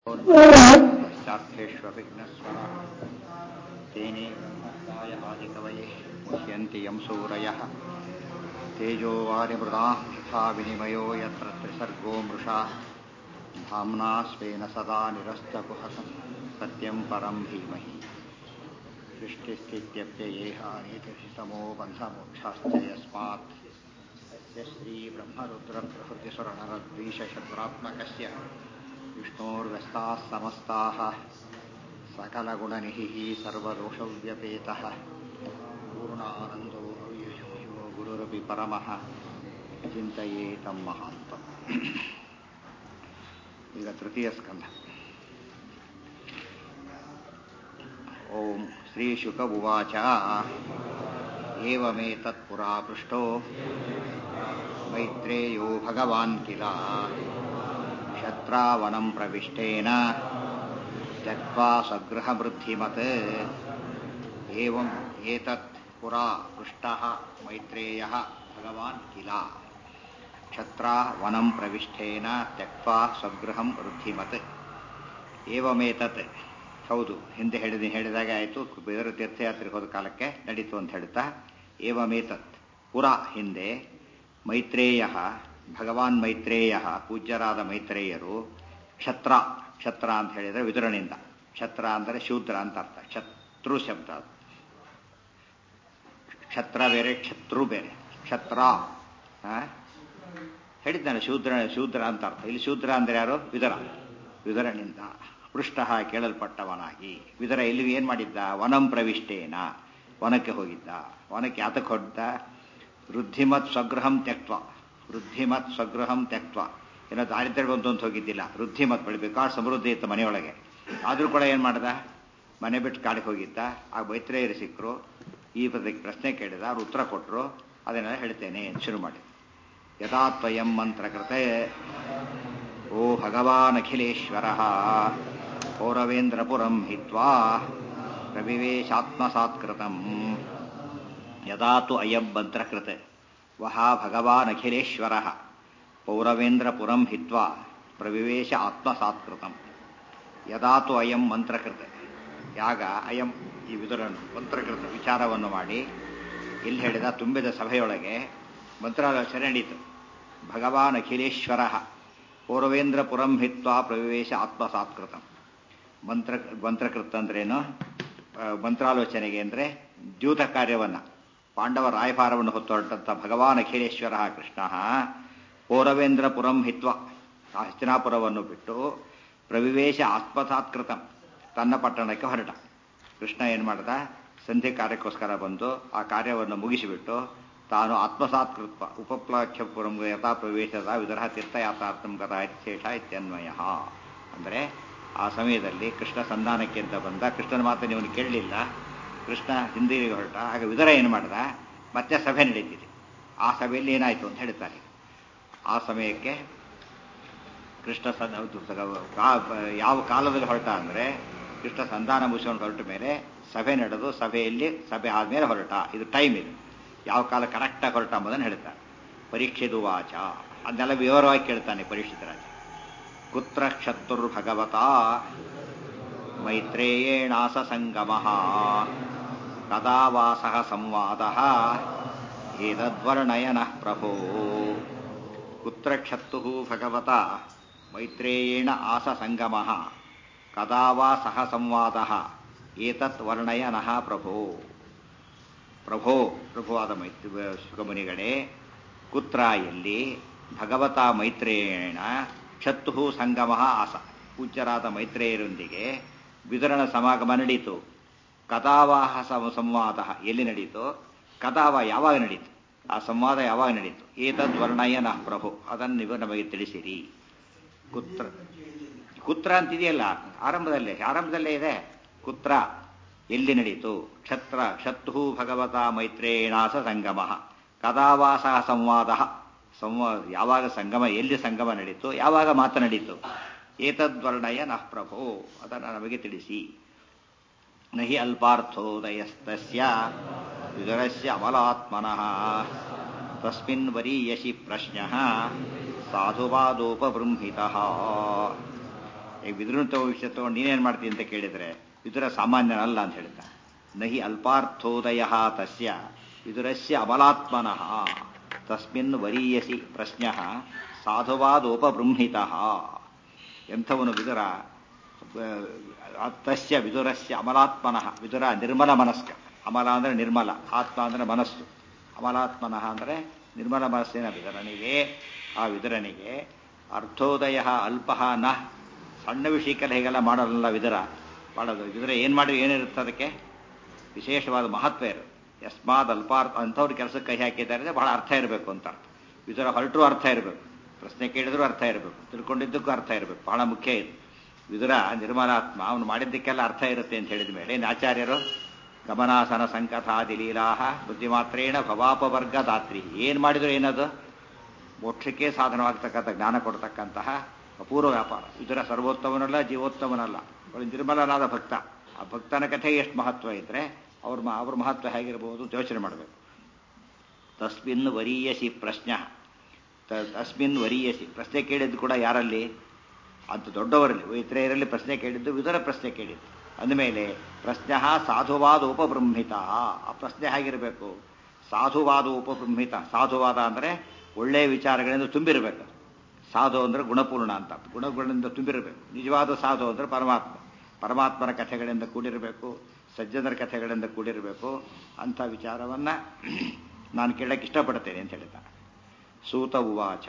पश्चार्थेष्वभिघ्नस्वरः तेने मुक्ताय आदिकवये मुह्यन्ति यं सूरयः तेजो वारिमृदा यथा विनिमयो यत्र त्रिसर्गो मृषा धाम्ना स्वेन सदा निरस्तकुहकं सत्यं परं धीमहि सृष्टिस्थित्यप्ययेहानितितमो बन्धमोक्षाश्च यस्मात् तस्य श्रीब्रह्मरुद्रप्रभृतिसुरनरद्वीषशत्रात्मकस्य विष्णोर्व्यस्ताः समस्ताः सकलगुणनिधिः सर्वदोषव्यपेतः पूर्णानन्दो अव्ययो यो गुरुरपि परमः ಚಿಂತೆಯೇ ತಮ್ಮ ಅಂತ ಈಗ ತೃತೀಯ ಸ್ಕಂಧ ಓಂ ಶ್ರೀ ಶುಕ ಉವಾಚ ಏವಮೇತತ್ಪುರಾ ಪೃಷ್ಟೋ ಮೈತ್ರೇಯೋ ಭಗವಾನ್ ಕಿಲ ಶತ್ರಾವನಂ ಪ್ರವಿಷ್ಟೇನ त्यक्त्वा स्वगृहवृद्धिमत् एवम् एतत् पुरा पृष्टः मैत्रेयः भगवान् किल क्षत्रा वनं ಪ್ರವಿಷ್ಟೇನ त्यक्त्वा ಸ್ವಗೃಹಂ ವೃದ್ಧಿಮತ್ ಏವಮೇತತ್ ಹೌದು ಹಿಂದೆ ಹೇಳಿದ ಹೇಳಿದಾಗ ಆಯಿತು ಬೇರೆ ತೀರ್ಥಯಾತ್ರೆಗೆ ಹೋದ ಕಾಲಕ್ಕೆ ನಡೀತು ಅಂತ ಹೇಳ್ತಾ ಏವಮೇತತ್ ಪುರ ಹಿಂದೆ ಮೈತ್ರೇಯ ಭಗವಾನ್ ಮೈತ್ರೇಯ ಪೂಜ್ಯರಾದ ಮೈತ್ರೇಯರು ಕ್ಷತ್ರ ಕ್ಷತ್ರ ಅಂತ ಹೇಳಿದರೆ ವಿದುರನಿಂದ ಕ್ಷತ್ರ ಅಂದರೆ ಶೂದ್ರ ಅಂತ ಅರ್ಥ ಶತ್ರು ಶಬ್ದ ಅದು ಕ್ಷತ್ರ ಬೇರೆ ಕ್ಷತ್ರು ಬೇರೆ ಕ್ಷತ್ರ ಹೇಳಿದ್ದಾನೆ ಶೂದ್ರ ಶೂದ್ರ ಅಂತ ಅರ್ಥ ಇಲ್ಲಿ ಶೂದ್ರ ಅಂದ್ರೆ ಯಾರು ವಿದರ ವಿದರನಿಂದ ಪೃಷ್ಠ ಕೇಳಲ್ಪಟ್ಟವನಾಗಿ ವಿದರ ಇಲ್ಲಿ ಏನ್ ಮಾಡಿದ್ದ ವನಂ ಪ್ರವಿಷ್ಟೇನ ವನಕ್ಕೆ ಹೋಗಿದ್ದ ವನಕ್ಕೆ ಯಾತಕ್ಕೆ ಹೊಡ್ದ ವೃದ್ಧಿಮತ್ ಸ್ವಗೃಹಂ ತ್ಯಕ್ತ್ವ ವೃದ್ಧಿಮತ್ ಸ್ವಗೃಹಂ ತ್ಯಕ್ತ್ವ ಏನೋ ದಾರಿದ್ರ್ಯ ಬಂತು ಅಂತ ಹೋಗಿದ್ದಿಲ್ಲ ವೃದ್ಧಿಮತ್ ಬೆಳಿಬೇಕಾದ್ರೆ ಸಮೃದ್ಧಿ ಇತ್ತು ಮನೆಯೊಳಗೆ ಆದರೂ ಕೂಡ ಏನು ಮಾಡ್ದ ಮನೆ ಬಿಟ್ಟು ಕಾಡಿಗೆ ಹೋಗಿದ್ದ ಆ ಮೈತ್ರೇಯರು ಸಿಕ್ಕರು ಈ ಪದಕ್ಕೆ ಪ್ರಶ್ನೆ ಕೇಳಿದ ಅವ್ರು ಉತ್ತರ ಕೊಟ್ಟರು ಅದನ್ನೆಲ್ಲ ಹೇಳ್ತೇನೆ ಶುರು ಮಾಡಿ ಯಥಾ ತ್ವಯಂ ಮಂತ್ರಕೃತೆ ಓ ಭಗವಾನ್ ಅಖಿಲೇಶ್ವರ ಪೌರವೇಂದ್ರಪುರಂ ಹಿತ್ವಾ ಪ್ರವಿವೇಶಾತ್ಮಸಾತ್ಕೃತಂ ಯದಾ ತು ಅಯಂ ಮಂತ್ರಕೃತೆ ವಹ ಭಗವಾನ್ ಅಖಿಲೇಶ್ವರ ಪೌರವೇಂದ್ರಪುರಂ ಹಿತ್ವಾ ಪ್ರವಿವೇಶ ಆತ್ಮಸಾತ್ಕೃತಂ ಯದಾ ತು ಅಯಂ ಮಂತ್ರಕೃತೆ ಯಾಗ ಅಯಂ ಈ ವಿದುರನು ಮಂತ್ರಕೃತ ವಿಚಾರವನ್ನು ಮಾಡಿ ಇಲ್ಲಿ ಹೇಳಿದ ತುಂಬಿದ ಸಭೆಯೊಳಗೆ ಮಂತ್ರಾಲೋಚನೆ ನಡೀತು ಭಗವಾನ್ ಅಖಿಲೇಶ್ವರ ಪೌರವೇಂದ್ರಪುರಂ ಹಿತ್ವಾ ಪ್ರವಿವೇಶ ಆತ್ಮಸಾತ್ಕೃತಂ ಮಂತ್ರ ಮಂತ್ರಕೃತ ಅಂದ್ರೇನು ಮಂತ್ರಾಲೋಚನೆಗೆ ಅಂದರೆ ದ್ಯೂತ ಕಾರ್ಯವನ್ನ ಪಾಂಡವ ರಾಯಭಾರವನ್ನು ಹೊತ್ತೊರಟಂತ ಭಗವಾನ್ ಅಖಿಲೇಶ್ವರ ಕೃಷ್ಣ ಪೌರವೇಂದ್ರಪುರಂ ಹಿತ್ವ ಹಸ್ತಿನಾಪುರವನ್ನು ಬಿಟ್ಟು ಪ್ರವಿವೇಶ ಆತ್ಮಸಾತ್ಕೃತಂ ತನ್ನ ಪಟ್ಟಣಕ್ಕೆ ಹೊರಟ ಕೃಷ್ಣ ಏನು ಮಾಡ್ದ ಸಂಧಿ ಕಾರ್ಯಕ್ಕೋಸ್ಕರ ಬಂದು ಆ ಕಾರ್ಯವನ್ನು ಮುಗಿಸಿಬಿಟ್ಟು ತಾನು ಆತ್ಮಸಾತ್ಕೃತ್ವ ಉಪಪ್ಲಾಖ್ಯಪುರಂ ಯಥಾ ಪ್ರವೇಶದ ವಿದರಹ ತೀರ್ಥಯಾತ್ರಾರ್ಥಂ ಗತ ಶೇಷ ಇತ್ಯನ್ವಯ ಅಂದರೆ ಆ ಸಮಯದಲ್ಲಿ ಕೃಷ್ಣ ಸಂಧಾನಕ್ಕೆ ಅಂತ ಬಂದ ಕೃಷ್ಣನ ಮಾತನ್ನು ಇವನು ಕೇಳಲಿಲ್ಲ ಕೃಷ್ಣ ಹಿಂದಿರಿಗೆ ಹೊರಟ ಹಾಗೆ ವಿದರ ಏನು ಮಾಡ್ದ ಮತ್ತೆ ಸಭೆ ನಡೀತಿದೆ ಆ ಸಭೆಯಲ್ಲಿ ಏನಾಯಿತು ಅಂತ ಹೇಳ್ತಾರೆ ಆ ಸಮಯಕ್ಕೆ ಕೃಷ್ಣ ಯಾವ ಕಾಲದಲ್ಲಿ ಹೊರಟ ಅಂದರೆ ಕೃಷ್ಣ ಸಂಧಾನ ಮುಗಿಸ್ಕೊಂಡು ಹೊರಟ ಮೇಲೆ ಸಭೆ ನಡೆದು ಸಭೆಯಲ್ಲಿ ಸಭೆ ಆದಮೇಲೆ ಹೊರಟ ಇದು ಟೈಮ್ ಇದು ಯಾವ ಕಾಲ ಕರೆಕ್ಟಾಗಿ ಹೊರಟ ಎಂಬುದನ್ನು ಹೇಳ್ತಾರೆ ಪರೀಕ್ಷೆದು ವಾಚ ಅದನ್ನೆಲ್ಲ ವಿವರವಾಗಿ ಕೇಳ್ತಾನೆ ಪರೀಕ್ಷಿತ ರಾಜ ಕುತ್ರ ಕ್ಷತುರ್ಭಗವತ ಮೈತ್ರೇಯೇಣಾಸ ಸಂಗಮ ಕದಾ ವಾಸ ಸಂವಾದ ಏತದ್ವರ್ಣಯನ ಪ್ರಭೋ ಕುತ್ರ ಕ್ಷತ್ತು ಭಗವತ ಮೈತ್ರೇಯೇಣ ಆಸ ಸಂಗಮ ಕದಾ ವಾ ಸಹ ಸಂವಾದ ಏತತ್ ವರ್ಣಯನ ಪ್ರಭೋ ಪ್ರಭೋ ಪ್ರಭುವಾದ ಮೈತ್ರಿ ಸುಗಮುನಿಗಳೇ ಕುತ್ರ ಎಲ್ಲಿ ಭಗವತ ಮೈತ್ರೇಯಣ ಕ್ಷತ್ತು ಸಂಗಮ ಆಸ ಪೂಜ್ಯರಾದ ಮೈತ್ರೇಯರೊಂದಿಗೆ ವಿತರಣ ಸಮಾಗಮ ನಡೀತು ಕಥಾವಾಹ ಸಂವಾದ ಎಲ್ಲಿ ನಡೀತು ಕಥಾವ ಯಾವಾಗ ನಡೀತು ಆ ಸಂವಾದ ಯಾವಾಗ ನಡೀತು ಏತದ್ ವರ್ಣಯನ ಪ್ರಭು ಅದನ್ನು ನೀವು ನಮಗೆ ತಿಳಿಸಿರಿ ಕುತ್ರ ಕುತ್ರ ಅಂತಿದೆಯಲ್ಲ ಆರಂಭದಲ್ಲೇ ಆರಂಭದಲ್ಲೇ ಇದೆ ಕುತ್ರ ಎಲ್ಲಿ ನಡೀತು ಕ್ಷತ್ರ ಕ್ಷತ್ತು ಭಗವತ ಮೈತ್ರೇಣಾಸ ಸಂಗಮ ಕದಾವಾಸ ಸಂವಾದ ಸಂವಾದ ಯಾವಾಗ ಸಂಗಮ ಎಲ್ಲಿ ಸಂಗಮ ನಡೀತು ಯಾವಾಗ ಮಾತು ನಡೀತು ಏತದ್ವರ್ಣಯ ನಃ ಪ್ರಭೋ ಅದನ್ನು ನಮಗೆ ತಿಳಿಸಿ ನಹಿ ಅಲ್ಪಾರ್ಥೋದಯಸ್ತಸ್ಯ ವಿದುರಸ್ಯ ಅಮಲಾತ್ಮನಃ ತಸ್ಮಿನ್ ವರೀಯಸಿ ಪ್ರಶ್ನ ಸಾಧುವಾದೋಪಬೃಂಹಿತ ಈಗ ವಿದುರನ ತಗೋ ವಿಷಯ ತಗೊಂಡು ನೀನೇನು ಮಾಡ್ತೀನಿ ಅಂತ ಕೇಳಿದರೆ ವಿದುರ ಸಾಮಾನ್ಯನಲ್ಲ ಅಂತ ಹೇಳ್ತಾ ನಹಿ ಅಲ್ಪಾರ್ಥೋದಯ ತಸ್ಯ ವಿದುರಸ್ಯ ಅಬಲಾತ್ಮನಃ ತಸ್ಮಿನ್ ವರೀಯಸಿ ಪ್ರಶ್ನ ಸಾಧುವಾದೋಪಬೃಂಹಿತ ಎಂಥವನು ವಿದುರ ಆ, ತಸ್ಯ ವಿದುರಸ್ಯ ಅಮಲಾತ್ಮನಃ ವಿದುರ ನಿರ್ಮಲ ಮನಸ್ಕ ಅಮಲ ಅಂದರೆ ನಿರ್ಮಲ ಆತ್ಮ ಅಂದರೆ ಮನಸ್ಸು ಅಮಲಾತ್ಮನಃ ಅಂದರೆ ನಿರ್ಮಲ ಮನಸ್ಸಿನ ವಿದುರನಿಗೆ ಆ ವಿದುರನಿಗೆ ಅರ್ಥೋದಯ ಅಲ್ಪ ನ ಸಣ್ಣ ವಿಷಯಕ್ಕೆಲ್ಲ ಹೀಗೆಲ್ಲ ಮಾಡಲ್ಲ ವಿದುರ ಮಾಡೋದು ವಿದುರ ಏನು ಮಾಡಿ ಏನಿರುತ್ತೆ ಅದಕ್ಕೆ ವಿಶೇಷವಾದ ಮಹತ್ವ ಇರುತ್ತೆ ಯಸ್ಮಾದ್ ಅಲ್ಪಾರ್ಥ ಅಂಥವ್ರು ಕೆಲಸಕ್ಕೆ ಕೈ ಹಾಕಿದ್ದಾರೆ ಅಂದ್ರೆ ಬಹಳ ಅರ್ಥ ಇರಬೇಕು ಅಂತ ಅರ್ಥ ವಿದುರ ಹೊರಟರು ಅರ್ಥ ಇರಬೇಕು ಪ್ರಶ್ನೆ ಕೇಳಿದ್ರು ಅರ್ಥ ಇರಬೇಕು ತಿಳ್ಕೊಂಡಿದ್ದಕ್ಕೂ ಅರ್ಥ ಇರಬೇಕು ಬಹಳ ಮುಖ್ಯ ಇದು ವಿದುರ ನಿರ್ಮಲಾತ್ಮ ಅವನು ಮಾಡಿದ್ದಕ್ಕೆಲ್ಲ ಅರ್ಥ ಇರುತ್ತೆ ಅಂತ ಹೇಳಿದ ಮೇಲೆ ಇನ್ನು ಆಚಾರ್ಯರು ಗಮನಾಸನ ಸಂಕಥಾದಿ ಲೀಲಾಹ ಬುದ್ಧಿಮಾತ್ರೇಣ ಭವಾಪವರ್ಗ ದಾತ್ರಿ ಏನು ಮಾಡಿದ್ರು ಏನದು ಮೋಕ್ಷಕ್ಕೆ ಸಾಧನವಾಗ್ತಕ್ಕಂಥ ಜ್ಞಾನ ಕೊಡ್ತಕ್ಕಂತಹ ಅಪೂರ್ವ ವ್ಯಾಪಾರ ಇದರ ಸರ್ವೋತ್ತಮನಲ್ಲ ಜೀವೋತ್ತಮನಲ್ಲ ಒಳ್ಳೆ ನಿರ್ಮಲನಾದ ಭಕ್ತ ಆ ಭಕ್ತನ ಕಥೆಗೆ ಎಷ್ಟು ಮಹತ್ವ ಇದ್ರೆ ಅವ್ರ ಮ- ಅವ್ರ ಮಹತ್ವ ಹೇಗಿರಬಹುದು ಅಂತ ಯೋಚನೆ ಮಾಡಬೇಕು ತಸ್ಮಿನ್ ವರೀಯಸಿ ಪ್ರಶ್ನ ತ- ತಸ್ಮಿನ್ ವರೀಯಸಿ ಪ್ರಶ್ನೆ ಕೇಳಿದ್ದು ಕೂಡ ಯಾರಲ್ಲಿ ಅಂತ ದೊಡ್ಡವರಲ್ಲಿ ಇತರೆಯರಲ್ಲಿ ಪ್ರಶ್ನೆ ಕೇಳಿದ್ದು ವಿದುರ ಪ್ರಶ್ನೆ ಕೇಳಿದ್ದು ಅಂದಮೇಲೆ ಪ್ರಶ್ನೆ ಸಾಧುವಾದ ಉಪಬ್ರಹ್ಮಿತ ಆ ಪ್ರಶ್ನೆ ಹೇಗಿರಬೇಕು ಸಾಧುವಾದ ಉಪಬ್ರಹ್ಮಿತ ಸಾಧುವಾದ ಅಂದರೆ ಒಳ್ಳೆಯ ವಿಚಾರಗಳಿಂದ ತುಂಬಿರಬೇಕು ಸಾಧು ಅಂದರೆ ಗುಣಪೂರ್ಣ ಅಂತ ಗುಣಗಳಿಂದ ತುಂಬಿರಬೇಕು ನಿಜವಾದ ಸಾಧು ಅಂದರೆ ಪರಮಾತ್ಮ ಪರಮಾತ್ಮನ ಕಥೆಗಳಿಂದ ಕೂಡಿರಬೇಕು ಸಜ್ಜನರ ಕಥೆಗಳಿಂದ ಕೂಡಿರಬೇಕು ಅಂಥ ವಿಚಾರವನ್ನ ನಾನು ಕೇಳಕ್ಕೆ ಇಷ್ಟಪಡ್ತೇನೆ ಅಂತ ಹೇಳಿದ್ದಾನೆ ಸೂತ ಉವಾಚ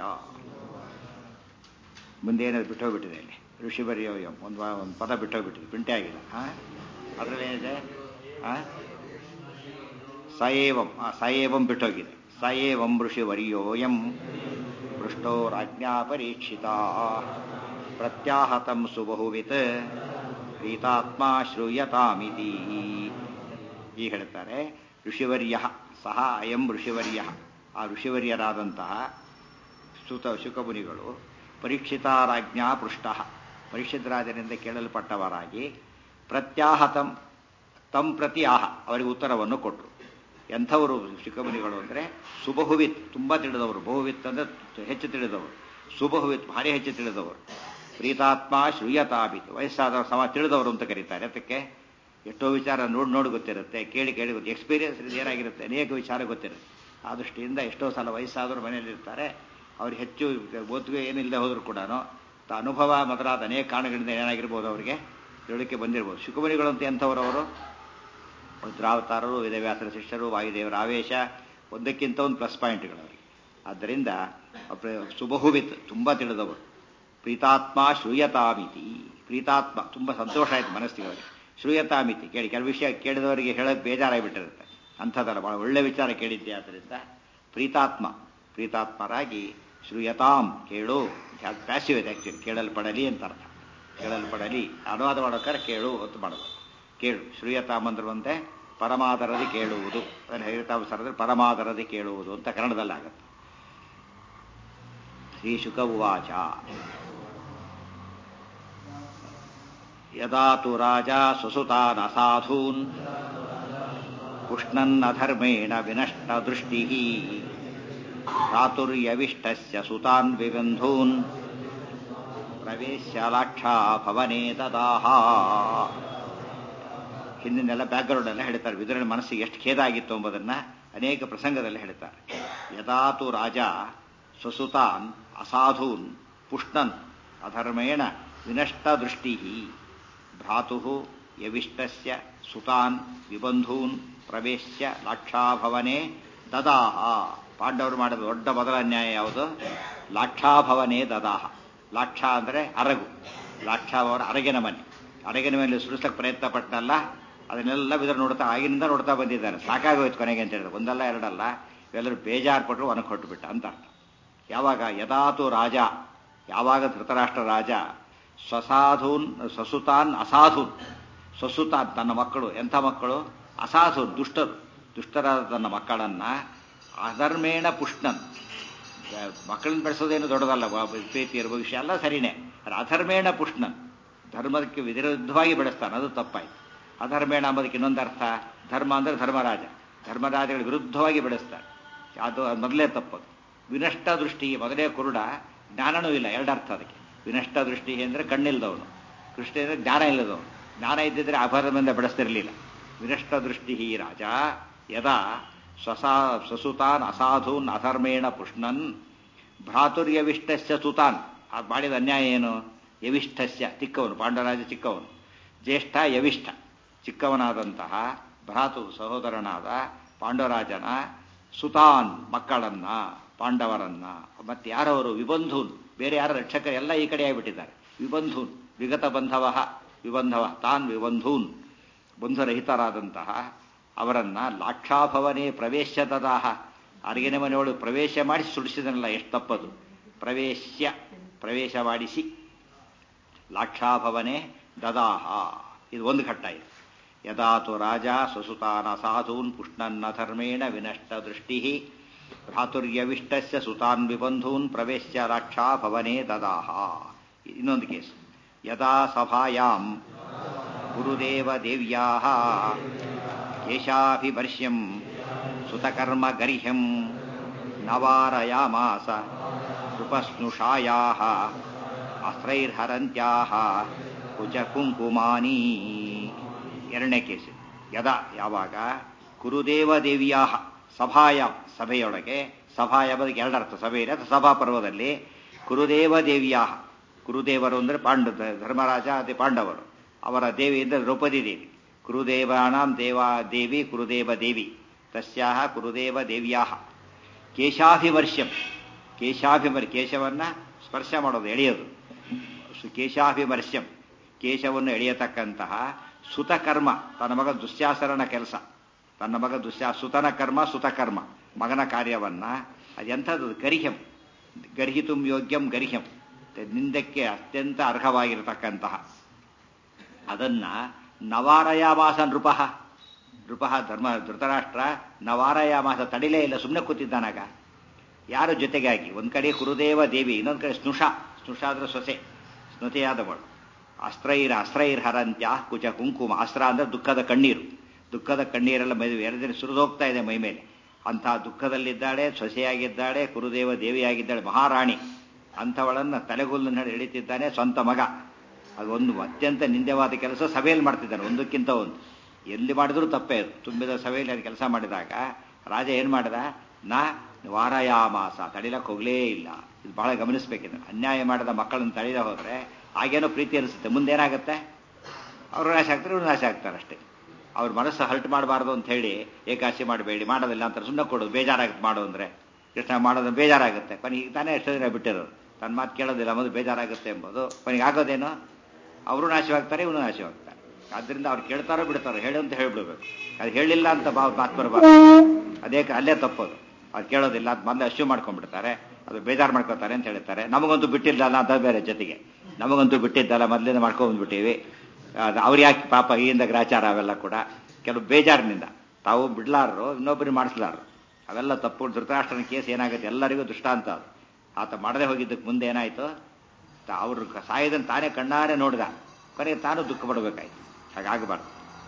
ಮುಂದೆ ಏನಾದ್ರು ಬಿಟ್ಟೋಗ್ಬಿಟ್ಟಿದೆ ಇಲ್ಲಿ ಋಷಿವರ್ಯೋಯಂ ಒಂದು ವಾ- ಒಂದು ಪದ ಬಿಟ್ಟೋಗ್ಬಿಟ್ಟಿದೆ ಪ್ರಿಂಟೇ ಆಗಿಲ್ಲ ಹಾಂ ಅದರಲ್ಲಿ ಏನಿದೆ ಹಾಂ ಸ ಏವಂ ಆ, ಸ ಏವಂ ಬಿಟ್ಟೋಗಿದೆ ಸ ಏವಂ ಋಷಿವರ್ಯೋಯಂ ಪೃಷ್ಟೋ ರಾಜ್ಞಾ ಪರೀಕ್ಷಿತ ಪ್ರತ್ಯಾಹತಂ ಸುಬಹುವಿತ್ ಪ್ರೀತಾತ್ಮ ಶ್ರೂಯತಾಮಿತಿ ಈ ಹೇಳ್ತಾರೆ ಋಷಿವರ್ಯ ಸಹ ಅಯಂ ಋಷಿವರ್ಯ ಆ ಋಷಿವರ್ಯರಾದಂತಹ ಸುತ ಶುಕಮುನಿಗಳು ಪರೀಕ್ಷಿತಾರಾಜ್ಞಾ ಪೃಷ್ಟ ಪರೀಕ್ಷಿತರಾಜನಿಂದ ಕೇಳಲ್ಪಟ್ಟವರಾಗಿ ಪ್ರತ್ಯಾಹತಂ ತಂ ಪ್ರತಿ ಆಹ ಅವರಿಗೆ ಉತ್ತರವನ್ನು ಕೊಟ್ಟರು ಎಂಥವರು ಶುಕಮುನಿಗಳು ಅಂದರೆ ಸುಬಹುವಿತ್ ತುಂಬ ತಿಳಿದವರು ಬಹುವಿತ್ ಅಂದರೆ ಹೆಚ್ಚು ತಿಳಿದವರು ಸುಬಹುವಿತ್ ಭಾರಿ ಹೆಚ್ಚು ತಿಳಿದವರು ಪ್ರೀತಾತ್ಮ ಶ್ರೂಯತಾಭಿತ್ ವಯಸ್ಸಾದವರು ಸಮ ತಿಳಿದವರು ಅಂತ ಕರೀತಾರೆ ಅದಕ್ಕೆ ಎಷ್ಟೋ ವಿಚಾರ ನೋಡಿ ನೋಡಿ ಗೊತ್ತಿರುತ್ತೆ ಕೇಳಿ ಕೇಳಿ ಗೊತ್ತು ಎಕ್ಸ್ಪೀರಿಯನ್ಸ್ ಏನಾಗಿರುತ್ತೆ ಅನೇಕ ವಿಚಾರ ಗೊತ್ತಿರುತ್ತೆ ಆ ದೃಷ್ಟಿಯಿಂದ ಎಷ್ಟೋ ಸಲ ವಯಸ್ಸಾದವರು ಮನೆಯಲ್ಲಿರ್ತಾರೆ ಅವ್ರಿಗೆ ಹೆಚ್ಚು ಓದಿಗೆ ಏನಿಲ್ಲದೆ ಹೋದರೂ ಕೂಡ ತ ಅನುಭವ ಮೊದಲಾದ ಅನೇಕ ಕಾರಣಗಳಿಂದ ಏನಾಗಿರ್ಬೋದು ಅವರಿಗೆ ತಿಳುವಳಿಕೆ ಬಂದಿರ್ಬೋದು ಶುಕಮುನಿಗಳು ಅಂತ ಎಂಥವರು ಅವರು ರುದ್ರಾವತಾರರು ವೇದವ್ಯಾಸರ ಶಿಷ್ಯರು ವಾಯುದೇವರ ಆವೇಶ ಒಂದಕ್ಕಿಂತ ಒಂದು ಪ್ಲಸ್ ಪಾಯಿಂಟ್ಗಳು ಅವರಿಗೆ ಆದ್ದರಿಂದ ಅಪ್ರ- ಸುಬಹುವಿತ್ ತುಂಬ ತಿಳಿದವರು ಪ್ರೀತಾತ್ಮ ಶ್ರೂಯತಾಮಿತಿ ಪ್ರೀತಾತ್ಮ ತುಂಬ ಸಂತೋಷ ಆಯ್ತು ಮನಸ್ಸಿಗೆ ಅವರಿಗೆ ಶ್ರೂಯತಾಮಿತಿ ಕೇಳಿ ಕೆಲವು ವಿಷಯ ಕೇಳಿದವರಿಗೆ ಹೇಳೋಕೆ ಬೇಜಾರಾಗಿಬಿಟ್ಟಿರುತ್ತೆ ಅಂಥದ್ದಲ್ಲ ಭಾಳ ಒಳ್ಳೆ ವಿಚಾರ ಕೇಳಿದ್ದೆ ಆದ್ದರಿಂದ ಪ್ರೀತಾತ್ಮ ಪ್ರೀತಾತ್ಮರಾಗಿ ಶ್ರೂಯತಾಂ ಕೇಳು ಪ್ಯಾಸಿವ್ ಇದೆ ಆ್ಯಕ್ಚುಲಿ ಕೇಳಲ್ಪಡಲಿ ಅಂತ ಅರ್ಥ ಕೇಳಲ್ಪಡಲಿ ಅನುವಾದ ಮಾಡೋಕ್ಕಾರೆ ಕೇಳು ಅಂತ ಮಾಡೋದು ಕೇಳು ಶ್ರೂಯತಾಮ್ ಅಂದ್ರಂತೆ ಪರಮಾದರದಿ ಕೇಳುವುದು ಅದನ್ನು ಹರಿತಾಮ ಸರದಲ್ಲಿ ಪರಮಾದರದಿ ಕೇಳುವುದು ಅಂತ ಕನ್ನಡದಲ್ಲಿ ಆಗುತ್ತೆ ಶ್ರೀ ಶುಕ ಉವಾಚ ಯದಾ ತು ರಾಜ ಸ್ವಸುತಾನ್ ಅಸಾಧೂನ್ ಪುಷ್ಣನ್ನಧರ್ಮೇಣ ವಿನಷ್ಟ ದೃಷ್ಟಿ ಚಾತುರ್ಯವಿಷ್ಟಸ್ಯ ಸುತಾನ್ ವಿಬಂಧೂನ್ ಪ್ರವೇಶ್ಯ ಲಾಕ್ಷಾ ಭವನೇ ದದಾಹ ಹಿಂದಿನೆಲ್ಲ ಬ್ಯಾಕ್ಗ್ರೌಂಡ್ ಎಲ್ಲ ಹೇಳ್ತಾರೆ ವಿದುರನ ಮನಸ್ಸಿಗೆ ಎಷ್ಟು ಖೇದ ಆಗಿತ್ತು ಎಂಬುದನ್ನ ಅನೇಕ ಪ್ರಸಂಗದಲ್ಲಿ ಹೇಳ್ತಾರೆ ಯದಾತು ರಾಜ ಸ್ವಸುತಾನ್ ಅಸಾಧೂನ್ ಪುಷ್ಣನ್ ಅಧರ್ಮೇಣ ವಿನಷ್ಟ ದೃಷ್ಟಿ ಭ್ರಾತು ಯವಿಷ್ಟಸ್ಯ ಸುತಾನ್ ವಿಬಂಧೂನ್ ಪ್ರವೇಶ್ಯ ಲಾಕ್ಷಾಭವನೆ ದದಾಹ ಪಾಂಡವರು ಮಾಡಿದ ದೊಡ್ಡ ಮೊದಲ ಅನ್ಯಾಯ ಯಾವುದು ಲಾಕ್ಷಾಭವನೆ ದದಾಹ ಲಾಕ್ಷ ಅಂದರೆ ಅರಗು ಲಾಕ್ಷ ಅವರ ಅರಗಿನ ಮನೆ ಅರಗಿನ ಮೇಲೆ ಸುರಿಸಕ್ಕೆ ಪ್ರಯತ್ನ ಪಟ್ಟನಲ್ಲ ಅದನ್ನೆಲ್ಲ ವಿದ್ರ ನೋಡ್ತಾ ಆಗಿನಿಂದ ನೋಡ್ತಾ ಬಂದಿದ್ದಾನೆ ಸಾಕಾಗೋಯ್ತು ಕೊನೆಗೆ ಅಂತ ಹೇಳಿದ್ರು ಒಂದಲ್ಲ ಎರಡಲ್ಲ ಇವೆಲ್ಲರೂ ಬೇಜಾರು ಪಟ್ಟರು ಒನಕ್ಕೆ ಹೊಟ್ಟುಬಿಟ್ಟ ಅಂತ ಅರ್ಥ ಯಾವಾಗ ಯದಾತು ರಾಜ ಯಾವಾಗ ಧೃತರಾಷ್ಟ್ರ ರಾಜ ಸ್ವಸಾಧೂನ್ ಸ್ವಸುತಾನ್ ಅಸಾಧೂನ್ ಸ್ವಸುತಾನ್ ತನ್ನ ಮಕ್ಕಳು ಎಂಥ ಮಕ್ಕಳು ಅಸಾಧೂನ್ ದುಷ್ಟರು ದುಷ್ಟರಾದ ತನ್ನ ಮಕ್ಕಳನ್ನ ಅಧರ್ಮೇಣ ಪುಷ್ಣನ್ ಮಕ್ಕಳನ್ನ ಬೆಳೆಸೋದೇನು ದೊಡ್ಡದಲ್ಲ ವ- ಪ್ರೀತಿ ಇರುವ ವಿಷಯ ಎಲ್ಲ ಸರಿನೇ ಆದ್ರೆ ಅಧರ್ಮೇಣ ಪುಷ್ಣನ್ ಧರ್ಮಕ್ಕೆ ವಿರುದ್ಧವಾಗಿ ಬೆಳೆಸ್ತಾನೆ ಅದು ತಪ್ಪಾಯ್ತು ಅಧರ್ಮೇಣ ಅಂಬೋದಕ್ಕೆ ಇನ್ನೊಂದು ಅರ್ಥ ಧರ್ಮ ಅಂದ್ರೆ ಧರ್ಮರಾಜ ಧರ್ಮರಾಜಗಳ ವಿರುದ್ಧವಾಗಿ ಬೆಳೆಸ್ತಾರೆ ಅದು ಅದು ಮೊದಲೇ ತಪ್ಪದು ವಿನಷ್ಟ ದೃಷ್ಟಿ ಮೊದಲೇ ಕುರುಡ ಜ್ಞಾನನೂ ಇಲ್ಲ ಎರಡು ಅರ್ಥ ಅದಕ್ಕೆ ವಿನಷ್ಟ ದೃಷ್ಟಿ ಅಂದರೆ ಕಣ್ಣಿಲ್ದವನು ಕೃಷ್ಣನ ಜ್ಞಾನ ಇಲ್ಲದವನು ಜ್ಞಾನ ಇದ್ದಿದ್ರೆ ಅಪರದಿಂದ ಬೆಳೆಸ್ತಿರಲಿಲ್ಲ ವಿನಷ್ಟ ದೃಷ್ಟಿ ರಾಜ ಯದಾ ಸ್ವಸಾ ಸ್ವಸುತಾನ್ ಅಸಾಧೂನ್ ಅಧರ್ಮೇಣ ಪುಷ್ಣನ್ ಭ್ರಾತುರ್ಯವಿಷ್ಟಸ್ಯ ಸುತಾನ್ ಅದು ಮಾಡಿದ ಅನ್ಯಾಯ ಏನು ಯವಿಷ್ಠಸ್ಯ ಚಿಕ್ಕವನು ಪಾಂಡವರಾಜ ಚಿಕ್ಕವನು ಜ್ಯೇಷ್ಠ ಯವಿಷ್ಠ ಚಿಕ್ಕವನಾದಂತಹ ಭ್ರಾತು ಸಹೋದರನಾದ ಪಾಂಡವರಾಜನ ಸುತಾನ್ ಮಕ್ಕಳನ್ನ ಪಾಂಡವರನ್ನ ಮತ್ತೆ ಯಾರವರು ವಿಬಂಧೂನ್ ಬೇರೆ ಯಾರ ರಕ್ಷಕ ಎಲ್ಲ ಈ ಕಡೆ ಆಗಿಬಿಟ್ಟಿದ್ದಾರೆ ವಿಬಂಧೂನ್ ವಿಗತ ಬಂಧವ ವಿಬಂಧವ ತಾನ್ ವಿಬಂಧೂನ್ ಬಂಧುರಹಿತರಾದಂತಹ ಅವರನ್ನ ಲಾಕ್ಷಾಭವನೇ ಪ್ರವೇಶದಾಹ ಅರಿಗಿನ ಮನೆಯೊಳಗೆ ಪ್ರವೇಶ ಮಾಡಿಸಿ ಸುಡಿಸಿದನಲ್ಲ ಎಷ್ಟು ತಪ್ಪದು ಪ್ರವೇಶ್ಯ ಪ್ರವೇಶ ಮಾಡಿಸಿ ಲಾಕ್ಷಾಭವನೇ ದದಾಹ ಇದು ಒಂದು ಘಟ್ಟ ಇದೆ ಯದಾತು ರಾಜ ಸ್ವಸುತಾನ ಸಾಧೂನ್ ಪುಷ್ಣನ್ನ ಧರ್ಮೇಣ ವಿನಷ್ಟ ದೃಷ್ಟಿ ಭ್ರಾತುರ್ಯವಿಷ್ಟಸ್ಯ ಸುತಾನ್ ವಿಬಂಧೂನ್ ಪ್ರವೇಶ್ಯ ಲಾಕ್ಷಾಭವನೇ ದದಾಹ ಇನ್ನೊಂದು ಕೇಸು ಯದಾ ಸಭಾಯಾಂ ಗುರುದೇವ ದೇವ್ಯಾ ಕೇಶಾಭಿಭರ್ಷ್ಯಂ ಸುತಕರ್ಮ ಗರ್ಹ್ಯಂ ನವಾರಯಾಮಾಸ ನೃಪಸ್ನುಷಾಯಾ ಅಸ್ತ್ರೈರ್ಹರಂತ್ಯಾ ಕುಚ ಕುಂಕುಮಾನಿ ಎರಡನೇ ಕೇಸು ಯದಾ ಯಾವಾಗ ಕುರುದೇವ ದೇವಿಯಾ ಸಭಾಯ ಸಭೆಯೊಳಗೆ ಸಭಾಯ ಬದಕ್ಕೆ ಎರಡರ್ಥ ಸಭೆಯಲ್ಲಿ ಅಥವಾ ಸಭಾ ಪರ್ವದಲ್ಲಿ ಕುರುದೇವ ದೇವಿಯಾ ಕುರುದೇವರು ಅಂದರೆ ಪಾಂಡ ಧರ್ಮರಾಜ ಅದೇ ಪಾಂಡವರು ಅವರ ದೇವಿ ಅಂದರೆ ದ್ರೌಪದಿ ದೇವಿ ಕುರುದೇವಾನಾಂ ದೇವಾ ದೇವಿ ಕುರುದೇವ ದೇವಿ ತಸ್ಯಾಹ ಕುರುದೇವ ದೇವ್ಯಾ ಕೇಶಾಭಿಮರ್ಶ್ಯಂ ಕೇಶಾಭಿಮರ್ ಕೇಶವನ್ನ ಸ್ಪರ್ಶ ಮಾಡೋದು ಎಳೆಯೋದು ಕೇಶಾಭಿಮರ್ಶ್ಯಂ ಕೇಶವನ್ನು ಎಳೆಯತಕ್ಕಂತಹ ಸುತಕರ್ಮ ತನ್ನ ಮಗ ದುಶ್ಯಾಸರಣ ಕೆಲಸ ತನ್ನ ಮಗ ದುಶ್ಯಾ ಸುತನ ಕರ್ಮ ಸುತಕರ್ಮ ಮಗನ ಕಾರ್ಯವನ್ನ ಅದೆಂಥದ್ದು ಗರಿಹ್ಯಂ ಗರ್ಹಿತುಂ ಯೋಗ್ಯಂ ಗರಿಹ್ಯಂ ನಿಂದಕ್ಕೆ ಅತ್ಯಂತ ಅರ್ಹವಾಗಿರತಕ್ಕಂತಹ ಅದನ್ನ ನವಾರಯಾಮಾಸ ನೃಪಃ ನೃಪಃ ಧರ್ಮ ಧೃತರಾಷ್ಟ್ರ ನವಾರಯಾಮಾಸ ತಡಿಲೇ ಇಲ್ಲ ಸುಮ್ಮನೆ ಕೂತಿದ್ದಾನಾಗ ಯಾರು ಜೊತೆಗಾಗಿ ಒಂದ್ ಕಡೆ ಕುರುದೇವ ದೇವಿ ಇನ್ನೊಂದ್ ಕಡೆ ಸ್ನುಷ ಸ್ನುಷ ಅಂದ್ರೆ ಸೊಸೆ ಸ್ನುತೆಯಾದವಳು ಅಸ್ತ್ರೈರ ಅಸ್ತ್ರೈರ್ ಹರಂತ್ಯ ಕುಚ ಕುಂಕುಮ ಅಸ್ತ್ರ ಅಂದ್ರೆ ದುಃಖದ ಕಣ್ಣೀರು ದುಃಖದ ಕಣ್ಣೀರೆಲ್ಲ ಮೈ ಎರಡನೇ ಸುರಿದೋಗ್ತಾ ಇದೆ ಮೈ ಮೇಲೆ ಅಂತಹ ದುಃಖದಲ್ಲಿದ್ದಾಳೆ ಸೊಸೆಯಾಗಿದ್ದಾಳೆ ಕುರುದೇವ ದೇವಿಯಾಗಿದ್ದಾಳೆ ಮಹಾರಾಣಿ ಅಂಥವಳನ್ನ ತಲೆಗುಲ್ಲು ಎಳಿತಿದ್ದಾನೆ ಸ್ವಂತ ಮಗ ಅದೊಂದು ಅತ್ಯಂತ ನಿಂದ್ಯವಾದ ಕೆಲಸ ಸಭೆಯಲ್ಲಿ ಮಾಡ್ತಿದ್ದಾನೆ ಒಂದಕ್ಕಿಂತ ಒಂದು ಎಲ್ಲಿ ಮಾಡಿದ್ರೂ ತಪ್ಪೇ ಅದು ತುಂಬಿದ ಸಭೆಯಲ್ಲಿ ಅದು ಕೆಲಸ ಮಾಡಿದಾಗ ರಾಜ ಏನ್ ಮಾಡಿದ ನಾ ವಾರಯಾಮಾಸ ತಡಿಲಕ್ಕೆ ಹೋಗ್ಲೇ ಇಲ್ಲ ಇದು ಬಹಳ ಗಮನಿಸ್ಬೇಕಿದೆ ಅನ್ಯಾಯ ಮಾಡಿದ ಮಕ್ಕಳನ್ನು ತಡೆದ ಹೋದ್ರೆ ಆಗೇನೋ ಪ್ರೀತಿ ಅನಿಸುತ್ತೆ ಮುಂದೇನಾಗುತ್ತೆ ಅವರು ನಾಶ ಆಗ್ತಾರೆ ಇವ್ರು ನಾಶ ಆಗ್ತಾರೆ ಅಷ್ಟೇ ಅವ್ರ ಮನಸ್ಸು ಹರ್ಟ್ ಮಾಡಬಾರ್ದು ಅಂತ ಹೇಳಿ ಏಕಾಶಿ ಮಾಡಬೇಡಿ ಮಾಡೋದಿಲ್ಲ ಅಂತ ಸುಮ್ಮನೆ ಕೊಡೋದು ಬೇಜಾರಾಗುತ್ತೆ ಮಾಡು ಅಂದ್ರೆ ಕೃಷ್ಣ ಮಾಡೋದು ಬೇಜಾರಾಗುತ್ತೆ ಕೊನೆಗೆ ತಾನೇ ಎಷ್ಟೋ ದಿನ ಬಿಟ್ಟಿರೋದು ತನ್ನ ಮಾತು ಕೇಳೋದಿಲ್ಲ ಮೊದಲು ಬೇಜಾರಾಗುತ್ತೆ ಎಂಬುದು ಕೊನೆಗೆ ಆಗೋದೇನು ಅವರು ನಾಶವಾಗ್ತಾರೆ ಇವನು ನಾಶವಾಗ್ತಾರೆ ಆದ್ರಿಂದ ಅವ್ರು ಕೇಳ್ತಾರೋ ಬಿಡ್ತಾರೋ ಹೇಳು ಅಂತ ಹೇಳ್ಬಿಡ್ಬೇಕು ಅದು ಹೇಳಿಲ್ಲ ಅಂತ ಬಾ ಮಾತು ಬರಬಾರ್ದು ಅದೇ ಅಲ್ಲೇ ತಪ್ಪೋದು ಅವ್ರು ಕೇಳೋದಿಲ್ಲ ಅಂತ ಮೊದಲು ಅಶ್ಯೂ ಮಾಡ್ಕೊಂಡ್ಬಿಡ್ತಾರೆ ಅದು ಬೇಜಾರು ಮಾಡ್ಕೋತಾರೆ ಅಂತ ಹೇಳ್ತಾರೆ ನಮಗಂತೂ ಬಿಟ್ಟಿಲ್ಲಲ್ಲ ಅಂತ ಬೇರೆ ಜೊತೆಗೆ ನಮಗಂತೂ ಬಿಟ್ಟಿದ್ದಲ್ಲ ಮೊದಲಿಂದ ಮಾಡ್ಕೊಂಡ್ಬಿಟ್ಟಿವಿ ಅವ್ರು ಯಾಕೆ ಪಾಪ ಈಗಿಂದ ಗ್ರಾಚಾರ ಅವೆಲ್ಲ ಕೂಡ ಕೆಲವು ಬೇಜಾರಿನಿಂದ ತಾವು ಬಿಡ್ಲಾರರು ಇನ್ನೊಬ್ಬರಿಗೆ ಮಾಡಿಸ್ಲಾರರು ಅವೆಲ್ಲ ತಪ್ಪು ಧೃತರಾಷ್ಟ್ರನ ಕೇಸ್ ಏನಾಗುತ್ತೆ ಎಲ್ಲರಿಗೂ ದೃಷ್ಟಾಂತ ಅದು ಆತ ಮಾಡದೆ ಹೋಗಿದ್ದಕ್ಕೆ ಮುಂದೆ ಏನಾಯ್ತು ಅವ್ರು ಸಾಯದನ್ನು ತಾನೇ ಕಣ್ಣಾರೆ ನೋಡಿದ ಕೊನೆಗೆ ತಾನು ದುಃಖ ಪಡಬೇಕಾಯ್ತು ಹಾಗಾಗಬಾರ್ದು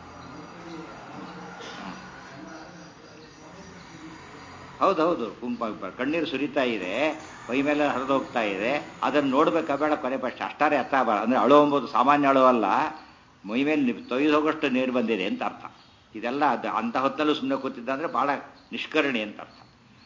ಹೌದೌದು ಕುಂಪ ಕಣ್ಣೀರು ಸುರಿತಾ ಇದೆ ಮೈ ಮೇಲೆ ಹರಿದೋಗ್ತಾ ಇದೆ ಅದನ್ನು ನೋಡ್ಬೇಕಾ ಬೇಡ ಕೊನೆ ಪಕ್ಷ ಅಷ್ಟಾರೆ ಅರ್ಥ ಆಗಬಾರ್ದು ಅಂದ್ರೆ ಅಳು ಎಂಬುದು ಸಾಮಾನ್ಯ ಅಳು ಅಲ್ಲ ಮೈ ಮೇಲೆ ತೊಯ್ದು ಹೋಗೋಷ್ಟು ನೀರು ಬಂದಿದೆ ಅಂತ ಅರ್ಥ ಇದೆಲ್ಲ ಅದು ಅಂತ ಹೊತ್ತಲ್ಲೂ ಸುಮ್ಮನೆ ಕೂತಿದ್ದ ಅಂದ್ರೆ ಬಹಳ ನಿಷ್ಕರಣಿ ಅಂತ ಅರ್ಥ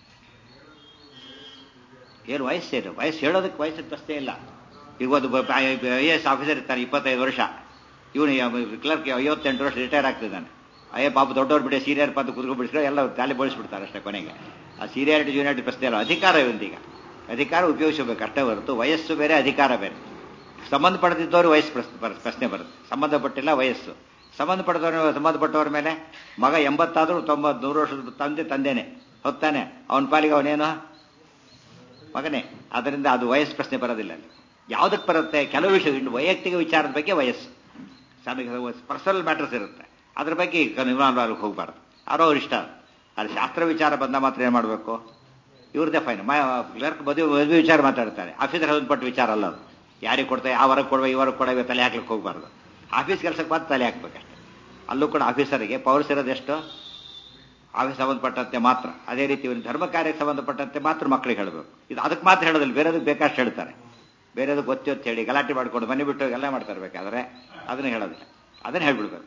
ಏನು ವಯಸ್ಸೇನು ವಯಸ್ಸು ಹೇಳೋದಕ್ಕೆ ವಯಸ್ಸಿನ ಪ್ರಶ್ನೆ ಇಲ್ಲ ಈಗ ಒಂದು ಐ ಎಸ್ ಆಫೀಸರ್ ಇರ್ತಾನೆ ಇಪ್ಪತ್ತೈದು ವರ್ಷ ಇವನು ಕ್ಲರ್ಕ್ ಐವತ್ತೆಂಟು ವರ್ಷ ರಿಟೈರ್ ಆಗ್ತಿದ್ದಾನೆ ಅಯ್ಯ ಪಾಪ ದೊಡ್ಡವ್ರು ಬಿಡಿ ಸೀನಿಯರ್ ಪದ ಕುತ್ಕೊಂಡ್ಬಿಡಿಸ್ಕೊಂಡು ಎಲ್ಲ ತಾಲಿ ಬೋಳಿಸ್ಬಿಡ್ತಾರೆ ಅಷ್ಟೇ ಕೊನೆಗೆ ಆ ಸೀನಿಯಾರಿಟಿ ಜೂನಿಯಾರಿಟಿ ಪ್ರಶ್ನೆ ಅಲ್ಲ ಅಧಿಕಾರ ಇವೊಂದೀಗ ಅಧಿಕಾರ ಉಪಯೋಗಿಸಬೇಕು ಅಷ್ಟೇ ಹೊರತು ವಯಸ್ಸು ಬೇರೆ ಅಧಿಕಾರ ಬೇರೆ ಸಂಬಂಧಪಡದಿದ್ದವರು ವಯಸ್ಸು ಪ್ರಶ್ನೆ ಬರುತ್ತೆ ಸಂಬಂಧಪಟ್ಟಿಲ್ಲ ವಯಸ್ಸು ಸಂಬಂಧಪಟ್ಟದವ್ರ ಸಂಬಂಧಪಟ್ಟವ್ರ ಮೇಲೆ ಮಗ ಎಂಬತ್ತಾದ್ರೂ ತೊಂಬತ್ ನೂರು ವರ್ಷದ ತಂದೆ ತಂದೆನೆ ಹೊತ್ತಾನೆ ಅವನ ಪಾಲಿಗೆ ಅವನೇನು ಮಗನೇ ಅದರಿಂದ ಅದು ವಯಸ್ಸು ಪ್ರಶ್ನೆ ಬರೋದಿಲ್ಲ ಅಲ್ಲಿ ಯಾವುದಕ್ಕೆ ಬರುತ್ತೆ ಕೆಲವು ವಿಷಯ ಇನ್ನು ವೈಯಕ್ತಿಕ ವಿಚಾರದ ಬಗ್ಗೆ ವಯಸ್ಸು ಸಣ್ಣ ಪರ್ಸನಲ್ ಮ್ಯಾಟರ್ಸ್ ಇರುತ್ತೆ ಅದ್ರ ಬಗ್ಗೆ ಇನ್ವಾಲ್ವ್ ಹೋಗಬಾರ್ದು ಯಾರೋ ಅವ್ರ ಇಷ್ಟ ಅಲ್ಲಿ ಶಾಸ್ತ್ರ ವಿಚಾರ ಬಂದ ಮಾತ್ರ ಏನು ಮಾಡಬೇಕು ಇವ್ರದ್ದೇ ಫೈನ್ ಕ್ಲರ್ಕ್ ಮದುವೆ ಮದುವೆ ವಿಚಾರ ಮಾತಾಡ್ತಾರೆ ಆಫೀಸರ್ ಸಂಬಂಧಪಟ್ಟ ವಿಚಾರ ಅಲ್ಲ ಅದು ಯಾರಿಗೆ ಕೊಡ್ತಾರೆ ಆ ಹೊರಗೆ ಕೊಡುವ ಈ ಹೊರಗೆ ಕೊಡುವ ತಲೆ ಹಾಕ್ಲಿಕ್ಕೆ ಹೋಗಬಾರ್ದು ಆಫೀಸ್ ಕೆಲಸಕ್ಕೆ ಮಾತ್ರ ತಲೆ ಹಾಕ್ಬೇಕಷ್ಟೆ ಅಲ್ಲೂ ಕೂಡ ಆಫೀಸರ್ಗೆ ಪವರ್ಸ್ ಇರೋದೆಷ್ಟು ಆಫೀಸ್ ಸಂಬಂಧಪಟ್ಟಂತೆ ಮಾತ್ರ ಅದೇ ರೀತಿ ಒಂದು ಧರ್ಮ ಕಾರ್ಯಕ್ಕೆ ಸಂಬಂಧಪಟ್ಟಂತೆ ಮಾತ್ರ ಮಕ್ಕಳಿಗೆ ಹೇಳಬೇಕು ಇದು ಅದಕ್ಕೆ ಮಾತ್ರ ಹೇಳೋದಿಲ್ಲ ಬೇರೆದಕ್ಕೆ ಬೇಕಷ್ಟು ಹೇಳ್ತಾರೆ ಬೇರೆದು ಗೊತ್ತು ಅಂತ ಹೇಳಿ ಗಲಾಟೆ ಮಾಡ್ಕೊಂಡು ಮನೆ ಬಿಟ್ಟು ಎಲ್ಲ ಮಾಡ್ತಾರೆ ಬೇಕಾದ್ರೆ ಅದನ್ನ ಹೇಳೋದಿಲ್ಲ ಅದನ್ನ ಹೇಳ್ಬಿಡ್ಬೇಕು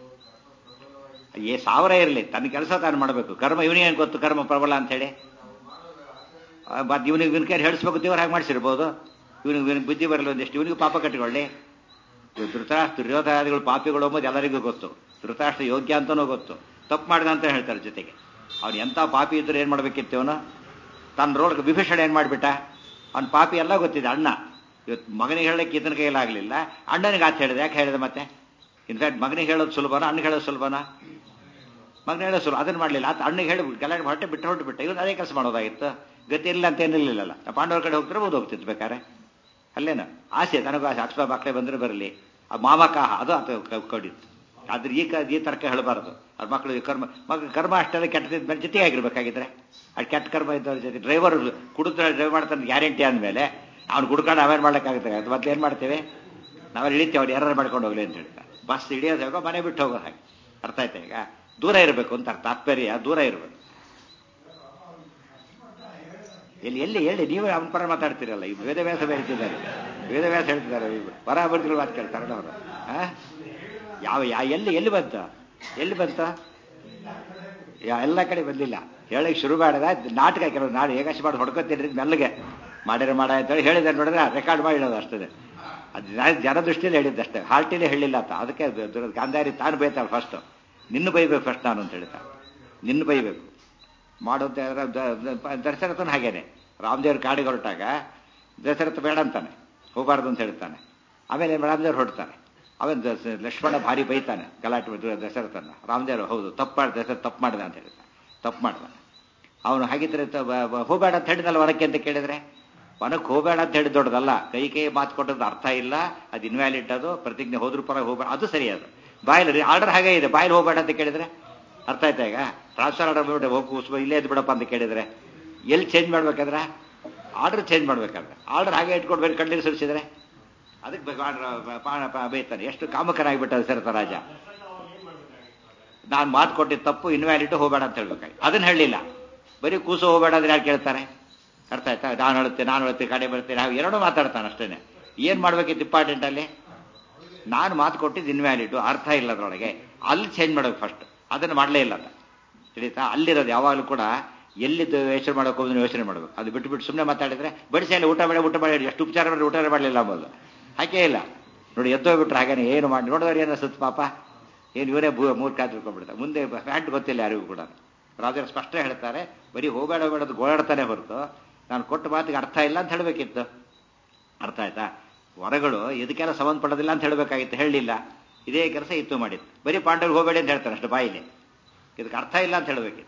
ಏ ಸಾವಿರ ಇರಲಿ ತನ್ನ ಕೆಲಸ ತಾನು ಮಾಡಬೇಕು ಕರ್ಮ ಇವನಿಗೆ ಏನು ಗೊತ್ತು ಕರ್ಮ ಪ್ರಬಲ ಅಂತ ಹೇಳಿ ಮತ್ತೆ ಇವನಿಗೆ ಇವನ ಕೈ ಹೇಳಿಸ್ಬೇಕು ದೇವ್ರು ಹಾಗೆ ಮಾಡಿಸಿರ್ಬೋದು ಇವನಿಗೆ ಇವನಿಗೆ ಬುದ್ಧಿ ಬರಲ್ಲ ಒಂದಿಷ್ಟು ಇವನಿಗೆ ಪಾಪ ಕಟ್ಟಿಕೊಳ್ಳಿ ಧೃತರಾಷ್ಟ್ರ ದುರ್ಯೋಧನಾದಿಗಳು ಪಾಪಿಗಳು ಅಂಬೋದು ಎಲ್ಲರಿಗೂ ಗೊತ್ತು ಧೃತರಾಷ್ಟ್ರ ಯೋಗ್ಯ ಅಂತನೂ ಗೊತ್ತು ತಪ್ಪು ಮಾಡಿದ ಅಂತ ಹೇಳ್ತಾರೆ ಜೊತೆಗೆ ಅವ್ನು ಎಂಥ ಪಾಪಿ ಇದ್ರೆ ಏನು ಮಾಡ್ಬೇಕಿತ್ತು ಅವನು ತನ್ನ ರೋಡ್ ವಿಭೀಷಣ ಏನು ಮಾಡಿಬಿಟ್ಟ ಅವ್ನ ಪಾಪಿ ಎಲ್ಲ ಗೊತ್ತಿದೆ ಅಣ್ಣ ಇವತ್ತು ಮಗನಿಗೆ ಹೇಳಕ್ಕೆ ಇದನ್ನ ಕೈಲಾಗಲಿಲ್ಲ ಅಣ್ಣನಿಗೆ ಆತ ಹೇಳಿದೆ ಯಾಕೆ ಹೇಳಿದೆ ಮತ್ತೆ ಇನ್ಫ್ಯಾಕ್ಟ್ ಮಗನಿಗೆ ಹೇಳೋದು ಸುಲಭನಾ ಅಣ್ಣಿಗೆ ಹೇಳೋದು ಸುಲಭನಾ ಮಗನ ಹೇಳೋದು ಸುಲಭ ಅದನ್ನ ಮಾಡಲಿಲ್ಲ ಆತ ಅಣ್ಣಿಗೆ ಹೇಳಿ ಗಲಾಟೆ ಹೊಟ್ಟೆ ಬಿಟ್ಟು ಹೊರಟು ಬಿಟ್ಟ ಇವನು ಅದೇ ಕೆಲಸ ಮಾಡೋದಾಗಿತ್ತು ಗತಿ ಇಲ್ಲ ಅಂತ ಏನಿರಲಿಲ್ಲ ಪಾಂಡವರ ಕಡೆ ಹೋಗ್ತಾರೆ ಓದ್ ಹೋಗ್ತಿತ್ತು ಬೇಕಾರೆ ಅಲ್ಲೇನು ಆಸೆ ನನಗೂ ಆಸೆ ಅಕ್ಷರ ಮಕ್ಕಳೇ ಬಂದ್ರೆ ಬರಲಿ ಆ ಮಾಮಕಾಹ ಅದು ಆತ ಕಡಿತ್ತು ಆದ್ರೆ ಈ ಕ ಈ ತರ್ಕ ಹೇಳಬಾರ್ದು ಅವ್ರ ಮಕ್ಕಳು ಕರ್ಮ ಮಗ ಕರ್ಮ ಅಷ್ಟೆಲ್ಲ ಕೆಟ್ಟದಿದ್ದ ಮೇಲೆ ಜೊತೆಗೆ ಆಗಿರ್ಬೇಕಾಗಿದ್ರೆ ಅದು ಕೆಟ್ಟ ಕರ್ಮ ಇದ್ದವ್ರ ಜೊತೆ ಡ್ರೈವರ್ ಕುಡಿದ್ರೆ ಡ್ರೈವ್ ಮಾಡ್ತಾನೆ ಗ್ಯಾರಂಟಿ ಅಂದಮೇಲೆ ಅವ್ನು ಕುಡ್ಕೊಂಡು ಅವೇನು ಮಾಡ್ಲಿಕ್ಕಾಗುತ್ತೆ ಅದು ಮೊದಲು ಏನು ಮಾಡ್ತೇವೆ ನಾವೆಲ್ಲ ಇಳಿತೇವೆ ಅವ್ರು ಯಾರು ಮಾಡ್ಕೊಂಡು ಹೋಗ್ಲಿ ಅಂತ ಹೇಳ್ತಾರೆ ಬಸ್ ಹಿಡಿಯೋದು ಹೇಗೋ ಮನೆ ಬಿಟ್ಟು ಹೋಗೋ ಹಾಗೆ ಅರ್ಥ ಆಯ್ತಾ ಈಗ ದೂರ ಇರಬೇಕು ಅಂತ ತಾತ್ಪರ್ಯ ದೂರ ಇರಬೇಕು ಎಲ್ಲಿ ಎಲ್ಲಿ ಹೇಳಿ ನೀವು ಅವನ ಪರ ಮಾತಾಡ್ತೀರಲ್ಲ ಈ ವೇದವ್ಯಾಸ ಹೇಳ್ತಿದ್ದಾರೆ ವೇದವ್ಯಾಸ ಹೇಳ್ತಿದ್ದಾರೆ ಬರಾಬರ್ತಿಗಳು ಮಾತು ಕೇಳ್ತಾರೆ ಅವರು ಯಾವ ಯಾ ಎಲ್ಲಿ ಎಲ್ಲಿ ಬಂತ ಎಲ್ಲಿ ಬಂತ ಎಲ್ಲ ಕಡೆ ಬಂದಿಲ್ಲ ಹೇಳಕ್ಕೆ ಶುರು ಮಾಡಿದ ನಾಟಕ ಕೆಲವು ನಾಡು ಏಕಾಶಿ ಮಾಡಿ ಹೊಡ್ಕೊತೀನಿ ಮೆಲ್ಲಗೆ ಮಾಡಿರ ಮಾಡ ಅಂತೇಳಿ ಹೇಳಿದೆ ನೋಡಿದ್ರೆ ರೆಕಾರ್ಡ್ ಮಾಡಿ ಹೇಳೋದು ಅಷ್ಟೇ ಅದು ಜನ ದೃಷ್ಟಿಯಲ್ಲಿ ಹೇಳಿದ್ದಷ್ಟೇ ಹಾಲ್ಟಿಲೇ ಹೇಳಿಲ್ಲ ಅಂತ ಅದಕ್ಕೆ ಗಾಂಧಾರಿ ತಾನು ಬೈತಾಳೆ ಫಸ್ಟ್ ನಿನ್ನ ಬೈಬೇಕು ಫಸ್ಟ್ ನಾನು ಅಂತ ಹೇಳ್ತಾಳೆ ನಿನ್ನ ಬೈಬೇಕು ಮಾಡೋದು ದಶರಥನ ಹಾಗೇನೆ ರಾಮದೇವ್ರ ಕಾಡಿಗೆ ಹೊರಟಾಗ ದಶರಥ ಬೇಡ ಅಂತಾನೆ ಹೋಗಬಾರ್ದು ಅಂತ ಹೇಳ್ತಾನೆ ಆಮೇಲೆ ರಾಮದೇವ್ರು ಹೊರಡ್ತಾನೆ ಅವನ್ ಲಕ್ಷ್ಮಣ ಭಾರಿ ಬೈತಾನೆ ಗಲಾಟೆ ದಶರಥನ ರಾಮದೇವ್ರು ಹೌದು ತಪ್ಪು ಮಾಡಿದ ದಶರಥ ತಪ್ಪು ಮಾಡಿದ ಅಂತ ಹೇಳ್ತಾನೆ ತಪ್ಪು ಮಾಡ್ದ ಅವನು ಹಾಗಿದ್ರೆ ಹೋಗಬೇಡ ಅಂತ ಹೇಳಿದಲ್ಲ ವನಕ್ಕೆ ಅಂತ ಕೇಳಿದ್ರೆ ವನಕ್ಕೆ ಹೋಗಬೇಡ ಅಂತ ಹೇಳಿ ದೊಡ್ಡದಲ್ಲ ಕೈ ಕೈ ಮಾತು ಕೊಟ್ಟದ್ದು ಅರ್ಥ ಇಲ್ಲ ಅದು ಇನ್ವ್ಯಾಲಿಡ್ ಅದು ಪ್ರತಿಜ್ಞೆ ಹೋದ್ರ ಪರ ಹೋಗಬೇಡ ಅದು ಸರಿ ಅದು ಬಾಯಲ್ಲಿ ಆರ್ಡರ್ ಹಾಗೆ ಇದೆ ಬಾಯಲ್ಲಿ ಹೋಗಬೇಡ ಅಂತ ಕೇಳಿದ್ರೆ ಅರ್ಥ ಆಯ್ತಾ ಈಗ ಟ್ರಾನ್ಸ್ಫರ್ ಆರ್ಡರ್ ಬಿಟ್ಟು ಹೋಗಿ ಕೂಸ್ಬೋ ಇಲ್ಲೇ ಇದ್ದು ಬಿಡಪ್ಪ ಅಂತ ಕೇಳಿದ್ರೆ ಎಲ್ಲಿ ಚೇಂಜ್ ಮಾಡ್ಬೇಕಾದ್ರೆ ಆರ್ಡರ್ ಚೇಂಜ್ ಮಾಡ್ಬೇಕಾದ್ರೆ ಆರ್ಡರ್ ಹಾಗೆ ಇಟ್ಕೊಂಡು ಬೇರೆ ಕಣ್ಣೀರು ಸುರಿಸಿದ್ರೆ ಅದಕ್ಕೆ ಬೈತಾನೆ ಎಷ್ಟು ಕಾಮಕನಾಗಿಬಿಟ್ಟ ದಶರಥ ರಾಜ ನಾನು ಮಾತು ಕೊಟ್ಟಿದ್ದು ತಪ್ಪು ಇನ್ವ್ಯಾಲಿಡ್ ಹೋಗಬೇಡ ಅಂತ ಹೇಳ್ಬೇಕಾಗಿ ಅದನ್ನ ಹೇಳಲಿಲ್ಲ ಬರೀ ಕೂಸು ಹೋಗಬೇಡ ಅಂದ್ರೆ ಯಾರು ಕೇಳ್ತಾರೆ ಅರ್ಥ ಆಯ್ತಾ ನಾನು ಹೇಳುತ್ತೆ ನಾನು ಹೇಳುತ್ತೆ ಕಡೆ ಬರ್ತೇನೆ ನಾವು ಎರಡೂ ಮಾತಾಡ್ತಾನೆ ಅಷ್ಟೇನೆ ಏನ್ ಮಾಡ್ಬೇಕಿತ್ತು ಇಂಪಾರ್ಟೆಂಟ್ ಅಲ್ಲಿ ನಾನು ಮಾತು ಕೊಟ್ಟಿದ್ದು ಇನ್ವ್ಯಾಲಿಡ್ ಅರ್ಥ ಇಲ್ಲ ಅದರೊಳಗೆ ಅಲ್ಲಿ ಚೇಂಜ್ ಮಾಡೋದು ಫಸ್ಟ್ ಅದನ್ನು ಮಾಡಲೇ ಇಲ್ಲ ಅಂತ ತಿಳಿತಾ ಅಲ್ಲಿರೋದು ಯಾವಾಗಲೂ ಕೂಡ ಎಲ್ಲಿದ್ದು ಯೋಚನೆ ಮಾಡೋಕೆ ಹೋದ್ರೆ ಯೋಚನೆ ಮಾಡಬೇಕು ಅದು ಬಿಟ್ಟು ಬಿಟ್ಟು ಸುಮ್ಮನೆ ಮಾತಾಡಿದ್ರೆ ಬಡಿಸಲ್ಲ ಊಟ ಮಾಡಿ ಊಟ ಮಾಡಿ ಎಷ್ಟು ಉಪಚಾರ ಮಾಡಿ ಊಟ ಮಾಡಲಿಲ್ಲ ಅಂಬೋದು ಹಾಕೇ ಇಲ್ಲ ನೋಡಿ ಎದ್ದೋಗ್ಬಿಟ್ರೆ ಹಾಗೇನೆ ಏನು ಮಾಡಿ ನೋಡಿದ್ರೆ ಏನು ಅನ್ಸುತ್ತೆ ಪಾಪ ಏನು ಇವರೇ ಭೂ ಮೂರು ಕಾದು ತಿಳ್ಕೊಂಡ್ಬಿಡ್ತಾರೆ ಮುಂದೆ ಫ್ಯಾಕ್ಟ್ ಗೊತ್ತಿಲ್ಲ ಯಾರಿಗೂ ಕೂಡ ರಾಜರು ಸ್ಪಷ್ಟ ಹೇಳ್ತಾರೆ ಬರೀ ಹೋಗಬೇಡ ಬೇಡದು ಗೋಳಾಡ್ತಾನೆ ಹೊರತು ನಾನು ಕೊಟ್ಟ ಮಾತಿಗೆ ಅರ್ಥ ಇಲ್ಲ ಅಂತ ಹೇಳಬೇಕಿತ್ತು ಅರ್ಥ ಆಯ್ತಾ ಹೊರಗಳು ಇದಕ್ಕೆಲ್ಲ ಸಂಬಂಧಪಡೋದಿಲ್ಲ ಅಂತ ಹೇಳಬೇಕಾಗಿತ್ತು ಹೇಳಲಿಲ್ಲ ಇದೇ ಕೆಲಸ ಇತ್ತು ಮಾಡಿತ್ತು ಬರೀ ಪಾಂಡವ್ರಿಗೆ ಹೋಗಬೇಡಿ ಅಂತ ಹೇಳ್ತಾನೆ ಅಷ್ಟು ಬಾಯಿಲಿ ಇದಕ್ಕೆ ಅರ್ಥ ಇಲ್ಲ ಅಂತ ಹೇಳಬೇಕಿತ್ತು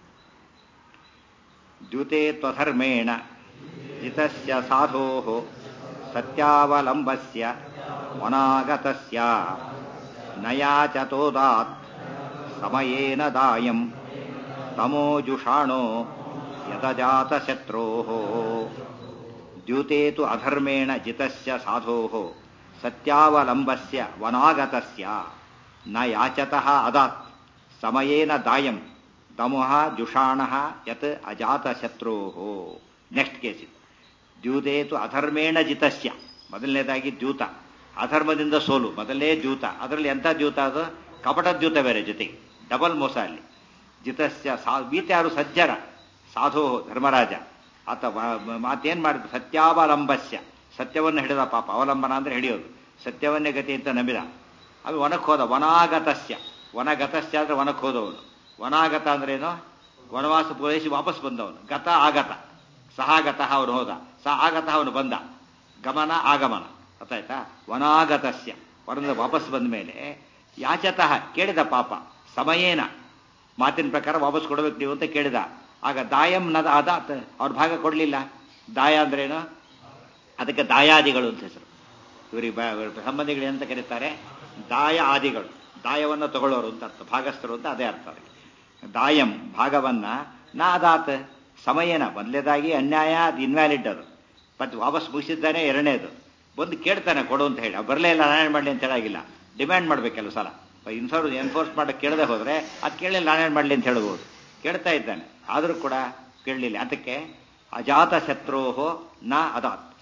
ದ್ಯೂತೆ ತ್ವಧರ್ಮೇಣ ಜಿತಸ್ಯ ಸಾಧೋ ಸತ್ಯಾವಲಂಬಸ್ಯ ವನಾಗತಸ್ಯ ನಯಾಚತೋದಾತ್ ಸಮಯೇನ ದಾಯಂ ತಮೋಜುಷಾಣೋ ಯತಜಾತ ಶತ್ರೋ ದ್ಯೂತೆ ತು ಅಧರ್ಮೇಣ ಜಿತಸ್ಯ ಸಾಧೋ ಸತ್ಯಾವಲಂಬಸ್ಯ ವನಾಗತಸ್ಯ ನ ಯಾಚತಃ ಅದಾತ್ ಸಮಯೇನ ದಾಯಂ ತಮಃ ಜುಷಾಣಃ ಯತ್ ಅಜಾತ ಶತ್ರೋ ನೆಕ್ಸ್ಟ್ ಕೇಸ್ ಇದು ದ್ಯೂತೇತು ಅಧರ್ಮೇಣ ಜಿತಸ್ಯ ಮೊದಲನೇದಾಗಿ ದ್ಯೂತ ಅಧರ್ಮದಿಂದ ಸೋಲು ಮೊದಲನೇ ದ್ಯೂತ ಅದರಲ್ಲಿ ಎಂಥ ದ್ಯೂತ ಅದು ಕಪಟ ದ್ಯೂತ ಬೇರೆ ಜೊತೆಗೆ ಡಬಲ್ ಮೋಸ ಅಲ್ಲಿ ಜಿತಸ್ಯ ಸಾ ಗೀತೆ ಯಾರು ಸಜ್ಜರ ಸಾಧು ಧರ್ಮರಾಜ ಆತ ಮಾತೇನ್ ಮಾಡಿದ ಸತ್ಯಾವಲಂಬಸ್ಯ ಸತ್ಯವನ್ನು ಹಿಡಿದ ಪಾಪ ಅವಲಂಬನ ಅಂದ್ರೆ ಹಿಡಿಯೋದು ಸತ್ಯವನ್ನೇ ಗತಿ ಅಂತ ನಂಬಿದ ಅದು ವನಕ್ಕೆ ಹೋದ ವನಾಗತಸ್ಯ ವನಗತಸ್ಯ ಅಂದ್ರೆ ವನಕ್ಕೆ ಹೋದವನು ವನಾಗತ ಅಂದ್ರೇನು ವನವಾಸ ಪೂರೈಸಿ ವಾಪಸ್ ಬಂದವನು ಗತ ಆಗತ ಸಹಾಗತ ಅವನು ಹೋದ ಸ ಆಗತ ಅವನು ಬಂದ ಗಮನ ಆಗಮನ ಗೊತ್ತಾಯ್ತಾ ವನಾಗತಸ್ಯ ವನದ ವಾಪಸ್ ಬಂದ ಮೇಲೆ ಯಾಚತಃ ಕೇಳಿದ ಪಾಪ ಸಮಯೇನ ಮಾತಿನ ಪ್ರಕಾರ ವಾಪಸ್ ಕೊಡಬೇಕು ನೀವು ಅಂತ ಕೇಳಿದ ಆಗ ದಾಯಂ ನದ ಅದ ಅವ್ರ ಭಾಗ ಕೊಡಲಿಲ್ಲ ದಾಯ ಅಂದ್ರೇನು ಅದಕ್ಕೆ ದಾಯಾದಿಗಳು ಅಂತ ಹೆಸರು ಇವರಿಗೆ ಸಂಬಂಧಿಗಳು ಅಂತ ಕರೀತಾರೆ ದಾಯ ಆದಿಗಳು ದಾಯವನ್ನು ತಗೊಳ್ಳೋರು ಅಂತ ಅರ್ಥ ಭಾಗಸ್ಥರು ಅಂತ ಅದೇ ಅರ್ಥ ಅದಕ್ಕೆ ದಾಯಂ ಭಾಗವನ್ನ ನಾ ಅದಾತ್ ಸಮಯನ ಮೊದಲೇದಾಗಿ ಅನ್ಯಾಯ ಅದು ಇನ್ವ್ಯಾಲಿಡ್ ಅದು ಮತ್ತೆ ವಾಪಸ್ ಮುಗಿಸಿದ್ದಾನೆ ಎರಡನೇದು ಬಂದು ಕೇಳ್ತಾನೆ ಕೊಡು ಅಂತ ಹೇಳಿ ಬರಲೇ ಇಲ್ಲ ನಾನೇನು ಮಾಡಲಿ ಅಂತ ಹೇಳಾಗಿಲ್ಲ ಡಿಮ್ಯಾಂಡ್ ಮಾಡ್ಬೇಕು ಕೆಲವು ಸಲ ಇನ್ಫೋರ್ ಎನ್ಫೋರ್ಸ್ ಮಾಡಕ್ಕೆ ಕೇಳದೆ ಹೋದ್ರೆ ಅದು ಕೇಳಲಿಲ್ಲ ನಾನೇನು ಮಾಡಲಿ ಅಂತ ಹೇಳ್ಬೋದು ಕೇಳ್ತಾ ಇದ್ದಾನೆ ಆದರೂ ಕೂಡ ಕೇಳಲಿಲ್ಲ ಅದಕ್ಕೆ ಅಜಾತ ಶತ್ರೋಹೋ ನ ಅದಾತ್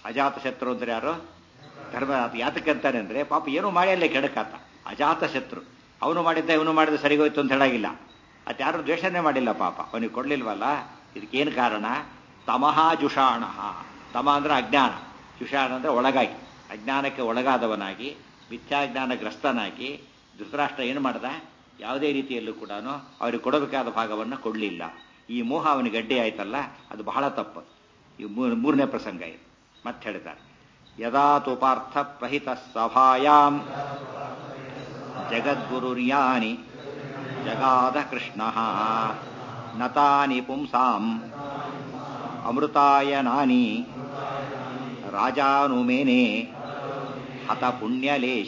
ಅಜಾತ ಶತ್ರು ಅಂದ್ರೆ ಯಾರು ಧರ್ಮ ಯಾತಕ್ಕೆ ಅಂತಾನೆ ಅಂದ್ರೆ ಪಾಪ ಏನೂ ಮಾಡಿಯಲ್ಲೇ ಕೆಡಕಾತ ಅಜಾತ ಶತ್ರು ಅವನು ಮಾಡಿದ್ದ ಇವನು ಮಾಡಿದ ಸರಿಗೋಯ್ತು ಅಂತ ಹೇಳಾಗಿಲ್ಲ ಅದು ಯಾರು ದ್ವೇಷನೇ ಮಾಡಿಲ್ಲ ಪಾಪ ಅವನಿಗೆ ಕೊಡ್ಲಿಲ್ವಲ್ಲ ಇದಕ್ಕೇನು ಕಾರಣ ತಮಃ ಜುಷಾಣ ತಮ ಅಂದ್ರೆ ಅಜ್ಞಾನ ಜುಷಾಣ ಅಂದ್ರೆ ಒಳಗಾಗಿ ಅಜ್ಞಾನಕ್ಕೆ ಒಳಗಾದವನಾಗಿ ಮಿಥ್ಯಾಜ್ಞಾನಗ್ರಸ್ತನಾಗಿ ಧೃತರಾಷ್ಟ್ರ ಏನು ಮಾಡ್ದ ಯಾವುದೇ ರೀತಿಯಲ್ಲೂ ಕೂಡ ಅವ್ರಿಗೆ ಕೊಡಬೇಕಾದ ಭಾಗವನ್ನು ಕೊಡಲಿಲ್ಲ ಈ ಮೋಹ ಅವನಿಗೆ ಅಡ್ಡಿ ಆಯ್ತಲ್ಲ ಅದು ಬಹಳ ತಪ್ಪು ಈ ಮೂರನೇ ಪ್ರಸಂಗ ಇದು ಮತ್ತೆ ಹೇಳ್ತಾರೆ ಯದಾ ತು ಪಾರ್ಥ ಪ್ರಹಿತ ಸಭಾಯಾಂ ಜಗದ್ಗುರುರ್ಯಾನಿ ಜಗಾದ ಕೃಷ್ಣ ನತಾನಿ ಪುಂಸಾಂ ಅಮೃತಾಯನಾನಿ ರಾಜಾನುಮೇನೆ ಹತ ಪುಣ್ಯಲೇಶ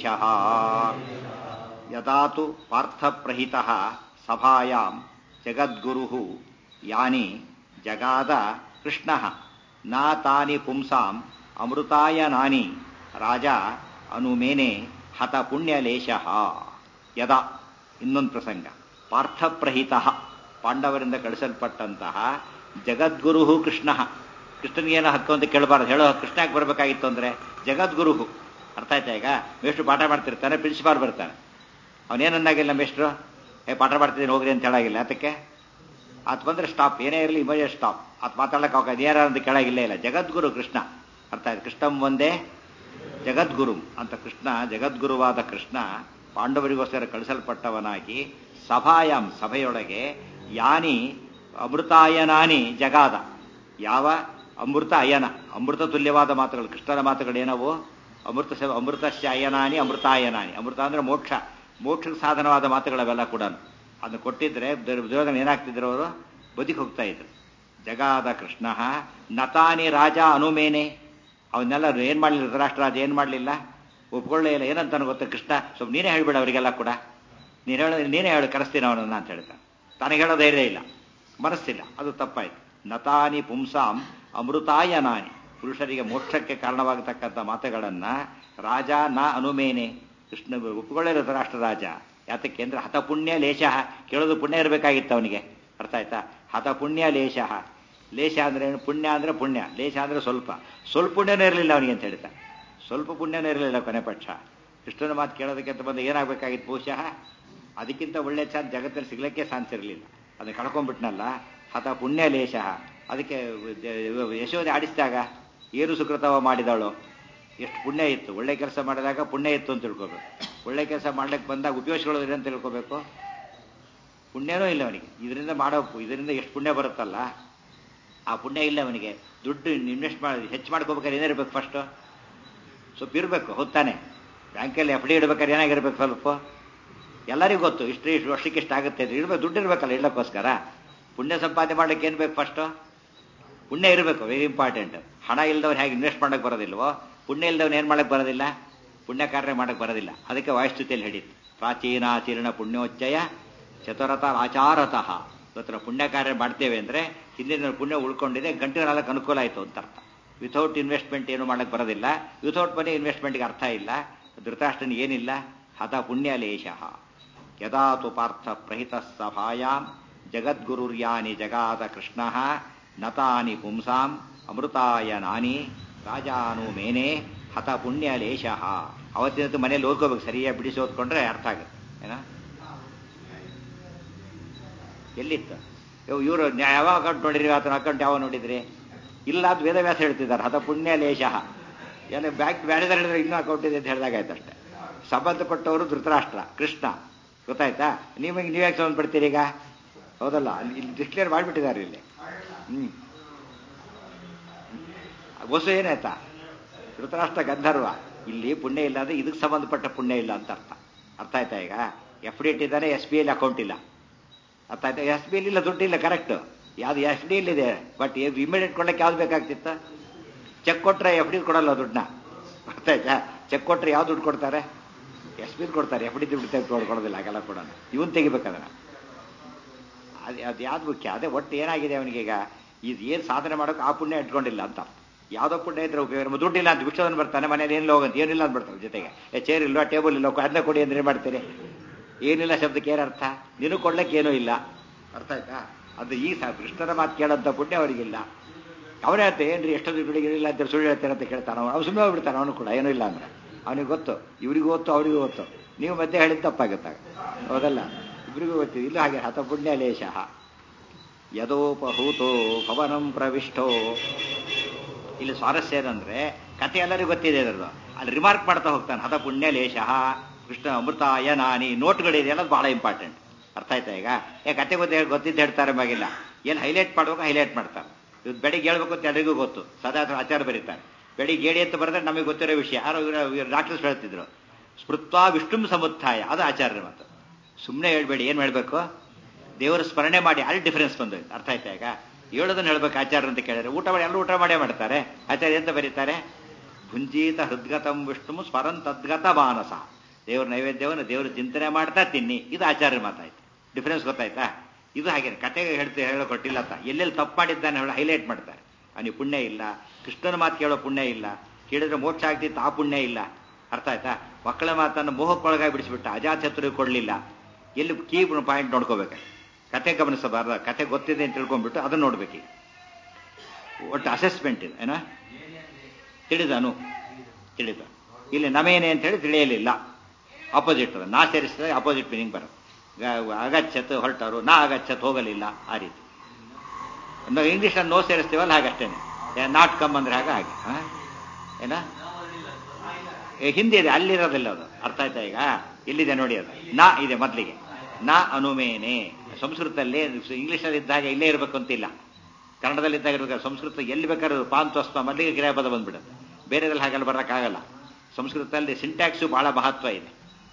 ಯದಾತು ಪಾರ್ಥಪ್ರಹಿತ ಸಭಾಯಾಂ ಜಗದ್ಗುರು ಯಾನಿ ಜಗಾದ ಕೃಷ್ಣ ನಾ ತಾನಿ ಪುಂಸಾಂ ಅಮೃತಾಯನಾನಿ ರಾಜ ಅನುಮೇನೆ ಹತ ಪುಣ್ಯಲೇಶ ಯದಾ ಇನ್ನೊಂದು ಪ್ರಸಂಗ ಪಾರ್ಥಪ್ರಹಿತ ಪಾಂಡವರಿಂದ ಕಳಿಸಲ್ಪಟ್ಟಂತಹ ಜಗದ್ಗುರು ಕೃಷ್ಣ ಕೃಷ್ಣನಿಗೇನೋ ಹಕ್ಕು ಅಂತ ಕೇಳಬಾರ್ದು ಹೇಳೋ ಕೃಷ್ಣಕ್ಕೆ ಬರಬೇಕಾಗಿತ್ತು ಅಂದ್ರೆ ಜಗದ್ಗುರು ಅರ್ಥ ಆಯ್ತಾ ಈಗ ಮೇಷ್ಟ್ರು ಪಾಠ ಮಾಡ್ತಿರ್ತಾನೆ ಪ್ರಿನ್ಸಿಪಾಲ್ ಬರ್ತಾನೆ ಅವನೇನನ್ನಾಗಿಲ್ಲ ಮೇಷ್ಟ್ರು ಏ ಪಾಠ ಮಾಡ್ತಿದ್ದೀನಿ ಹೋಗ್ರಿ ಅಂತ ಹೇಳಾಗಿಲ್ಲ ಅದಕ್ಕೆ ಆತ್ ಬಂದ್ರೆ ಸ್ಟಾಪ್ ಏನೇ ಇರಲಿ ಇಮಿಡಿಯೇಟ್ ಸ್ಟಾಪ್ ಆತ್ ಮಾತಾಡಕ್ಕೆ ಅವಕಾಶ ಯಾರ ಅಂತ ಕೇಳಾಗಿಲ್ಲ ಇಲ್ಲ ಜಗದ್ಗುರು ಕೃಷ್ಣ ಅರ್ಥ ಆಯ್ತು ಕೃಷ್ಣಂ ಒಂದೇ ಜಗದ್ಗುರು ಅಂತ ಕೃಷ್ಣ ಜಗದ್ಗುರುವಾದ ಕೃಷ್ಣ ಪಾಂಡವರಿಗೋಸ್ಕರ ಕಳಿಸಲ್ಪಟ್ಟವನಾಗಿ ಸಭಾಯಾಂ ಸಭೆಯೊಳಗೆ ಯಾನಿ ಅಮೃತಾಯನಾನಿ ಜಗಾದ ಯಾವ ಅಮೃತ ಅಯನ ಅಮೃತ ತುಲ್ಯವಾದ ಮಾತುಗಳು ಕೃಷ್ಣನ ಮಾತುಗಳು ಏನವು ಅಮೃತ ಅಮೃತಸ್ಯ ಅಯನಾನಿ ಅಮೃತಾಯನಾನಿ ಅಮೃತ ಅಂದ್ರೆ ಮೋಕ್ಷ ಮೋಕ್ಷಕ್ಕೆ ಸಾಧನವಾದ ಮಾತುಗಳವೆಲ್ಲ ಕೂಡ ಅದನ್ನು ಕೊಟ್ಟಿದ್ರೆ ದುರ್ಯೋಧನ ಏನಾಗ್ತಿದ್ರು ಅವರು ಬದುಕಿ ಹೋಗ್ತಾ ಇದ್ರು ಜಗಾದ ಕೃಷ್ಣ ನತಾನಿ ರಾಜ ಅನುಮೇನೆ ಅವನ್ನೆಲ್ಲ ಏನ್ ಮಾಡಲಿಲ್ಲ ಧೃತರಾಷ್ಟ್ರ ರಾಜ ಏನ್ ಮಾಡಲಿಲ್ಲ ಒಪ್ಕೊಳ್ಳೇ ಇಲ್ಲ ಏನಂತ ಗೊತ್ತಾ ಕೃಷ್ಣ ಸ್ವಲ್ಪ ನೀನೇ ಹೇಳ್ಬೇಡ ಅವರಿಗೆಲ್ಲ ಕೂಡ ನೀನು ಹೇಳ ನೀನೇ ಹೇಳು ಕರೆಸ್ತೀನಿ ಅವನನ್ನ ಅಂತ ಹೇಳ್ತಾನೆ ತನಗೆ ಹೇಳೋ ಧೈರ್ಯ ಇಲ್ಲ ಮನಸ್ಸಿಲ್ಲ ಅದು ತಪ್ಪಾಯ್ತು ನತಾನಿ ಪುಂಸಾಂ ಅಮೃತಾಯನಾನಿ ಪುರುಷರಿಗೆ ಮೋಕ್ಷಕ್ಕೆ ಕಾರಣವಾಗತಕ್ಕಂಥ ಮಾತುಗಳನ್ನ ರಾಜ ನ ಅನುಮೇನೆ ಕೃಷ್ಣ ಒಪ್ಕೊಳ್ಳಿರೋ ರಾಷ್ಟ್ರ ರಾಜ ಯಾತಕ್ಕೆ ಅಂದ್ರೆ ಹತಪುಣ್ಯ ಲೇಷ ಕೇಳೋದು ಪುಣ್ಯ ಇರಬೇಕಾಗಿತ್ತು ಅವನಿಗೆ ಅರ್ಥ ಆಯ್ತಾ ಹತಪುಣ್ಯ ಲೇಷ ಲೇಷ ಅಂದ್ರೆ ಏನು ಪುಣ್ಯ ಅಂದ್ರೆ ಪುಣ್ಯ ಲೇಷ ಅಂದ್ರೆ ಸ್ವಲ್ಪ ಸ್ವಲ್ಪ ಪುಣ್ಯನೂ ಇರಲಿಲ್ಲ ಅವನಿಗೆ ಅಂತ ಹೇಳ್ತಾ ಸ್ವಲ್ಪ ಪುಣ್ಯನೂ ಇರಲಿಲ್ಲ ಕೊನೆ ಪಕ್ಷ ಕೃಷ್ಣನ ಮಾತು ಕೇಳೋದಕ್ಕೆ ಅಂತ ಬಂದು ಏನಾಗಬೇಕಾಗಿತ್ತು ಬಹುಶಃ ಅದಕ್ಕಿಂತ ಒಳ್ಳೆ ಚಾನ್ಸ್ ಜಗತ್ತಲ್ಲಿ ಸಿಗ್ಲಿಕ್ಕೆ ಚಾನ್ಸ್ ಇರಲಿಲ್ಲ ಅದನ್ನ ಕಳ್ಕೊಂಡ್ಬಿಟ್ನಲ್ಲ ಹತ ಪುಣ್ಯ ಲೇಷ ಅದಕ್ಕೆ ಯಶೋದೆ ಆಡಿಸಿದಾಗ ಏನು ಸುಕೃತವ ಮಾಡಿದವಳು ಎಷ್ಟು ಪುಣ್ಯ ಇತ್ತು ಒಳ್ಳೆ ಕೆಲಸ ಮಾಡಿದಾಗ ಪುಣ್ಯ ಇತ್ತು ಅಂತ ತಿಳ್ಕೊಬೇಕು ಒಳ್ಳೆ ಕೆಲಸ ಮಾಡ್ಲಿಕ್ಕೆ ಬಂದಾಗ ಉಪಯೋಗಿಸ್ಕೊಳ್ಳೋದು ಅಂತ ತಿಳ್ಕೊಬೇಕು ಪುಣ್ಯನೂ ಇಲ್ಲ ಅವನಿಗೆ ಇದರಿಂದ ಮಾಡೋ ಇದರಿಂದ ಎಷ್ಟು ಪುಣ್ಯ ಬರುತ್ತಲ್ಲ ಆ ಪುಣ್ಯ ಇಲ್ಲ ಅವನಿಗೆ ದುಡ್ಡು ಇನ್ವೆಸ್ಟ್ ಮಾಡಿ ಹೆಚ್ಚು ಮಾಡ್ಕೋಬೇಕಾದ್ರೆ ಏನಿರ್ಬೇಕು ಫಸ್ಟು ಸ್ವಲ್ಪ ಇರಬೇಕು ಹೊತ್ತಾನೆ ಬ್ಯಾಂಕಲ್ಲಿ ಎಫ್ ಡಿ ಇಡ್ಬೇಕಾದ್ರೆ ಏನಾಗಿರ್ಬೇಕು ಸ್ವಲ್ಪ ಎಲ್ಲರಿಗೂ ಗೊತ್ತು ಇಷ್ಟು ಇಷ್ಟು ವರ್ಷಕ್ಕೆ ಇಷ್ಟು ಆಗುತ್ತೆ ಇಡ್ಬೇಕು ದುಡ್ಡು ಇರಬೇಕಲ್ಲ ಇಡ್ಲಕ್ಕೋಸ್ಕರ ಪುಣ್ಯ ಸಂಪಾದನೆ ಮಾಡ್ಲಿಕ್ಕೆ ಏನು ಬೇಕು ಫಸ್ಟು ಪುಣ್ಯ ಇರಬೇಕು ವೆರಿ ಇಂಪಾರ್ಟೆಂಟ್ ಹಣ ಇಲ್ದವ್ರು ಹೇಗೆ ಇನ್ವೆಸ್ಟ್ ಮಾಡಕ್ಕೆ ಬರೋದಿಲ್ವೋ ಪುಣ್ಯ ಇಲ್ದವ್ನು ಏನು ಮಾಡಕ್ಕೆ ಬರೋದಿಲ್ಲ ಪುಣ್ಯ ಕಾರ್ಯ ಮಾಡಕ್ಕೆ ಬರೋದಿಲ್ಲ ಅದಕ್ಕೆ ವಾಯುಸ್ತುತಿಯಲ್ಲಿ ಹೇಳಿತ್ತು ಪ್ರಾಚೀನಾಚೀರ್ಣ ಪುಣ್ಯೋಚ್ಚಯ ಚತುರತ ಆಚಾರತಃ ಇವತ್ತರ ಪುಣ್ಯ ಕಾರ್ಯ ಮಾಡ್ತೇವೆ ಅಂದರೆ ಹಿಂದಿನ ಪುಣ್ಯ ಉಳ್ಕೊಂಡಿದೆ ಗಂಟೆ ನಾಲ್ಕು ಅನುಕೂಲ ಆಯಿತು ಅಂತ ಅರ್ಥ ವಿಥೌಟ್ ಇನ್ವೆಸ್ಟ್ಮೆಂಟ್ ಏನು ಮಾಡಕ್ಕೆ ಬರೋದಿಲ್ಲ ವಿಥೌಟ್ ಮನಿ ಇನ್ವೆಸ್ಟ್ಮೆಂಟ್ಗೆ ಅರ್ಥ ಇಲ್ಲ ಧೃತರಾಷ್ಟ್ರನ ಏನಿಲ್ಲ ಹತ ಪುಣ್ಯ ಲೇಷ ಯದಾ ತು ಪಾರ್ಥ ಪ್ರಹಿತ ಸಭಾಯಾಂ ಜಗದ್ಗುರುರ್ಯಾನಿ ಜಗಾದ ಕೃಷ್ಣ ನತಾನಿ ಪುಂಸಾಂ ಅಮೃತಾಯ ನಾನಿ ರಾಜಾನು ಮೇನೆ ಹತ ಪುಣ್ಯ ಲೇಷ ಅವತ್ತಿನದ್ದು ಮನೇಲಿ ಓದ್ಕೋಬೇಕು ಸರಿಯಾಗಿ ಬಿಡಿಸಿ ಓದ್ಕೊಂಡ್ರೆ ಅರ್ಥ ಆಗುತ್ತೆ ಏನ ಎಲ್ಲಿತ್ತು ಇವರು ಯಾವ ಅಕೌಂಟ್ ನೋಡಿರಿ ಆತನ ಅಕೌಂಟ್ ಯಾವ ನೋಡಿದ್ರಿ ಇಲ್ಲ ಅದು ವೇದವ್ಯಾಸ ಹೇಳ್ತಿದ್ದಾರೆ ಹತ ಪುಣ್ಯ ಲೇಷ ಏನು ಬ್ಯಾಂಕ್ ಬ್ಯಾರಿದಾರ ಹೇಳಿದ್ರೆ ಇನ್ನೂ ಅಕೌಂಟ್ ಇದೆ ಅಂತ ಹೇಳಿದಾಗಾಯ್ತು ಅಷ್ಟೇ ಸಂಬಂಧ ಕೊಟ್ಟವರು ಧೃತರಾಷ್ಟ್ರ ಕೃಷ್ಣ ಗೊತ್ತಾಯ್ತಾ ನಿಮಗೆ ನೀವ್ಯಾಕೆ ಸಂಬಂಧಪಡ್ತೀರಿ ಈಗ ಹೌದಲ್ಲ ಇಲ್ಲಿ ಡಿಕ್ಲೇರ್ ಮಾಡಿಬಿಟ್ಟಿದ್ದಾರೆ ಇಲ್ಲಿ ಹ್ಮ್ ವಸು ಏನಾಯ್ತಾ ಧೃತರಾಷ್ಟ್ರ ಗಂಧರ್ವ ಇಲ್ಲಿ ಪುಣ್ಯ ಇಲ್ಲ ಅಂದ್ರೆ ಇದಕ್ಕೆ ಸಂಬಂಧಪಟ್ಟ ಪುಣ್ಯ ಇಲ್ಲ ಅಂತ ಅರ್ಥ ಅರ್ಥ ಆಯ್ತಾ ಈಗ ಎಫ್ ಡಿ ಇಟ್ಟಿದ್ದಾನೆ ಎಸ್ ಬಿ ಐಲಿ ಅಕೌಂಟ್ ಇಲ್ಲ ಅರ್ಥ ಆಯ್ತಾ ಎಸ್ ಬಿ ಇಲ್ಲ ದುಡ್ಡಿಲ್ಲ ಕರೆಕ್ಟ್ ಯಾವ್ದು ಎಫ್ ಡಿ ಇಲ್ಲಿದೆ ಬಟ್ ಇಮಿಡಿಯೇಟ್ ಕೊಡಕ್ಕೆ ಯಾವ್ದು ಬೇಕಾಗ್ತಿತ್ತ ಚೆಕ್ ಕೊಟ್ರೆ ಎಫ್ ಡಿ ಕೊಡಲ್ಲ ದುಡ್ಡನ್ನ ಅರ್ಥ ಆಯ್ತಾ ಚೆಕ್ ಕೊಟ್ರೆ ಯಾವ್ದು ದುಡ್ಡು ಕೊಡ್ತಾರೆ ಎಸ್ ಬಿ ಕೊಡ್ತಾರೆ ಎಫ್ ಡಿ ದುಡ್ಡು ತೆಗೆದು ಕೊಡೋದಿಲ್ಲ ಹಾಗೆಲ್ಲ ಕೊಡೋಣ ಇವನ್ ತೆಗಿಬೇಕದನ್ನ ಅದು ಅದು ಯಾವ್ದು ಮುಖ್ಯ ಅದೇ ಒಟ್ಟು ಏನಾಗಿದೆ ಅವನಿಗೆ ಈಗ ಇದು ಏನು ಸಾಧನೆ ಮಾಡೋಕೆ ಆ ಪುಣ್ಯ ಇಟ್ಕೊಂಡಿಲ್ಲ ಅಂತ ಯಾವುದೋ ಪುಣ್ಯ ಇದ್ರೆ ಉಪಯೋಗ ದುಡ್ಡಿಲ್ಲ ಅಂತ ವಿಶ್ವದನ್ ಬರ್ತಾನೆ ಮನೇಲಿ ಏನಿಲ್ಲ ಹೋಗಂತ ಏನಿಲ್ಲ ಅಂತ ಬರ್ತಾರೆ ಜೊತೆಗೆ ಏ ಚೇರ್ ಇಲ್ವಾ ಟೇಬಲ್ ಇಲ್ಲ ಅದನ್ನ ಕೊಡಿ ಅಂದ್ರೆ ಏನು ಮಾಡ್ತೀರಿ ಏನಿಲ್ಲ ಶಬ್ದಕ್ಕೆ ಏನರ್ಥ ನಿನಗೆ ಕೊಡ್ಲಿಕ್ಕೆ ಏನೂ ಇಲ್ಲ ಅರ್ಥ ಆಯ್ತಾ ಅದು ಈ ಕೃಷ್ಣನ ಮಾತು ಕೇಳೋಂಥ ಪುಣ್ಯ ಅವರಿಗಿಲ್ಲ ಅವನೇ ಹೇಳ್ತೆ ಏನ್ರಿ ಎಷ್ಟೊಂದು ಬೆಳಿಗ್ಗೆ ಇಲ್ಲ ಅಂತ ಸುಳ್ಳು ಹೇಳ್ತಾರೆ ಅಂತ ಕೇಳ್ತಾನೆ ಅವನು ಸುಮ್ಮನೆ ಹೋಗ್ಬಿಡ್ತಾನೆ ಅವನು ಕೂಡ ಏನೂ ಇಲ್ಲ ಅಂದ್ರೆ ಅವನಿಗೆ ಗೊತ್ತು ಇವ್ರಿಗೂ ಗೊತ್ತು ಅವರಿಗೂ ಗೊತ್ತು ನೀವು ಮಧ್ಯೆ ಹೇಳಿದ ತಪ್ಪಾಗುತ್ತೆ ಹೌದಲ್ಲ ಇಬ್ಬರಿಗೂ ಗೊತ್ತಿದೆ ಇಲ್ಲ ಹಾಗೆ ಹತ ಪುಣ್ಯ ಲೇಷಃ ಯದೋಪಹೂತೋ ಭವನಂ ಪ್ರವಿಷ್ಟೋ ಇಲ್ಲಿ ಸ್ವಾರಸ್ಯ ಏನಂದ್ರೆ ಕತೆ ಎಲ್ಲರಿಗೂ ಗೊತ್ತಿದೆ ಅದರದ್ದು ಅಲ್ಲಿ ರಿಮಾರ್ಕ್ ಮಾಡ್ತಾ ಹೋಗ್ತಾನೆ ಹತ ಪುಣ್ಯ ಲೇಷಃ ಕೃಷ್ಣ ಅಮೃತಾಯ ನಾನಿ ನೋಟ್ಗಳಿದೆ ಎಲ್ಲ ಬಹಳ ಇಂಪಾರ್ಟೆಂಟ್ ಅರ್ಥ ಆಯ್ತಾ ಈಗ ಏ ಕತೆ ಗೊತ್ತ ಗೊತ್ತಿದ್ದು ಹೇಳ್ತಾರೆ ಮಗಿಲ್ಲ ಏನು ಹೈಲೈಟ್ ಮಾಡ್ಬೇಕು ಹೈಲೈಟ್ ಮಾಡ್ತಾರೆ ಇದು ಬೆಳಿಗ್ಗೆ ಹೇಳ್ಬೇಕು ಅಂತ ಎಲ್ಲರಿಗೂ ಗೊತ್ತು ಸದಾ ಆಚಾರ ಬರೀತಾರೆ ಬೆಳಿಗ್ಗೆ ಏಡಿ ಅಂತ ಬರೆದ್ರೆ ನಮಗೆ ಗೊತ್ತಿರೋ ವಿಷಯ ಯಾರೋ ಡಾಕ್ಟರ್ಸ್ ಹೇಳ್ತಿದ್ರು ಸ್ಮೃತ್ವ ವಿಷ್ಣು ಸಮುತ್ಥಾಯ ಅದು ಆಚಾರ್ಯ ಮಾತು ಸುಮ್ಮನೆ ಹೇಳ್ಬೇಡಿ ಏನು ಹೇಳ್ಬೇಕು ದೇವರ ಸ್ಮರಣೆ ಮಾಡಿ ಅಲ್ಲಿ ಡಿಫರೆನ್ಸ್ ಬಂದು ಅರ್ಥ ಆಯ್ತಾ ಈಗ ಹೇಳೋದನ್ನ ಹೇಳ್ಬೇಕು ಆಚಾರ್ಯ ಅಂತ ಕೇಳಿದ್ರೆ ಊಟ ಮಾಡಿ ಎಲ್ಲರೂ ಊಟ ಮಾಡೇ ಮಾಡ್ತಾರೆ ಆಚಾರ್ಯ ಅಂತ ಬರೀತಾರೆ ಭುಂಜೀತ ಹೃದ್ಗತಂ ವಿಷ್ಣು ಸ್ಮರನ್ ತದ್ಗತ ಮಾನಸ ದೇವ್ರ ನೈವೇದ್ಯವನ್ನು ದೇವರು ಚಿಂತನೆ ಮಾಡ್ತಾ ತಿನ್ನಿ ಇದು ಆಚಾರ್ಯ ಮಾತಾಯ್ತು ಡಿಫರೆನ್ಸ್ ಗೊತ್ತಾಯ್ತಾ ಇದು ಹಾಗೆ ಕತೆಗೆ ಹೇಳ್ತಿ ಹೇಳೋ ಕೊಟ್ಟಿಲ್ಲ ಅಂತ ಎಲ್ಲೆಲ್ಲಿ ತಪ್ಪು ಮಾಡಿದ್ದಾನೆ ಹೇಳೋ ಹೈಲೈಟ್ ಮಾಡ್ತಾರೆ ಅವನಿಗೆ ಪುಣ್ಯ ಇಲ್ಲ ಕೃಷ್ಣನ ಮಾತು ಕೇಳೋ ಪುಣ್ಯ ಇಲ್ಲ ಕೇಳಿದ್ರೆ ಮೋಕ್ಷ ಆಗ್ತಿತ್ತು ಆ ಪುಣ್ಯ ಇಲ್ಲ ಅರ್ಥ ಆಯ್ತಾ ಮಕ್ಕಳ ಮಾತನ್ನು ಮೋಹಕ್ಕೊಳಗಾಗಿ ಬಿಡಿಸ್ಬಿಟ್ಟ ಅಜಾಚತುರಿಗೆ ಕೊಡಲಿಲ್ಲ ಎಲ್ಲಿ ಕೀ ಪಾಯಿಂಟ್ ನೋಡ್ಕೋಬೇಕು ಕತೆ ಗಮನಿಸಬಾರ್ದ ಕತೆ ಗೊತ್ತಿದೆ ಅಂತ ತಿಳ್ಕೊಂಡ್ಬಿಟ್ಟು ಅದನ್ನ ನೋಡ್ಬೇಕು ಒಟ್ಟು ಅಸೆಸ್ಮೆಂಟ್ ಇದೆ ಏನ ತಿಳಿದನು ತಿಳಿದ ಇಲ್ಲಿ ನಮೇನೆ ಅಂತ ಹೇಳಿ ತಿಳಿಯಲಿಲ್ಲ ಅಪೋಸಿಟ್ ಅದ ನಾ ಸೇರಿಸಿದ್ರೆ ಅಪೋಸಿಟ್ ಮೀನಿಂಗ್ ಬರೋದು ಅಗಚ್ಚತ್ ಹೊರಟರು ನಾ ಅಗಚ್ಚತ್ ಹೋಗಲಿಲ್ಲ ಆ ರೀತಿ ನಾವು ಇಂಗ್ಲೀಷಲ್ಲಿ ನೋ ಸೇರಿಸ್ತೀವಲ್ಲ ಹಾಗಷ್ಟೇನೆ ನಾಟ್ ಕಮ್ ಅಂದ್ರೆ ಹಾಗೆ ಹಾಗೆ ಏನ ಹಿಂದೆ ಇದೆ ಅಲ್ಲಿರೋದಿಲ್ಲ ಅದು ಅರ್ಥ ಆಯ್ತಾ ಈಗ ಇಲ್ಲಿದೆ ನೋಡಿ ಅದು ನಾ ಇದೆ ಮೊದಲಿಗೆ ನಾ ಅನುಮೇನೆ ಸಂಸ್ಕೃತದಲ್ಲಿ ಇಂಗ್ಲೀಷಲ್ಲಿ ಇದ್ದಾಗ ಇಲ್ಲೇ ಇರಬೇಕು ಅಂತಿಲ್ಲ ಕನ್ನಡದಲ್ಲಿ ಇದ್ದಾಗ ಇರಬೇಕು ಸಂಸ್ಕೃತ ಎಲ್ಲಿ ಬೇಕಾದ್ರೂ ಪಾಂತೋಸ್ಮ ಮಲ್ಲಿಗೆ ಕ್ರಿಯಾಪದ ಬಂದ್ಬಿಡುತ್ತೆ ಬೇರೆದಲ್ಲಿ ಹಾಗೆಲ್ಲ ಬರೋಕ್ಕಾಗಲ್ಲ ಸಂಸ್ಕೃತದಲ್ಲಿ ಸಿಂಟ್ಯಾಕ್ಸು ಬಹಳ ಮಹತ್ವ ಇದೆ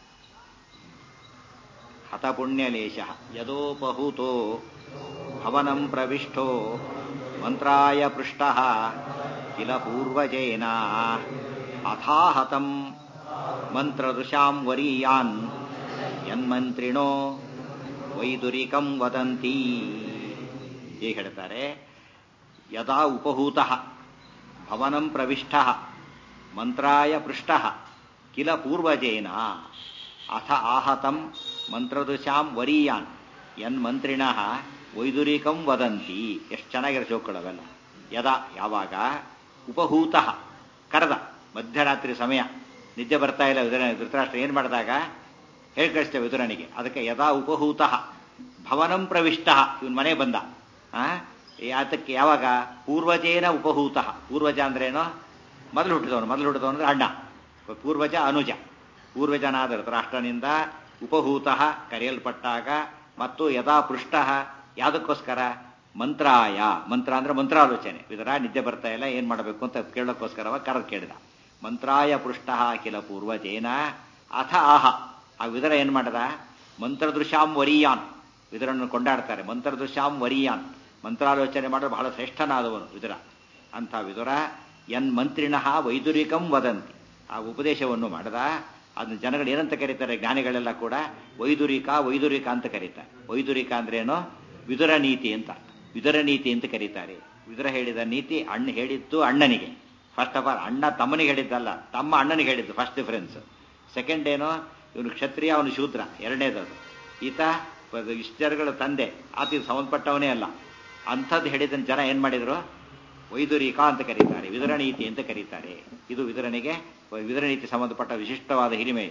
ಹತಪುಣ್ಯಲೇಶ ಯದೋಪಹೂತೋ ಭವನಂ ಪ್ರವಿಷ್ಟೋ ಮಂತ್ರಾಯ ಪೃಷ್ಟ ಕಿಲ ಪೂರ್ವಜೇನ ಅಥಾಹತಂ ಮಂತ್ರದೃಶಾಂ ವರೀಯಾನ್ ಯನ್ಮಂತ್ರಿಣೋ ವೈದುರಿಕಂ ವದಂತಿ ಹೀಗೆ ಹೇಳ್ತಾರೆ ಯದಾ ಉಪಹೂತ ಭವನಂ ಪ್ರವಿಷ್ಟ ಮಂತ್ರಾಯ ಪೃಷ್ಟ ಕಿಲ ಪೂರ್ವಜೇನ ಅಥ ಆಹತಂ ಮಂತ್ರದೃಶಾಂ ವರೀಯಾನ್ ಯನ್ಮಂತ್ರಿಣ ವೈದುರಿಕಂ ವದಂತಿ ಎಷ್ಟು ಚೆನ್ನಾಗಿರೋ ಶ್ಲೋಕಗಳವೆಲ್ಲ ಯದಾ ಯಾವಾಗ ಉಪಹೂತ ಕರೆದ ಮಧ್ಯರಾತ್ರಿ ಸಮಯ ನಿದ್ದೆ ಬರ್ತಾ ಇಲ್ಲ ಧೃತರಾಷ್ಟ್ರ ಏನು ಮಾಡಿದಾಗ ಹೇಳಿ ಕಳಿಸ್ತೇವೆ ವಿದುರನಿಗೆ ಅದಕ್ಕೆ ಯದಾ ಉಪಹೂತ ಭವನಂ ಪ್ರವಿಷ್ಟ ಇವನ್ ಮನೆ ಬಂದ ಅದಕ್ಕೆ ಯಾವಾಗ ಪೂರ್ವಜೇನ ಉಪಹೂತ ಪೂರ್ವಜ ಅಂದ್ರೇನೋ ಮೊದಲು ಹುಟ್ಟಿದವನು ಮೊದಲು ಹುಟ್ಟಿದವನು ಅಂದ್ರೆ ಅಣ್ಣ ಪೂರ್ವಜ ಅನುಜ ಪೂರ್ವಜನಾದ ಧೃತರಾಷ್ಟ್ರನಿಂದ ಉಪಹೂತ ಕರೆಯಲ್ಪಟ್ಟಾಗ ಮತ್ತು ಯದಾ ಪೃಷ್ಟ ಯಾವುದಕ್ಕೋಸ್ಕರ ಮಂತ್ರಾಯ ಮಂತ್ರ ಅಂದ್ರೆ ಮಂತ್ರಾಲೋಚನೆ ವಿದರ ನಿದ್ದೆ ಬರ್ತಾ ಇಲ್ಲ ಏನ್ ಮಾಡಬೇಕು ಅಂತ ಕೇಳೋಕ್ಕೋಸ್ಕರವ ಕರೆದು ಕೇಳಿದ ಮಂತ್ರಾಯ ಪೃಷ್ಟ ಕಿಲ ಪೂರ್ವಜೇನ ಅಥ ಆಹ ಆ ವಿದರ ಏನ್ ಮಾಡದ ಮಂತ್ರದೃಶಾಂ ವರಿಯಾನ್ ವಿದುರನ್ನು ಕೊಂಡಾಡ್ತಾರೆ ಮಂತ್ರದೃಶಾಂ ವರಿಯಾನ್ ಮಂತ್ರಾಲೋಚನೆ ಮಾಡಲು ಬಹಳ ಶ್ರೇಷ್ಠನಾದವನು ವಿದುರ ಅಂಥ ವಿದುರ ಎನ್ ಮಂತ್ರಿಣ ವೈದುರಿಕಂ ವದಂತಿ ಆ ಉಪದೇಶವನ್ನು ಮಾಡದ ಅದನ್ನ ಜನಗಳು ಏನಂತ ಕರೀತಾರೆ ಜ್ಞಾನಿಗಳೆಲ್ಲ ಕೂಡ ವೈದುರಿಕ ವೈದುರಿಕ ಅಂತ ಕರೀತಾರೆ ವೈದುರಿಕ ಅಂದ್ರೇನು ವಿದುರ ನೀತಿ ಅಂತ ವಿದುರ ನೀತಿ ಅಂತ ಕರೀತಾರೆ ವಿದುರ ಹೇಳಿದ ನೀತಿ ಅಣ್ಣ ಹೇಳಿದ್ದು ಅಣ್ಣನಿಗೆ ಫಸ್ಟ್ ಆಫ್ ಆಲ್ ಅಣ್ಣ ತಮ್ಮನಿಗೆ ಹೇಳಿದ್ದಲ್ಲ ತಮ್ಮ ಅಣ್ಣನಿಗೆ ಹೇಳಿದ್ದು ಫಸ್ಟ್ ಡಿಫರೆನ್ಸ್ ಸೆಕೆಂಡ್ ಏನೋ ಇವನು ಕ್ಷತ್ರಿಯ ಅವನು ಶೂದ್ರ ಎರಡನೇದದು ಈತ ಇಷ್ಟರುಗಳ ತಂದೆ ಆತ ಸಂಬಂಧಪಟ್ಟವನೇ ಅಲ್ಲ ಅಂಥದ್ದು ಹೇಳಿದ ಜನ ಏನ್ ಮಾಡಿದ್ರು ವೈದುರಿಕ ಅಂತ ಕರೀತಾರೆ ವಿದುರ ನೀತಿ ಅಂತ ಕರೀತಾರೆ ಇದು ವಿದುರನಿಗೆ ವಿದುರ ನೀತಿ ಸಂಬಂಧಪಟ್ಟ ವಿಶಿಷ್ಟವಾದ ಹಿರಿಮೆ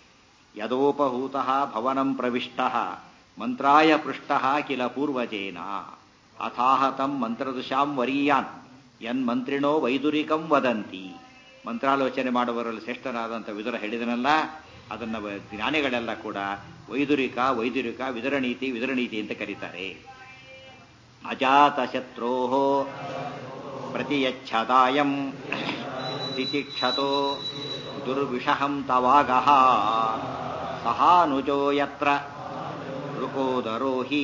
ಯದೋಪಹೂತ ಭವನಂ ಪ್ರವಿಷ್ಟ ಮಂತ್ರಾಯ ಪೃಷ್ಟ ಕಿಲ ಪೂರ್ವಜೇನ ಅಥಾಹತಂ ಮಂತ್ರದೃಶಾಂ ವರೀಯಾನ್ ಯನ್ ಮಂತ್ರಿಣೋ ವೈದುರಿಕಂ ವದಂತಿ ಮಂತ್ರಾಲೋಚನೆ ಮಾಡುವವರಲ್ಲಿ ಶ್ರೇಷ್ಠನಾದಂಥ ವಿದುರ ಹೇಳಿದನಲ್ಲ ಅದನ್ನ ಜ್ಞಾನಿಗಳೆಲ್ಲ ಕೂಡ ವೈದುರಿಕ ವೈದುರಿಕ ವಿದುರನೀತಿ ವಿದುರನೀತಿ ಅಂತ ಕರೀತಾರೆ ಅಜಾತಶತ್ರೋ ಪ್ರತಿಯಚ್ಛದಾಯಂ ತಿತಿಕ್ಷತೋ ದುರ್ವಿಷಹಂ ತವಾಗಃ ಸಹಾನುಜೋ ಯತ್ರ ಋಕೋದರೋ ಹಿ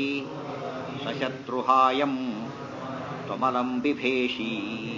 ಸಶತ್ರುಹಾಯಂ ತ್ವಮಲಂ ಬಿಭೇಷಿ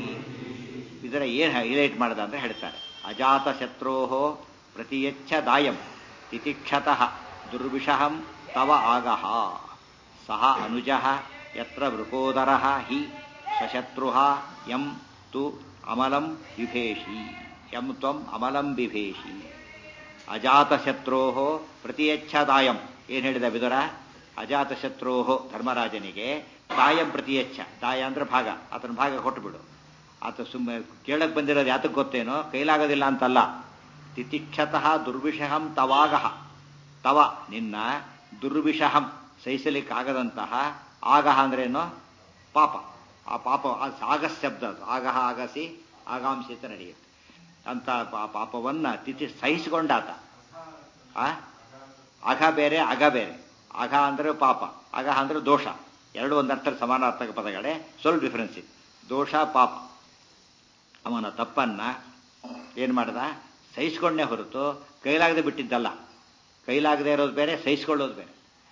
ಇದರ ಏನು ಹೈಲೈಟ್ ಮಾಡ್ದ ಅಂತ ಹೇಳ್ತಾರೆ ಅಜಾತ ಶತ್ರೋ ಪ್ರತಿಯಚ್ಛ ದಾಯಂ ತಿತಿಕ್ಷತಃ ದುರ್ವಿಷಹಂ ತವ ಆಗಹ ಸಹ ಅನುಜ ಯತ್ರ ವೃಕೋದರ ಹಿ ಸಶತ್ರು ಯಂ ತು ಅಮಲಂ ಬಿಭೇಷಿ ಯಂ ತ್ವಂ ಅಮಲಂ ಬಿಭೇಷಿ ಅಜಾತಶತ್ರೋ ಪ್ರತಿಯಚ್ಛದಾಯಂ ಏನು ಹೇಳಿದ ವಿದುರ ಅಜಾತಶತ್ರೋ ಧರ್ಮರಾಜನಿಗೆ ದಾಯಂ ಪ್ರತಿಯಚ್ಛ ದಾಯ ಅಂದ್ರೆ ಭಾಗ ಆತನ ಭಾಗ ಕೊಟ್ಟುಬಿಡು ಆತ ಸುಮ್ಮನೆ ಕೇಳಕ್ ಬಂದಿರೋದು ಯಾತಕ್ಕೆ ಗೊತ್ತೇನೋ ಕೈಲಾಗೋದಿಲ್ಲ ಅಂತಲ್ಲ ತಿತಿಕ್ಷತಃ ದುರ್ವಿಷಹಂ ತವಾಗಹ ತವ ನಿನ್ನ ದುರ್ವಿಷಹಂ ಸಹಿಸಲಿಕ್ಕಾಗದಂತಹ ಆಗಹ ಅಂದ್ರೇನು ಪಾಪ ಆ ಪಾಪ ಆಗಸ್ ಶಬ್ದ ಅದು ಆಗಹ ಆಗಸಿ ಆಗಾಂಶಿತ ನಡೆಯುತ್ತೆ ಅಂತ ಪಾಪವನ್ನ ತಿಥಿ ಸಹಿಸಿಕೊಂಡಾತ ಆ ಅಘ ಬೇರೆ ಅಗ ಬೇರೆ ಅಘ ಅಂದ್ರೆ ಪಾಪ ಅಘ ಅಂದ್ರೆ ದೋಷ ಎರಡು ಒಂದು ಅರ್ಥ ಸಮಾನಾರ್ಥಕ ಪದಗಳೇ ಸ್ವಲ್ಪ ಡಿಫರೆನ್ಸ್ ಇದೆ ದೋಷ ಪಾಪ ಅವನ ತಪ್ಪನ್ನ ಏನ್ ಮಾಡ್ದ ಸಹಿಸ್ಕೊಂಡೇ ಹೊರತು ಕೈಲಾಗದೆ ಬಿಟ್ಟಿದ್ದಲ್ಲ ಕೈಲಾಗದೆ ಇರೋದು ಬೇರೆ ಸಹಿಸ್ಕೊಳ್ಳೋದು ಬೇರೆ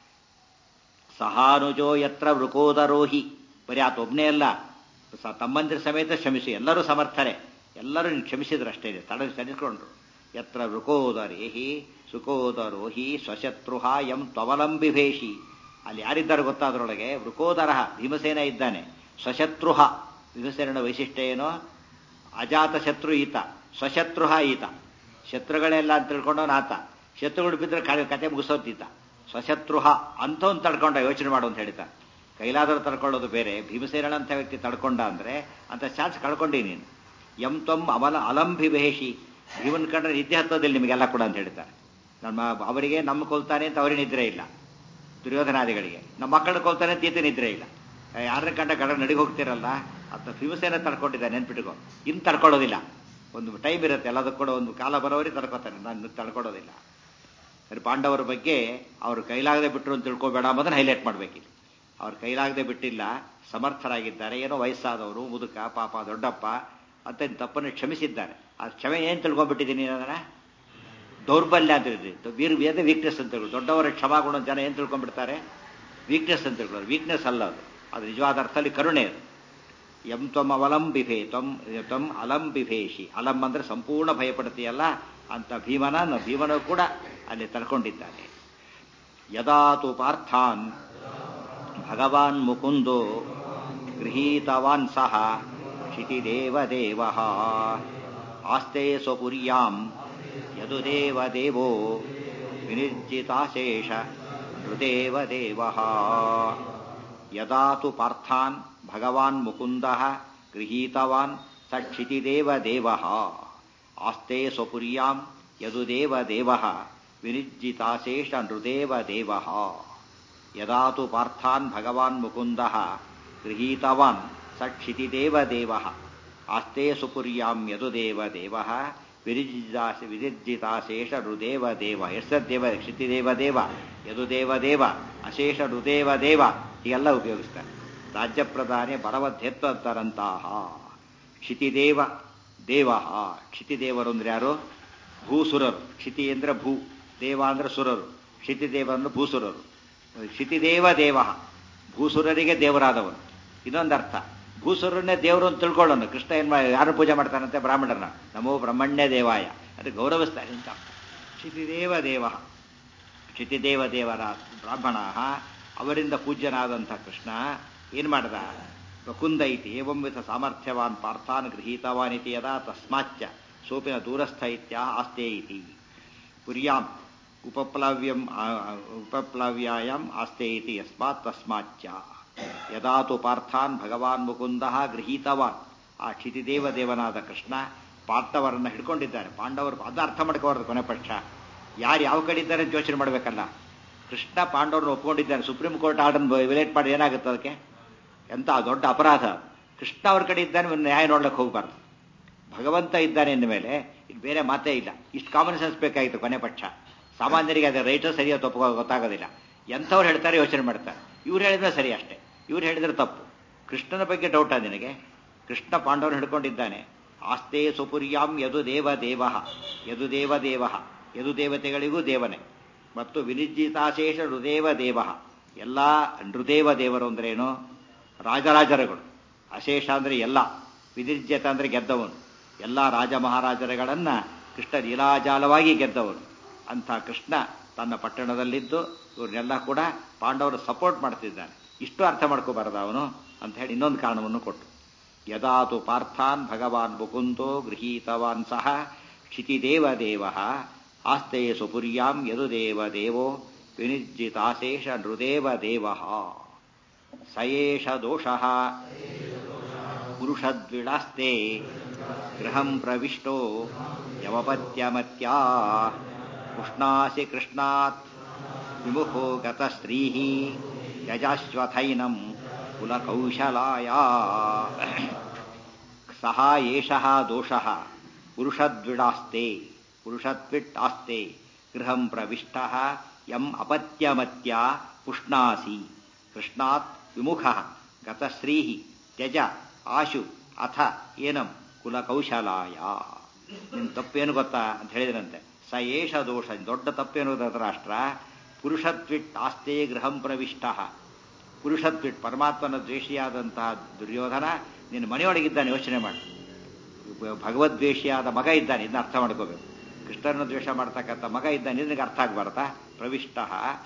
ಸಹಾನುಜೋ ಯತ್ರ ವೃಕೋದರೋಹಿ ಬರೀ ಆತ ಒಬ್ಬನೇ ಅಲ್ಲ ತಮ್ಮಂದಿರ ಸಮೇತ ಕ್ಷಮಿಸಿ ಎಲ್ಲರೂ ಸಮರ್ಥರೆ ಎಲ್ಲರೂ ಕ್ಷಮಿಸಿದ್ರು ಅಷ್ಟೇ ತಡ ಸರಿಸ್ಕೊಂಡ್ರು ಯತ್ರ ವೃಕೋದರೇಹಿ ಸುಕೋದರೋಹಿ ಸ್ವಶತ್ರುಹ ಎಂ ತ್ವವಲಂಬಿಭೇಷಿ ಅಲ್ಲಿ ಯಾರಿದ್ದಾರೆ ಗೊತ್ತಾದ್ರೊಳಗೆ ವೃಕೋದರ ಭೀಮಸೇನ ಇದ್ದಾನೆ ಸ್ವಶತ್ರುಹ ಭೀಮಸೇನ ವೈಶಿಷ್ಟ್ಯ ಏನೋ ಅಜಾತ ಶತ್ರು ಈತ ಸ್ವಶತ್ರುಹ ಈತ ಶತ್ರುಗಳೆಲ್ಲ ಅಂತ ತಿಳ್ಕೊಂಡವನ ಆತ ಶತ್ರುಗಳು ಬಿದ್ದರೆ ಕತೆ ಮುಗಿಸೋತೀತ ಸ್ವಶತ್ರುಹ ಅಂಥವ್ನು ತಡ್ಕೊಂಡ ಯೋಚನೆ ಮಾಡು ಅಂತ ಹೇಳ್ತಾರೆ ಕೈಲಾದರೂ ತಡ್ಕೊಳ್ಳೋದು ಬೇರೆ ಭೀಮಸೇನಂಥ ವ್ಯಕ್ತಿ ತಡ್ಕೊಂಡ ಅಂದ್ರೆ ಅಂತ ಚಾನ್ಸ್ ಕಳ್ಕೊಂಡಿ ನೀನು ಎಂ ತ್ವಂ ಅಮಲ ಅಲಂಭಿಭೇಷಿ ಭೀಮನ್ ಕಂಡ್ರೆ ನಿದ್ದೆ ಹತ್ತೋದಿಲ್ಲ ನಿಮಗೆಲ್ಲ ಕೂಡ ಅಂತ ಹೇಳ್ತಾರೆ ನಮ್ಮ ಅವರಿಗೆ ನಮ್ಮ ಕೊಲ್ತಾನೆ ಅಂತ ಅವರಿಗೆ ನಿದ್ರೆ ಇಲ್ಲ ದುರ್ಯೋಧನಾದಿಗಳಿಗೆ ನಮ್ಮ ಮಕ್ಕಳು ಕೊಲ್ತಾನೆ ತೀತ ನಿದ್ರೆ ಇಲ್ಲ ಯಾರ ಕಂಡ ಗಡ ನಡಿಗೆ ಹೋಗ್ತಿರಲ್ಲ ಅಂತ ಭೀಮಸೇನ ತಡ್ಕೊಂಡಿದ್ದ ನೆನ್ಪಿಟ್ಕೋ ಇನ್ನು ತಡ್ಕೊಳ್ಳೋದಿಲ್ಲ ಒಂದು ಟೈಮ್ ಇರುತ್ತೆ ಎಲ್ಲದಕ್ಕೂ ಕೂಡ ಒಂದು ಕಾಲ ಬರೋವರಿಗೆ ತಡ್ಕೋತಾನೆ ನಾನು ತಡ್ಕೊಳ್ಳೋದಿಲ್ಲ ಸರಿ ಪಾಂಡವರ ಬಗ್ಗೆ ಅವರು ಕೈಲಾಗದೆ ಬಿಟ್ಟರು ಅಂತ ತಿಳ್ಕೊಬೇಡ ಅನ್ನೋದನ್ನ ಹೈಲೈಟ್ ಮಾಡ್ಬೇಕಿಲ್ಲ ಅವ್ರ ಕೈಲಾಗದೆ ಬಿಟ್ಟಿಲ್ಲ ಸಮರ್ಥರಾಗಿದ್ದಾರೆ ಏನೋ ವಯಸ್ಸಾದವರು ಮುದುಕ ಪಾಪ ದೊಡ್ಡಪ್ಪ ಅಂತ ತಪ್ಪನ್ನು ಕ್ಷಮಿಸಿದ್ದಾರೆ ಆ ಕ್ಷಮೆ ಏನು ತಿಳ್ಕೊಂಡ್ಬಿಟ್ಟಿದ್ದೀನಿ ಅದನ್ನ ದೌರ್ಬಲ್ಯ ಅಂತ ಹೇಳಿದ್ವಿ ವೀರ್ ವೇದ ವೀಕ್ನೆಸ್ ಅಂತ ಹೇಳಿ ದೊಡ್ಡವರ ಕ್ಷಮಾಗುಣ ಜನ ಏನು ತಿಳ್ಕೊಂಡ್ಬಿಡ್ತಾರೆ ವೀಕ್ನೆಸ್ ಅಂತ ತಿಳ್ಕೊಳ್ಳೋದು ವೀಕ್ನೆಸ್ ಅಲ್ಲ ಅದು ಅದು ನಿಜವಾದ ಅರ್ಥದಲ್ಲಿ ಕರುಣೆ ಅದು ಎಂ ತ್ವಂ ಅವಲಂಬಿಭೇ ತ್ವಂ ತ್ವಂ ಅಲಂಬಿಭೇಷಿ ಅಲಂ ಅಂದ್ರೆ ಸಂಪೂರ್ಣ ಭಯಪಡ್ತೀಯಲ್ಲ ಅಂತ ಭೀಮನ ಭೀಮನು ಕೂಡ ಅಲ್ಲಿ ತಳ್ಕೊಂಡಿದ್ದಾನೆ ಯದಾತು ಪಾರ್ಥಾನ್ ಭಗವಾನ್ ಮುಕುಂದೋ ಗೃಹೀತವಾನ್ ಸಹ ಕ್ಷಿತಿದೇವದೇವ ಆಸ್ತೆ ಸ್ವಪುರ್ಯಾಂ ಯದುದೇವ ದೇವೋ ವಿನಿರ್ಜಿತಾಶೇಷ ನೃದೇವ ದೇವ ಯದಾತು ಪಾರ್ಥಾನ್ ಭಗವಾನ್ ಮುಕುಂದ ಗೃಹೀತವಾನ್ ಸ ಕ್ಷಿತಿದೇವ ದೇವ ಆಸ್ತೆ ಸ್ವಪುರ್ಯಾಂ ಯದುದೇವ ದೇವ ವಿನಿರ್ಜಿತಾಶೇಷ ನೃದೇವ ದೇವ ಯದಾತು ಪಾರ್ಥಾನ್ ಭಗವಾನ್ ಮುಕುಂದ ಗೃಹೀತವಾನ್ ಸ ಕ್ಷಿತಿದೇವ ದೇವ ಆಸ್ತೆ ಸುಪುರ್ಯಾಂ ಯದುದೇವ ದೇವ ವಿರಿಜಿತಾಶ ವಿರಿಜಿತಾಶೇಷ ರುದೇವ ದೇವ ಯಶದೇವ ಕ್ಷಿತಿದೇವ ದೇವ ಯದುದೇವ ದೇವ ಅಶೇಷ ರುದೇವ ದೇವ ಹೀಗೆಲ್ಲ ಉಪಯೋಗಿಸ್ತಾರೆ ರಾಜ್ಯ ಪ್ರಧಾನಿ ಬಲವದ್ದೆತ್ತು ಅಂತಾರಂತಹ ಕ್ಷಿತಿದೇವ ದೇವ ಕ್ಷಿತಿದೇವರು ಅಂದ್ರೆ ಯಾರು ಭೂಸುರರು ಕ್ಷಿತಿ ಅಂದ್ರೆ ಭೂ ದೇವ ಅಂದ್ರೆ ಸುರರು ಕ್ಷಿತಿದೇವ ಅಂದ್ರೆ ಭೂಸುರರು ಕ್ಷಿತಿದೇವ ದೇವ ಭೂಸುರರಿಗೆ ದೇವರಾದವನು ಇನ್ನೊಂದು ಅರ್ಥ ಭೂಸುರನ್ನೇ ದೇವರು ಅಂತ ತಿಳ್ಕೊಳ್ಳೋಣ ಕೃಷ್ಣ ಏನ್ ಮಾಡಿ ಯಾರು ಪೂಜೆ ಮಾಡ್ತಾನಂತೆ ಬ್ರಾಹ್ಮಣರನ್ನ ನಮೋ ಬ್ರಹ್ಮಣ್ಯ ದೇವಾಯ ಅದು ಗೌರವಿಸ್ತಾರೆ ಅಂತ ಕ್ಷಿತಿದೇವ ದೇವ ಕ್ಷಿತಿದೇವ ದೇವರ ಬ್ರಾಹ್ಮಣ ಅವರಿಂದ ಪೂಜ್ಯನಾದಂಥ ಕೃಷ್ಣ ಏನ್ ಮಾಡ್ದ ಕುಂದ ಇತಿ ಏವಂ ವಿಧ ಸಾಮರ್ಥ್ಯವಾನ್ ಪಾರ್ಥಾನ್ ಗೃಹೀತವಾನ್ ಇತಿ ಯದಾ ತಸ್ಮಾಚ್ಚ ಸೋಪಿನ ದೂರಸ್ಥ ಇತ್ಯಾ ಆಸ್ತೆ ಇತಿ ಪುರ್ಯಾಂ ಉಪಪ್ಲವ್ಯಂ ಉಪಪ್ಲವ್ಯಾಯಾಂ ಆಸ್ತೆ ಇತಿ ಯಸ್ಮಾತ್ ತಸ್ಮಾಚ್ಚ ಯದಾತು ಪಾರ್ಥಾನ್ ಭಗವಾನ್ ಮುಕುಂದ ಗೃಹೀತವಾನ್ ಆ ಕ್ಷಿತಿದೇವ ದೇವನಾದ ಕೃಷ್ಣ ಪಾರ್ಥವರನ್ನ ಹಿಡ್ಕೊಂಡಿದ್ದಾರೆ ಪಾಂಡವರು ಅದು ಅರ್ಥ ಮಾಡ್ಕೋಬಾರ್ದು ಕೊನೆ ಪಕ್ಷ ಯಾರು ಯಾವ ಕಡೆ ಇದ್ದಾರೆ ಅಂತ ಯೋಚನೆ ಮಾಡಬೇಕಲ್ಲ ಕೃಷ್ಣ ಪಾಂಡವ್ರನ್ನ ಒಪ್ಕೊಂಡಿದ್ದಾನೆ ಸುಪ್ರೀಂ ಕೋರ್ಟ್ ಆರ್ಡರ್ ವಿಲೇಟ್ ಮಾಡಿ ಏನಾಗುತ್ತೆ ಅದಕ್ಕೆ ಎಂತ ದೊಡ್ಡ ಅಪರಾಧ ಕೃಷ್ಣ ಅವ್ರ ಕಡೆ ಇದ್ದಾನೆ ನ್ಯಾಯ ನೋಡ್ಲಿಕ್ಕೆ ಹೋಗ್ಬಾರ್ದು ಭಗವಂತ ಇದ್ದಾನೆ ಅಂದ ಮೇಲೆ ಇಲ್ಲಿ ಬೇರೆ ಮಾತೇ ಇಲ್ಲ ಇಷ್ಟು ಕಾಮನ್ ಸೆನ್ಸ್ ಬೇಕಾಗಿತ್ತು ಕೊನೆ ಪಕ್ಷ ಸಾಮಾನ್ಯರಿಗೆ ಅದೇ ರೈಟೋ ಸರಿಯೋ ತಪ್ಪು ಗೊತ್ತಾಗೋದಿಲ್ಲ ಎಂಥವ್ರು ಹೇಳ್ತಾರೆ ಯೋಚನೆ ಮಾಡ್ತಾರೆ ಇವ್ರು ಹೇಳಿದ್ರೆ ಸರಿ ಅಷ್ಟೇ ಇವ್ರು ಹೇಳಿದ್ರೆ ತಪ್ಪು ಕೃಷ್ಣನ ಬಗ್ಗೆ ಡೌಟ ನಿನಗೆ ಕೃಷ್ಣ ಪಾಂಡವನ ಹಿಡ್ಕೊಂಡಿದ್ದಾನೆ ಆಸ್ತೆ ಸುಪುರ್ಯಾಂ ಯದು ದೇವ ದೇವ ಯದು ದೇವ ದೇವ ಯದು ದೇವತೆಗಳಿಗೂ ದೇವನೇ ಮತ್ತು ವಿನಿರ್ಜಿತಾಶೇಷ ನೃದೇವ ದೇವ ಎಲ್ಲ ನೃದೇವ ದೇವರು ಅಂದ್ರೇನು ರಾಜರಾಜರುಗಳು ಅಶೇಷ ಅಂದ್ರೆ ಎಲ್ಲ ವಿನಿರ್ಜಿತ ಅಂದ್ರೆ ಗೆದ್ದವನು ಎಲ್ಲ ರಾಜ ಮಹಾರಾಜರುಗಳನ್ನ ಕೃಷ್ಣ ಲೀಲಾಜಾಲವಾಗಿ ಗೆದ್ದವನು ಅಂಥ ಕೃಷ್ಣ ತನ್ನ ಪಟ್ಟಣದಲ್ಲಿದ್ದು ಇವ್ರನ್ನೆಲ್ಲ ಕೂಡ ಪಾಂಡವರು ಸಪೋರ್ಟ್ ಮಾಡ್ತಿದ್ದಾನೆ ಇಷ್ಟು ಅರ್ಥ ಮಾಡ್ಕೋಬಾರದು ಅವನು ಅಂತ ಹೇಳಿ ಇನ್ನೊಂದು ಕಾರಣವನ್ನು ಕೊಟ್ಟು ಯದಾತು ಪಾರ್ಥಾನ್ ಭಗವಾನ್ ಮುಕುಂದೋ ಗೃಹೀತವಾನ್ ಸಹ ಕ್ಷಿತಿದೇವ ದೇವ ಆಸ್ತೆ ಸುಪುರ್ಯಾಂ ಯದುದೇವ ದೇವೋ ವಿನಿಜ್ಜಿತಾಶೇಷ ನೃದೇವ ದೇವ ಸಯೇಷ ದೋಷ ಪುರುಷದ್ವಿಳಾಸ್ತೆ ಗೃಹಂ ಪ್ರವಿಷ್ಟೋ ಯವಪತ್ಯಮತ್ಯಾ ಉಷ್ಣಾಸಿ ಕೃಷ್ಣಾತ್ ವಿಮುಖೋ ಗತಸ್ತ್ರೀ ಯಜಾಶ್ವಥೈನಂ ಕುಲಕೌಶಲಾಯ ಸಹ ಏಷಃ ದೋಷಃ ಪುರುಷದ್ವಿಡಾಸ್ತೆ ಪುರುಷದ್ವಿಟ್ ಆಸ್ತೆ ಗೃಹಂ ಪ್ರವಿಷ್ಟಃ ಯಂ ಅಪತ್ಯಮತ್ಯ ಪುಷ್ಣಾಸಿ ಕೃಷ್ಣಾತ್ ವಿಮುಖಃ ಗತಶ್ರೀ ತ್ಯಜ ಆಶು ಅಥ ಏನಂ ಕುಲಕೌಶಲಾಯ ನಿನ್ನ ತಪ್ಪೇನು ಗೊತ್ತಾ ಅಂತ ಹೇಳಿದ್ರಂತೆ ಸ ಏಷ ದೋಷ ದೊಡ್ಡ ತಪ್ಪೇನು ಧೃತರಾಷ್ಟ್ರ ಪುರುಷತ್ವಿಟ್ ಆಸ್ತೆ ಗೃಹಂ ಪ್ರವಿಷ್ಟ ಪುರುಷತ್ವಿಟ್ ಪರಮಾತ್ಮನ ದ್ವೇಷಿಯಾದಂತಹ ದುರ್ಯೋಧನ ನಿನ್ನ ಮನೆಯೊಳಗಿದ್ದಾನೆ ಯೋಚನೆ ಮಾಡಿ ಭಗವದ್ವೇಷಿಯಾದ ಮಗ ಇದ್ದಾನೆ ಇದನ್ನ ಅರ್ಥ ಮಾಡ್ಕೋಬೇಕು ಕೃಷ್ಣನ ದ್ವೇಷ ಮಾಡ್ತಕ್ಕಂಥ ಮಗ ಇದ್ದಾನೆ ನಿನಗೆ ಅರ್ಥ ಆಗ್ಬಾರ್ದಾ ಪ್ರವಿಷ್ಟ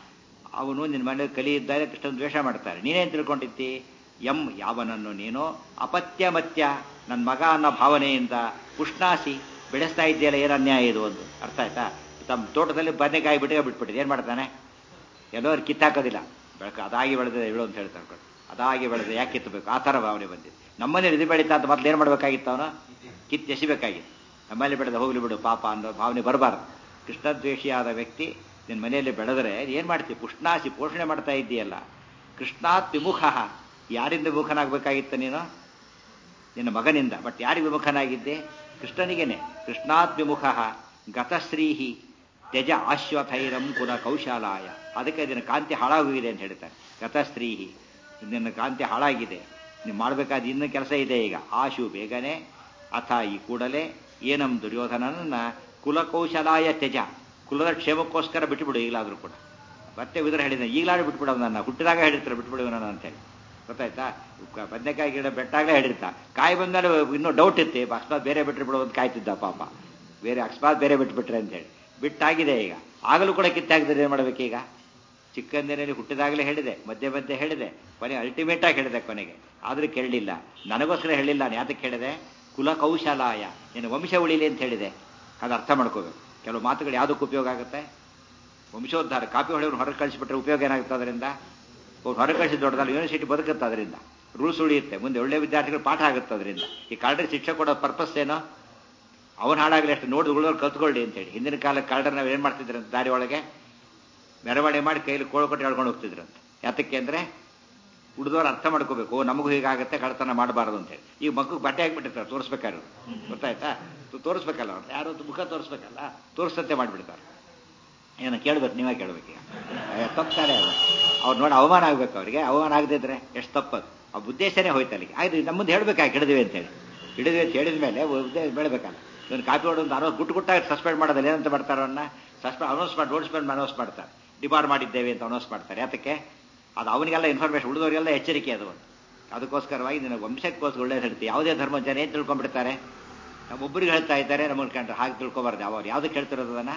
ಅವನು ನಿನ್ನ ಮನೆ ಕಲಿ ಇದ್ದಾರೆ ಕೃಷ್ಣನ ದ್ವೇಷ ಮಾಡ್ತಾರೆ ನೀನೇನು ತಿಳ್ಕೊಂಡಿದ್ದಿ ಎಂ ಯಾವನನ್ನು ನೀನು ಅಪತ್ಯಮತ್ಯ ನನ್ನ ಮಗ ಅನ್ನೋ ಭಾವನೆಯಿಂದ ಉಷ್ಣಾಸಿ ಬೆಳೆಸ್ತಾ ಇದೆಯಲ್ಲ ಏನು ಅನ್ಯಾಯ ಇದು ಒಂದು ಅರ್ಥ ಆಯ್ತಾ ತಮ್ಮ ತೋಟದಲ್ಲಿ ಬದನೆಕಾಯಿ ಬಿಟ್ಟಿಗೆ ಬಿಟ್ಬಿಟ್ಟಿದೆ ಏನು ಮಾಡ್ತಾನೆ ಎಲ್ಲರೂ ಕಿತ್ತಾಕೋದಿಲ್ಲ ಬೆಳಕು ಅದಾಗಿ ಬೆಳೆದಿದೆ ಇವಳು ಅಂತ ಹೇಳ್ತಾರೆ ಅದಾಗಿ ಬೆಳೆದ ಯಾಕೆ ಕಿತ್ತಬೇಕು ಆ ಥರ ಭಾವನೆ ಬಂದಿದೆ ನಮ್ಮನೇಲಿ ಇದು ಬೆಳೀತಾ ಅಂತ ಮೊದಲು ಏನು ಮಾಡಬೇಕಾಗಿತ್ತು ಅವನು ಕಿತ್ತು ಎಸಿಬೇಕಾಗಿತ್ತು ನಮ್ಮಲ್ಲಿ ಬೆಳೆದ ಹೋಗ್ಲಿ ಬಿಡು ಪಾಪ ಅನ್ನೋ ಭಾವನೆ ಬರಬಾರ್ದು ಕೃಷ್ಣದ್ವೇಷಿಯಾದ ವ್ಯಕ್ತಿ ನಿನ್ನ ಮನೆಯಲ್ಲಿ ಬೆಳೆದರೆ ಏನು ಮಾಡ್ತೀವಿ ಪುಷ್ಣಾಸಿ ಪೋಷಣೆ ಮಾಡ್ತಾ ಇದ್ದೀಯಲ್ಲ ಕೃಷ್ಣಾತ್ ವಿಮುಖ ಯಾರಿಂದ ವಿಮುಖನಾಗಬೇಕಾಗಿತ್ತು ನೀನು ನಿನ್ನ ಮಗನಿಂದ ಬಟ್ ಯಾರಿಗೆ ವಿಮುಖನಾಗಿದ್ದೆ ಕೃಷ್ಣನಿಗೇನೆ ಕೃಷ್ಣಾತ್ ವಿಮುಖ ಗತಶ್ರೀಹಿ ತ್ಯಜ ಆಶ್ವಥೈರಂ ಕುಲ ಕೌಶಾಲಾಯ ಅದಕ್ಕೆ ನಿನ್ನ ಕಾಂತಿ ಹಾಳಾಗೋಗಿದೆ ಅಂತ ಹೇಳ್ತಾರೆ ಗತಶ್ರೀಹಿ ನಿನ್ನ ಕಾಂತಿ ಹಾಳಾಗಿದೆ ನೀವು ಮಾಡಬೇಕಾದ ಇನ್ನೂ ಕೆಲಸ ಇದೆ ಈಗ ಆಶು ಬೇಗನೆ ಅಥ ಈ ಕೂಡಲೇ ಏನಂ ದುರ್ಯೋಧನನನ್ನ ಕುಲಕೌಶಲಾಯ ತ್ಯಜ ಕುಲದ ಕ್ಷೇಮಕ್ಕೋಸ್ಕರ ಬಿಟ್ಟುಬಿಡು ಈಗಲಾದರೂ ಕೂಡ ಮತ್ತೆ ವಿದ್ರ ಹೇಳಿದ ಈಗಲಾದ್ರೂ ಬಿಟ್ಬಿಡೋ ನನ್ನ ಹುಟ್ಟಿದಾಗ ಹೇಳಿರ್ತಾರೆ ಬಿಟ್ಬಿಡುವ ನನ್ನ ಅಂತೇಳಿ ಗೊತ್ತಾಯ್ತಾ ಬದನೆಕಾಯಿ ಗಿಡ ಬೆಟ್ಟಾಗಲೇ ಹೇಳಿರ್ತ ಕಾಯಿ ಬಂದಾಗ ಇನ್ನೂ ಡೌಟ್ ಇತ್ತು ಅಕಸ್ಮಾತ್ ಬೇರೆ ಬಿಟ್ಟರೆ ಬಿಡೋ ಅಂತ ಕಾಯ್ತಿದ್ದ ಪಾಪ ಬೇರೆ ಅಕಸ್ಮಾತ್ ಬೇರೆ ಬಿಟ್ಬಿಟ್ರೆ ಅಂತೇಳಿ ಬಿಟ್ಟಾಗಿದೆ ಈಗ ಆಗಲೂ ಕೂಡ ಕಿತ್ತಾಗಿದ್ರೆ ಏನು ಮಾಡಬೇಕೀಗ ಚಿಕ್ಕಂದಿನಲ್ಲಿ ಹುಟ್ಟಿದಾಗಲೇ ಹೇಳಿದೆ ಮಧ್ಯೆ ಮಧ್ಯೆ ಹೇಳಿದೆ ಕೊನೆ ಅಲ್ಟಿಮೇಟ್ ಆಗಿ ಹೇಳಿದೆ ಕೊನೆಗೆ ಆದರೂ ಕೇಳಲಿಲ್ಲ ನನಗೋಸ್ಕರ ಹೇಳಿಲ್ಲ ನಾನು ಯಾತಕ್ಕೆ ಹೇಳಿದೆ ಕುಲ ಕೌಶಲಾಯ ನೀನು ವಂಶ ಉಳಿಲಿ ಅಂತ ಹೇಳಿದೆ ಅದು ಅರ್ಥ ಮಾಡ್ಕೋಬೇಕು ಕೆಲವು ಮಾತುಗಳು ಯಾವುದಕ್ಕೆ ಉಪಯೋಗ ಆಗುತ್ತೆ ವಂಶೋದ್ಧಾರ ಕಾಪಿ ಹೊಡೆಯವ್ರು ಹೊರಗೆ ಕಳಿಸಿಬಿಟ್ರೆ ಉಪಯೋಗ ಏನಾಗುತ್ತೆ ಅದರಿಂದ ಹೊರಗೆ ಕಳಿಸಿ ದೊಡ್ಡದಲ್ಲ ಯೂನಿವರ್ಸಿಟಿ ಬದುಕುತ್ತೆ ಅದರಿಂದ ರೂಲ್ಸ್ ಉಳಿಯುತ್ತೆ ಮುಂದೆ ಒಳ್ಳೆ ವಿದ್ಯಾರ್ಥಿಗಳು ಪಾಠ ಆಗುತ್ತೆ ಅದರಿಂದ ಈ ಕಾರ್ಡರ್ ಶಿಕ್ಷೆ ಕೊಡೋ ಪರ್ಪಸ್ ಏನೋ ಅವನು ಹಾಳಾಗಲಿ ಅಷ್ಟು ನೋಡಿ ಉಳಿದವ್ರು ಕಲ್ತ್ಕೊಳ್ಳಿ ಅಂತೇಳಿ ಹಿಂದಿನ ಕಾಲಕ್ಕೆ ಕಾರ್ಡರ್ ನಾವು ಏನು ಮಾಡ್ತಿದ್ರು ಅಂತ ದಾರಿ ಒಳಗೆ ಮೆರವಣಿಗೆ ಮಾಡಿ ಕೈಲಿ ಕೋಳು ಕೊಟ್ಟು ಹೇಳ್ಕೊಂಡು ಹೋಗ್ತಿದ್ರಂತೆ ಯಾತಕ್ಕೆ ಅಂದರೆ ಉಳಿದವ್ರು ಅರ್ಥ ಮಾಡ್ಕೋಬೇಕು ನಮಗೂ ಹೀಗಾಗುತ್ತೆ ಕಳ್ತನ ಮಾಡಬಾರ್ದು ಅಂತೇಳಿ ಈಗ ಮಗುಗೆ ಬಟ್ಟೆ ಹಾಕ್ಬಿಟ್ಟಿರ್ತಾರೆ ತೋರಿಸ್ಬೇಕಾದ್ರು ಗೊತ್ತಾಯ್ತಾ ತೋರಿಸ್ಬೇಕಲ್ಲ ಅವ್ರು ಯಾರು ಮುಖ ತೋರಿಸ್ಬೇಕಲ್ಲ ತೋರಿಸಂತೆ ಮಾಡಿಬಿಡ್ತಾರೆ ಏನೋ ಕೇಳ್ಬೇಕು ನೀವೇ ಕೇಳ್ಬೇಕೀಗ ತಪ್ತಾರೆ ಅದು ಅವ್ರು ನೋಡಿ ಅವಮಾನ ಆಗ್ಬೇಕು ಅವರಿಗೆ ಅವಮಾನ ಆಗದಿದ್ರೆ ಎಷ್ಟು ತಪ್ಪದು ಆ ಉದ್ದೇಶನೇ ಹೋಯ್ತು ಅಲ್ಲಿಗೆ ಆಯ್ತು ನಮ್ಮ ಮುಂದೆ ಹೇಳ್ಬೇಕಾಗಿ ಹಿಡಿದ್ವಿ ಅಂತೇಳಿ ಹಿಡಿದ್ವಿ ಅಂತ ಹೇಳಿದ ಮೇಲೆ ಉದ್ದೇಶ ಬೆಳಬೇಕಲ್ಲ ಇವನು ಕಾಪಿ ಹೊಡೋದು ಅನೌನ್ಸ್ ಗುಟ್ಟು ಗುಟ್ಟಾಗಿ ಸಸ್ಪೆಂಡ್ ಮಾಡೋದಿಲ್ಲ ಏನಂತ ಮಾಡ್ತಾರೆ ಅವನ್ನ ಸಸ್ಪೆಂಡ್ ಅನೌನ್ಸ್ ಮಾಡಿ ನೋಟಿಸ್ಮೆಂಟ್ ಅನೌನ್ಸ್ ಮಾಡ್ತಾರೆ ಡಿಬಾರ್ ಮಾಡಿದ್ದೇವೆ ಅಂತ ಅನೌನ್ಸ್ ಮಾಡ್ತಾರೆ ಯಾತಕ್ಕೆ ಅದು ಅವನಿಗೆಲ್ಲ ಇನ್ಫಾರ್ಮೇಷನ್ ಉಳಿದವರಿಗೆಲ್ಲ ಎಚ್ಚರಿಕೆ ಅದು ಅದಕ್ಕೋಸ್ಕರವಾಗಿ ನಿನ್ನ ವಂಶಕ್ಕೋಸ್ಕರ ಒಳ್ಳೇದು ಹೇಳ್ತೀವಿ ಯಾವುದೇ ಧರ್ಮ ಜನ ಏನು ತಿಳ್ಕೊಂಡ್ಬಿಡ್ತಾರೆ ಒಬ್ಬರಿಗೆ ಹೇಳ್ತಾ ಇದ್ದಾರೆ ನಮ್ಮನ್ನು ಕಂಡ್ರೆ ಹಾಗೆ ತಿಳ್ಕೊಬಾರ್ದು ಯಾವ ಯಾವುದಕ್ಕೆ ಹೇಳ್ತಿರೋದನ್ನ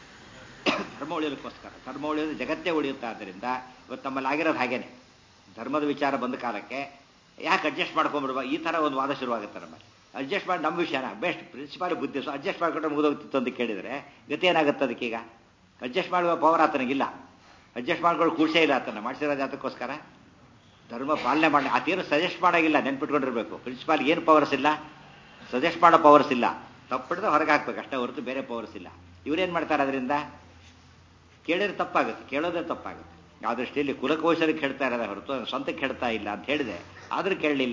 ಧರ್ಮ ಉಳಿಯೋದಕ್ಕೋಸ್ಕರ ಧರ್ಮ ಉಳಿಯೋದು ಜಗತ್ತೇ ಉಳಿಯುತ್ತೆ ಆದ್ದರಿಂದ ಇವತ್ತು ನಮ್ಮಲ್ಲಿ ಆಗಿರೋದು ಹಾಗೇನೆ ಧರ್ಮದ ವಿಚಾರ ಬಂದ ಕಾಲಕ್ಕೆ ಯಾಕೆ ಅಡ್ಜಸ್ಟ್ ಮಾಡ್ಕೊಂಡ್ಬಿಡುವ ಈ ಥರ ಒಂದು ವಾದ ಶುರುವಾಗುತ್ತೆ ನಮ್ಮಲ್ಲಿ ಅಡ್ಜಸ್ಟ್ ಮಾಡಿ ನಮ್ಮ ವಿಷಯನ ಬೆಸ್ಟ್ ಪ್ರಿನ್ಸಿಪಾಲ್ ಬುದ್ಧಿ ಸೊ ಅಡ್ಜಸ್ಟ್ ಮಾಡ್ಕೊಂಡ್ರೆ ಮುಗಿದೋಗ್ತಿತ್ತು ಅಂತ ಕೇಳಿದರೆ ಗತಿ ಏನಾಗುತ್ತೆ ಅದಕ್ಕೀಗ ಅಡ್ಜಸ್ಟ್ ಮಾಡುವ ಪವರ್ ಆತನಿಗಿಲ್ಲ ಅಡ್ಜಸ್ಟ್ ಮಾಡ್ಕೊಂಡು ಕೂಡ್ಸೇ ಇಲ್ಲ ಆತನ ಮಾಡಿಸಿರೋದು ಅದಕ್ಕೋಸ್ಕರ ಧರ್ಮ ಪಾಲನೆ ಮಾಡಿ ಆತೇನು ಸಜೆಸ್ಟ್ ಮಾಡೋಂಗಿಲ್ಲ ನೆನ್ಪಿಟ್ಕೊಂಡಿರ್ಬೇಕು ಪ್ರಿನ್ಸಿಪಾಲ್ ಏನು ಪವರ್ಸ್ ಇಲ್ಲ ಸಜೆಸ್ಟ್ ಮಾಡೋ ಪವರ್ಸ್ ಇಲ್ಲ ತಪ್ಪಿಡ್ದೆ ಹೊರಗೆ ಹಾಕ್ಬೇಕು ಅಷ್ಟೇ ಹೊರತು ಬೇರೆ ಪವರ್ಸ್ ಇಲ್ಲ ಇವ್ರೇನು ಮಾಡ್ತಾರೆ ಅದರಿಂದ ಕೇಳಿದ್ರೆ ತಪ್ಪಾಗುತ್ತೆ ಕೇಳೋದೇ ತಪ್ಪಾಗುತ್ತೆ ಆ ದೃಷ್ಟಿಯಲ್ಲಿ ಕುಲಕೋಶರಿಗೆ ಹೇಳ್ತಾ ಇರೋದೇ ಹೊರತು ಸ್ವಂತಕ್ಕೆ ಹೇಳ್ತಾ ಇಲ್ಲ ಅಂತ ಹೇಳಿದೆ ಆದರೂ ಕೇಳಲಿಲ್ಲ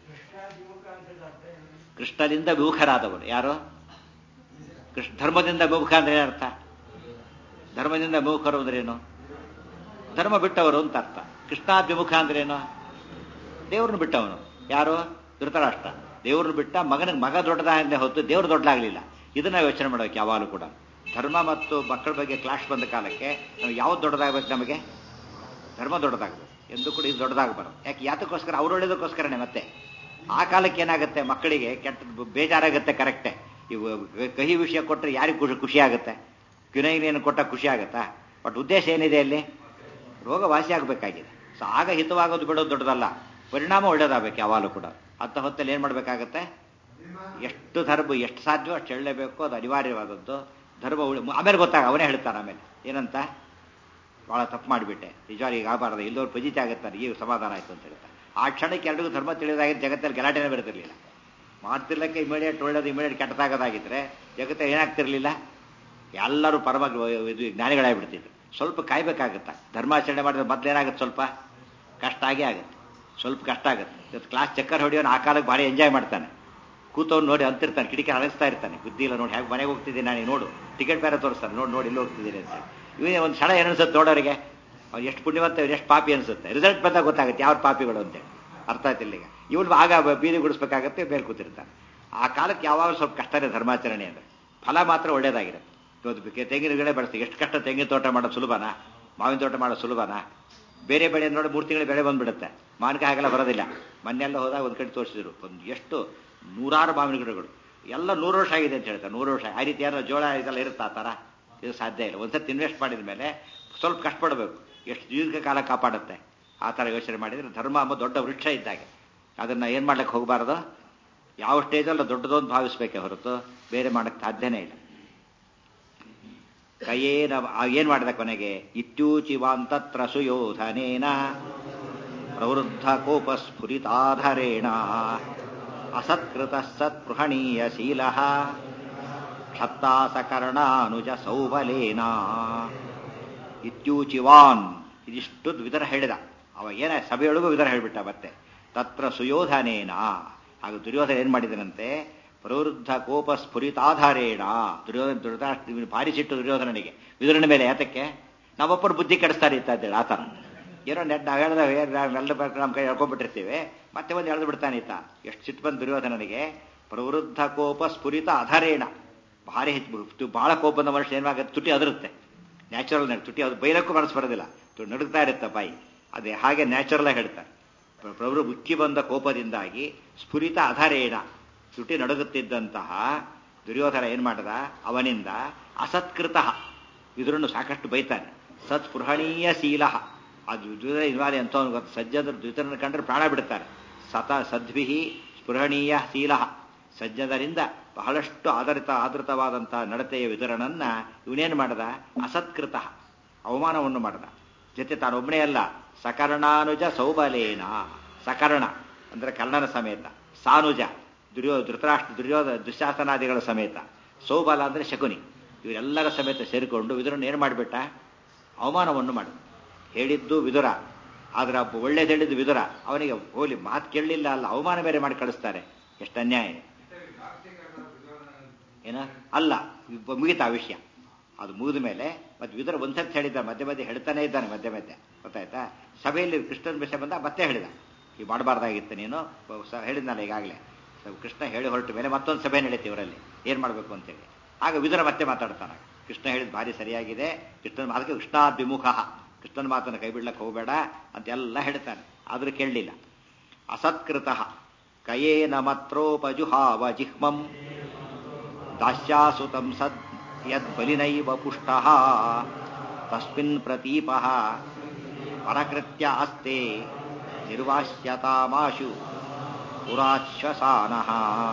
ಕೃಷ್ಣದಿಂದ ವಿಮುಖರಾದವರು ಯಾರು ಕೃಷ್ಣ ಧರ್ಮದಿಂದ ವಿಮುಖ ಅಂದ್ರೆ ಏನರ್ಥ ಧರ್ಮದಿಂದ ವಿಮುಖರು ಅಂದ್ರೇನು ಧರ್ಮ ಬಿಟ್ಟವರು ಅಂತ ಅರ್ಥ ಕೃಷ್ಣಾಭಿಮುಖ ಅಂದ್ರೇನು ದೇವ್ರನ್ನ ಬಿಟ್ಟವನು ಯಾರು ಧೃತರಾಷ್ಟ್ರ ದೇವ್ರನ್ನ ಬಿಟ್ಟ ಮಗನಿಗೆ ಮಗ ದೊಡ್ಡದಾಗಲೇ ಹೊತ್ತು ದೇವ್ರು ದೊಡ್ಡದಾಗಲಿಲ್ಲ ಇದನ್ನ ಯೋಚನೆ ಮಾಡೋಕೆ ಯಾವಾಗಲೂ ಕೂಡ ಧರ್ಮ ಮತ್ತು ಮಕ್ಕಳ ಬಗ್ಗೆ ಕ್ಲಾಶ್ ಬಂದ ಕಾಲಕ್ಕೆ ನಾವು ಯಾವ್ದು ದೊಡ್ಡದಾಗಬೇಕು ನಮಗೆ ಧರ್ಮ ದೊಡ್ಡದಾಗಬೇಕು ಎಂದು ಕೂಡ ಇದು ದೊಡ್ಡದಾಗಬಾರ್ದು ಯಾಕೆ ಯಾತಕ್ಕೋಸ್ಕರ ಅವ್ರು ಒಳ್ಳೇದಕ್ಕೋಸ್ಕರನೇ ಮತ್ತೆ ಆ ಕಾಲಕ್ಕೆ ಏನಾಗುತ್ತೆ ಮಕ್ಕಳಿಗೆ ಕೆಟ್ಟ ಬೇಜಾರಾಗುತ್ತೆ ಕರೆಕ್ಟೇ ಇವು ಕಹಿ ವಿಷಯ ಕೊಟ್ಟರೆ ಯಾರಿಗೆ ಖುಷಿ ಖುಷಿ ಆಗುತ್ತೆ ಕಿನೈನೇನು ಕೊಟ್ಟ ಖುಷಿ ಆಗುತ್ತಾ ಬಟ್ ಉದ್ದೇಶ ಏನಿದೆ ಅಲ್ಲಿ ರೋಗ ವಾಸಿ ಆಗಬೇಕಾಗಿದೆ ಸೊ ಆಗ ಹಿತವಾಗೋದು ಬಿಡೋದು ದೊಡ್ಡದಲ್ಲ ಪರಿಣಾಮ ಒಳ್ಳೇದಾಗಬೇಕು ಯಾವಾಗಲೂ ಕೂಡ ಅಂತ ಹೊತ್ತಲ್ಲಿ ಏನು ಮಾಡಬೇಕಾಗತ್ತೆ ಎಷ್ಟು ಧರ್ಮ ಎಷ್ಟು ಸಾಧ್ಯವೋ ಅಷ್ಟು ಹೇಳಲೇಬೇಕು ಅದು ಅನಿವಾರ್ಯವಾದದ್ದು ಧರ್ಮ ಉಳಿ ಆಮೇಲೆ ಗೊತ್ತಾಗ ಅವನೇ ಹೇಳ್ತಾನೆ ಆಮೇಲೆ ಏನಂತ ಭಾಳ ತಪ್ಪು ಮಾಡಿಬಿಟ್ಟೆ ನಿಜವಾಗಿ ಈಗ ಆಗಬಾರ್ದು ಇಲ್ಲದವ್ರು ಪಜಿತಿ ಆಗುತ್ತಾರೆ ಈಗ ಸಮಾಧಾನ ಆಯಿತು ಅಂತ ಹೇಳ್ತಾರೆ ಆ ಕ್ಷಣಕ್ಕೆ ಎಲ್ರಿಗೂ ಧರ್ಮ ತಿಳಿದಾಗಿದ್ದು ಜಗತ್ತಲ್ಲಿ ಗಲಾಟೆನೇ ಬರ್ತಿರ್ಲಿಲ್ಲ ಮಾಡ್ತಿರ್ಲಿಕ್ಕೆ ಇಮಿಡಿಯೇಟ್ ಒಳ್ಳೇದು ಇಮಿಡಿಯೇಟ್ ಕೆಟ್ಟದಾಗೋದಾಗಿದ್ರೆ ಜಗತ್ತ ಏನಾಗ್ತಿರ್ಲಿಲ್ಲ ಎಲ್ಲರೂ ಪರಮ ಇದು ಜ್ಞಾನಿಗಳಾಗ್ಬಿಡ್ತಿದ್ರು ಸ್ವಲ್ಪ ಕಾಯ್ಬೇಕಾಗತ್ತ ಧರ್ಮಾಚರಣೆ ಮಾಡಿದ್ರೆ ಮೊದಲೇನಾಗುತ್ತೆ ಸ್ವಲ್ಪ ಕಷ್ಟ ಆಗೇ ಆಗುತ್ತೆ ಸ್ವಲ್ಪ ಕಷ್ಟ ಆಗುತ್ತೆ ಇವತ್ತು ಕ್ಲಾಸ್ ಚಕ್ಕರ್ ಹೊಡಿಯೋನು ಆ ಕಾಲಕ್ಕೆ ಭಾರಿ ಎಂಜಾಯ್ ಮಾಡ್ತಾನೆ ಕೂತವ್ನು ನೋಡಿ ಅಂತಿರ್ತಾನೆ ಕಿಟಕಿ ಅನಿಸ್ತಾ ಇರ್ತಾನೆ ಬುದ್ಧಿ ಇಲ್ಲ ನೋಡಿ ಹೇಗೆ ಮನೆಗೆ ಹೋಗ್ತಿದ್ದೀನಿ ನಾನು ನೋಡು ಟಿಕೆಟ್ ಬೇರೆ ತೋರಿಸ್ತಾನೆ ನೋಡಿ ನೋಡಿ ಇಲ್ಲಿ ಹೋಗ್ತಿದ್ದೀನಿ ಅಂತ ಇವನೇ ಒಂದು ಕ್ಷಣ ಏನು ಅನ್ಸುತ್ತೆ ನೋಡೋರಿಗೆ ಅವ್ನು ಎಷ್ಟು ಪುಣ್ಯವಂತ ಎಷ್ಟು ಪಾಪಿ ಅನ್ಸುತ್ತೆ ರಿಸಲ್ಟ್ ಬಂದಾಗ ಗೊತ್ತಾಗುತ್ತೆ ಯಾವ ಪಾಪಿಗಳು ಅಂತೇಳಿ ಅರ್ಥ ಆಯ್ತು ಇಲ್ಲಿಗ ಇವನು ಆಗ ಬೀದಿ ಗುಡಿಸ್ಬೇಕಾಗತ್ತೆ ಮೇಲೆ ಕೂತಿರ್ತಾನೆ ಆ ಕಾಲಕ್ಕೆ ಯಾವಾಗ ಸ್ವಲ್ಪ ಕಷ್ಟನೇ ಧರ್ಮಾಚರಣೆ ಅಂದರೆ ಫಲ ಮಾತ್ರ ಒಳ್ಳೇದಾಗಿರುತ್ತೆ ಇವತ್ತು ತೆಂಗಿನ ಗಿಡ ಬೆಳೆಸ್ತೀವಿ ಎಷ್ಟು ಕಷ್ಟ ತೆಂಗಿನ ತೋಟ ಮಾಡೋದು ಸುಲಭನಾ ಮಾವಿನ ತೋಟ ಮಾಡೋದು ಸುಲಭನಾ ಬೇರೆ ಬೆಳೆ ನೋಡಿ ಮೂರು ತಿಂಗಳ ಬೆಳೆ ಬಂದ್ಬಿಡುತ್ತೆ ಮಾವಿನಕಾಯಿ ಹಾಗೆಲ್ಲ ಬರೋದಿಲ್ಲ ಮೊನ್ನೆಲ್ಲ ಹೋದಾಗ ಒಂದು ಕಡೆ ತೋರಿಸಿದ್ರು ಒಂದು ಎಷ್ಟು ನೂರಾರು ಮಾವಿನ ಗಿಡಗಳು ಎಲ್ಲ ನೂರು ವರ್ಷ ಆಗಿದೆ ಅಂತ ಹೇಳ್ತಾರೆ ನೂರು ವರ್ಷ ಆ ರೀತಿ ಯಾರೋ ಜೋಳ ಇದೆಲ್ಲ ಇರುತ್ತಾ ಆ ಥರ ಇದು ಸಾಧ್ಯ ಇಲ್ಲ ಒಂದ್ಸತಿ ಇನ್ವೆಸ್ಟ್ ಮಾಡಿದ ಮೇಲೆ ಸ್ವಲ್ಪ ಕಷ್ಟಪಡಬೇಕು ಎಷ್ಟು ದೀರ್ಘಕಾಲ ಕಾಪಾಡುತ್ತೆ ಆ ಥರ ಯೋಚನೆ ಮಾಡಿದರೆ ಧರ್ಮ ಎಂಬ ದೊಡ್ಡ ವೃಕ್ಷ ಇದ್ದಾಗೆ ಅದನ್ನು ಏನು ಮಾಡ್ಲಿಕ್ಕೆ ಹೋಗಬಾರ್ದು ಯಾವ ಸ್ಟೇಜಲ್ಲ ದೊಡ್ಡದೊಂದು ಭಾವಿಸ್ಬೇಕೆ ಹೊರತು ಬೇರೆ ಮಾಡಕ್ಕೆ ಸಾಧ್ಯನೇ ಇಲ್ಲ ಕಯೇನ ಏನು ಮಾಡಿದ ಕೊನೆಗೆ ಇತ್ಯೂಚಿವಾಂತತ್ರ ಸುಯೋಧನೇನ ಪ್ರವೃದ್ಧ ಕೋಪಸ್ಫುರಿತಾಧರೇಣ ಅಸತ್ಕೃತ ಸತ್ಪೃಹಣೀಯ ಶೀಲ ಕ್ಷತ್ತಾಸಕರ್ಣಾನುಜ ಸೌಬಲೇನ ಇತ್ಯೂಚಿವಾನ್ ಇದಿಷ್ಟು ವಿದರ ಹೇಳಿದ ಅವ ಏನ ಸಭೆಯೊಳಗೂ ವಿದರ ಹೇಳಿಬಿಟ್ಟ ಮತ್ತೆ ತತ್ರ ಸುಯೋಧನೇನ ಆಗ ದುರ್ಯೋಧನ ಏನ್ ಮಾಡಿದನಂತೆ ಪ್ರವೃದ್ಧ ಕೋಪ ಸ್ಫುರಿತಾಧಾರೇಣ ದುರ್ಯೋಧನ ದುರ್ಧಾಷ್ಟ ಭಾರಿ ಸಿಟ್ಟು ದುರ್ಯೋಧನನಿಗೆ ವಿದುರನ ಮೇಲೆ ಯಾತಕ್ಕೆ ನಾವೊಬ್ಬರು ಬುದ್ಧಿ ಕೆಡಿಸ್ತಾರೆ ಇತ್ತ ಅಂತೇಳಿ ಆ ಥರ ಏನೋ ನೆಟ್ ನಾವು ಹೇಳಿದ ಎಲ್ಲ ನಮ್ಮ ಕೈ ಹೇಳ್ಕೊಂಡ್ಬಿಟ್ಟಿರ್ತೀವಿ ಮತ್ತೆ ಒಂದು ಎಳೆದು ಬಿಡ್ತಾನೆ ಈತ ಎಷ್ಟು ಸಿಟ್ಟು ಬಂದು ದುರ್ಯೋಧನನಿಗೆ ಪ್ರವೃದ್ಧ ಕೋಪ ಸ್ಫುರಿತ ಅಧಾರೇಣ ಭಾರಿ ಹೆಚ್ಚು ಬಹಳ ಕೋಪ ಬಂದ ಮನುಷ್ಯ ಏನಾಗುತ್ತೆ ತುಟಿ ಅದರುತ್ತೆ ನ್ಯಾಚುರಲ್ ನಡ್ ತುಟಿ ಅದು ಬೈಲಕ್ಕೂ ಮನಸ್ಸು ಬರೋದಿಲ್ಲ ನಡುಗ್ತಾ ಇರುತ್ತೆ ಬಾಯಿ ಅದೇ ಹಾಗೆ ನ್ಯಾಚುರಲ್ ಆಗಿ ಹೇಳ್ತಾರೆ ಪ್ರಭು ಉಕ್ಕಿ ಬಂದ ಕೋಪದಿಂದಾಗಿ ಸ್ಫುರಿತ ಅಧಾರೇಣ ತುಟಿ ನಡುಗುತ್ತಿದ್ದಂತಹ ದುರ್ಯೋಧನ ಏನ್ ಮಾಡದ ಅವನಿಂದ ಅಸತ್ಕೃತ ಇದರನ್ನು ಸಾಕಷ್ಟು ಬೈತಾನೆ ಸತ್ಸ್ಪೃಹಣೀಯ ಶೀಲ ಅದು ದ್ವಿತರ ಇನ್ವಾಲಿ ಅಂತ ಗೊತ್ತು ಸಜ್ಜನರು ದ್ವಿತರನ ಕಂಡ್ರೆ ಪ್ರಾಣ ಬಿಡ್ತಾರೆ ಸತ ಸದ್ವಿಹಿ ಸ್ಪೃಹಣೀಯ ಶೀಲ ಸಜ್ಜನರಿಂದ ಬಹಳಷ್ಟು ಆಧರಿತ ಆಧೃತವಾದಂಥ ನಡತೆಯ ವಿತರಣನ್ನ ಇವನೇನು ಮಾಡದ ಅಸತ್ಕೃತ ಅವಮಾನವನ್ನು ಮಾಡದ ಜೊತೆ ತಾನೊಬ್ಬನೇ ಅಲ್ಲ ಸಕರ್ಣಾನುಜ ಸೌಬಲೇನ ಸಕರ್ಣ ಅಂದ್ರೆ ಕರ್ಣನ ಸಮೇತ ಸಾನುಜ ದುರ್ಯೋ ಧೃತರಾಷ್ಟ್ರ ದುರ್ಯೋಧ ದುಶ್ಯಾಸನಾದಿಗಳ ಸಮೇತ ಸೌಬಲ ಅಂದ್ರೆ ಶಕುನಿ ಇವರೆಲ್ಲರ ಸಮೇತ ಸೇರಿಕೊಂಡು ವಿದುರನ್ನು ಏನು ಮಾಡಿಬಿಟ್ಟ ಅವಮಾನವನ್ನು ಮಾಡ ಹೇಳಿದ್ದು ವಿದುರ ಆದ್ರೆ ಒಳ್ಳೇದು ಹೇಳಿದ್ದು ವಿದುರ ಅವನಿಗೆ ಹೋಲಿ ಮಾತು ಕೇಳಲಿಲ್ಲ ಅಲ್ಲ ಅವಮಾನ ಬೇರೆ ಮಾಡಿ ಕಳಿಸ್ತಾರೆ ಎಷ್ಟು ಅನ್ಯಾಯ ಏನ ಅಲ್ಲ ಮುಗಿತ ಆ ವಿಷಯ ಅದು ಮುಗಿದ ಮೇಲೆ ಮತ್ತೆ ವಿದುರ ಒಂದ್ಸರ್ತಿ ಹೇಳಿದ್ದ ಮಧ್ಯೆ ಮಧ್ಯೆ ಹೇಳ್ತಾನೆ ಇದ್ದಾನೆ ಮಧ್ಯೆ ಮಧ್ಯೆ ಗೊತ್ತಾಯ್ತಾ ಸಭೆಯಲ್ಲಿ ಕೃಷ್ಣನ ವಿಷಯ ಬಂದ ಮತ್ತೆ ಹೇಳಿದ ಈ ಮಾಡಬಾರ್ದಾಗಿತ್ತು ನೀನು ಹೇಳಿದ್ನಲ್ಲ ಈಗಾಗಲೇ ಕೃಷ್ಣ ಹೇಳಿ ಹೊರಟ ಮೇಲೆ ಮತ್ತೊಂದು ಸಭೆ ನಡೀತಿ ಇವರಲ್ಲಿ ಏನು ಮಾಡಬೇಕು ಅಂತೇಳಿ ಆಗ ವಿದುರ ಮತ್ತೆ ಮಾತಾಡ್ತಾನೆ ಕೃಷ್ಣ ಹೇಳಿದ ಭಾರಿ ಸರಿಯಾಗಿದೆ ಕೃಷ್ಣನ ಅದಕ್ಕೆ ಕೃಷ್ಣಾಭಿಮುಖ ಕೃಷ್ಣನ ಮಾತನ್ನು ಕೈ ಬಿಡ್ಲಕ್ಕೆ ಹೋಗಬೇಡ ಅಂತೆಲ್ಲ ಹೇಳ್ತಾನೆ ಆದರೂ ಕೇಳಲಿಲ್ಲ ಅಸತ್ಕೃತ ಕಯೇನ ಮತ್ರೋಪಜುಹಾವ ಜಿಹ್ಮಂ ದಾಸ್ಯಾಸುತಂ ಸದ್ ಯದ್ ಬಲಿನೈವ ಪುಷ್ಟ ತಸ್ಮಿನ್ ಪ್ರತೀಪ ಪರಕೃತ್ಯ ಅಸ್ತೆ ನಿರ್ವಾಸ್ಯತಾಮಾಶು ಪುರಾಶ್ವಸಾನಃ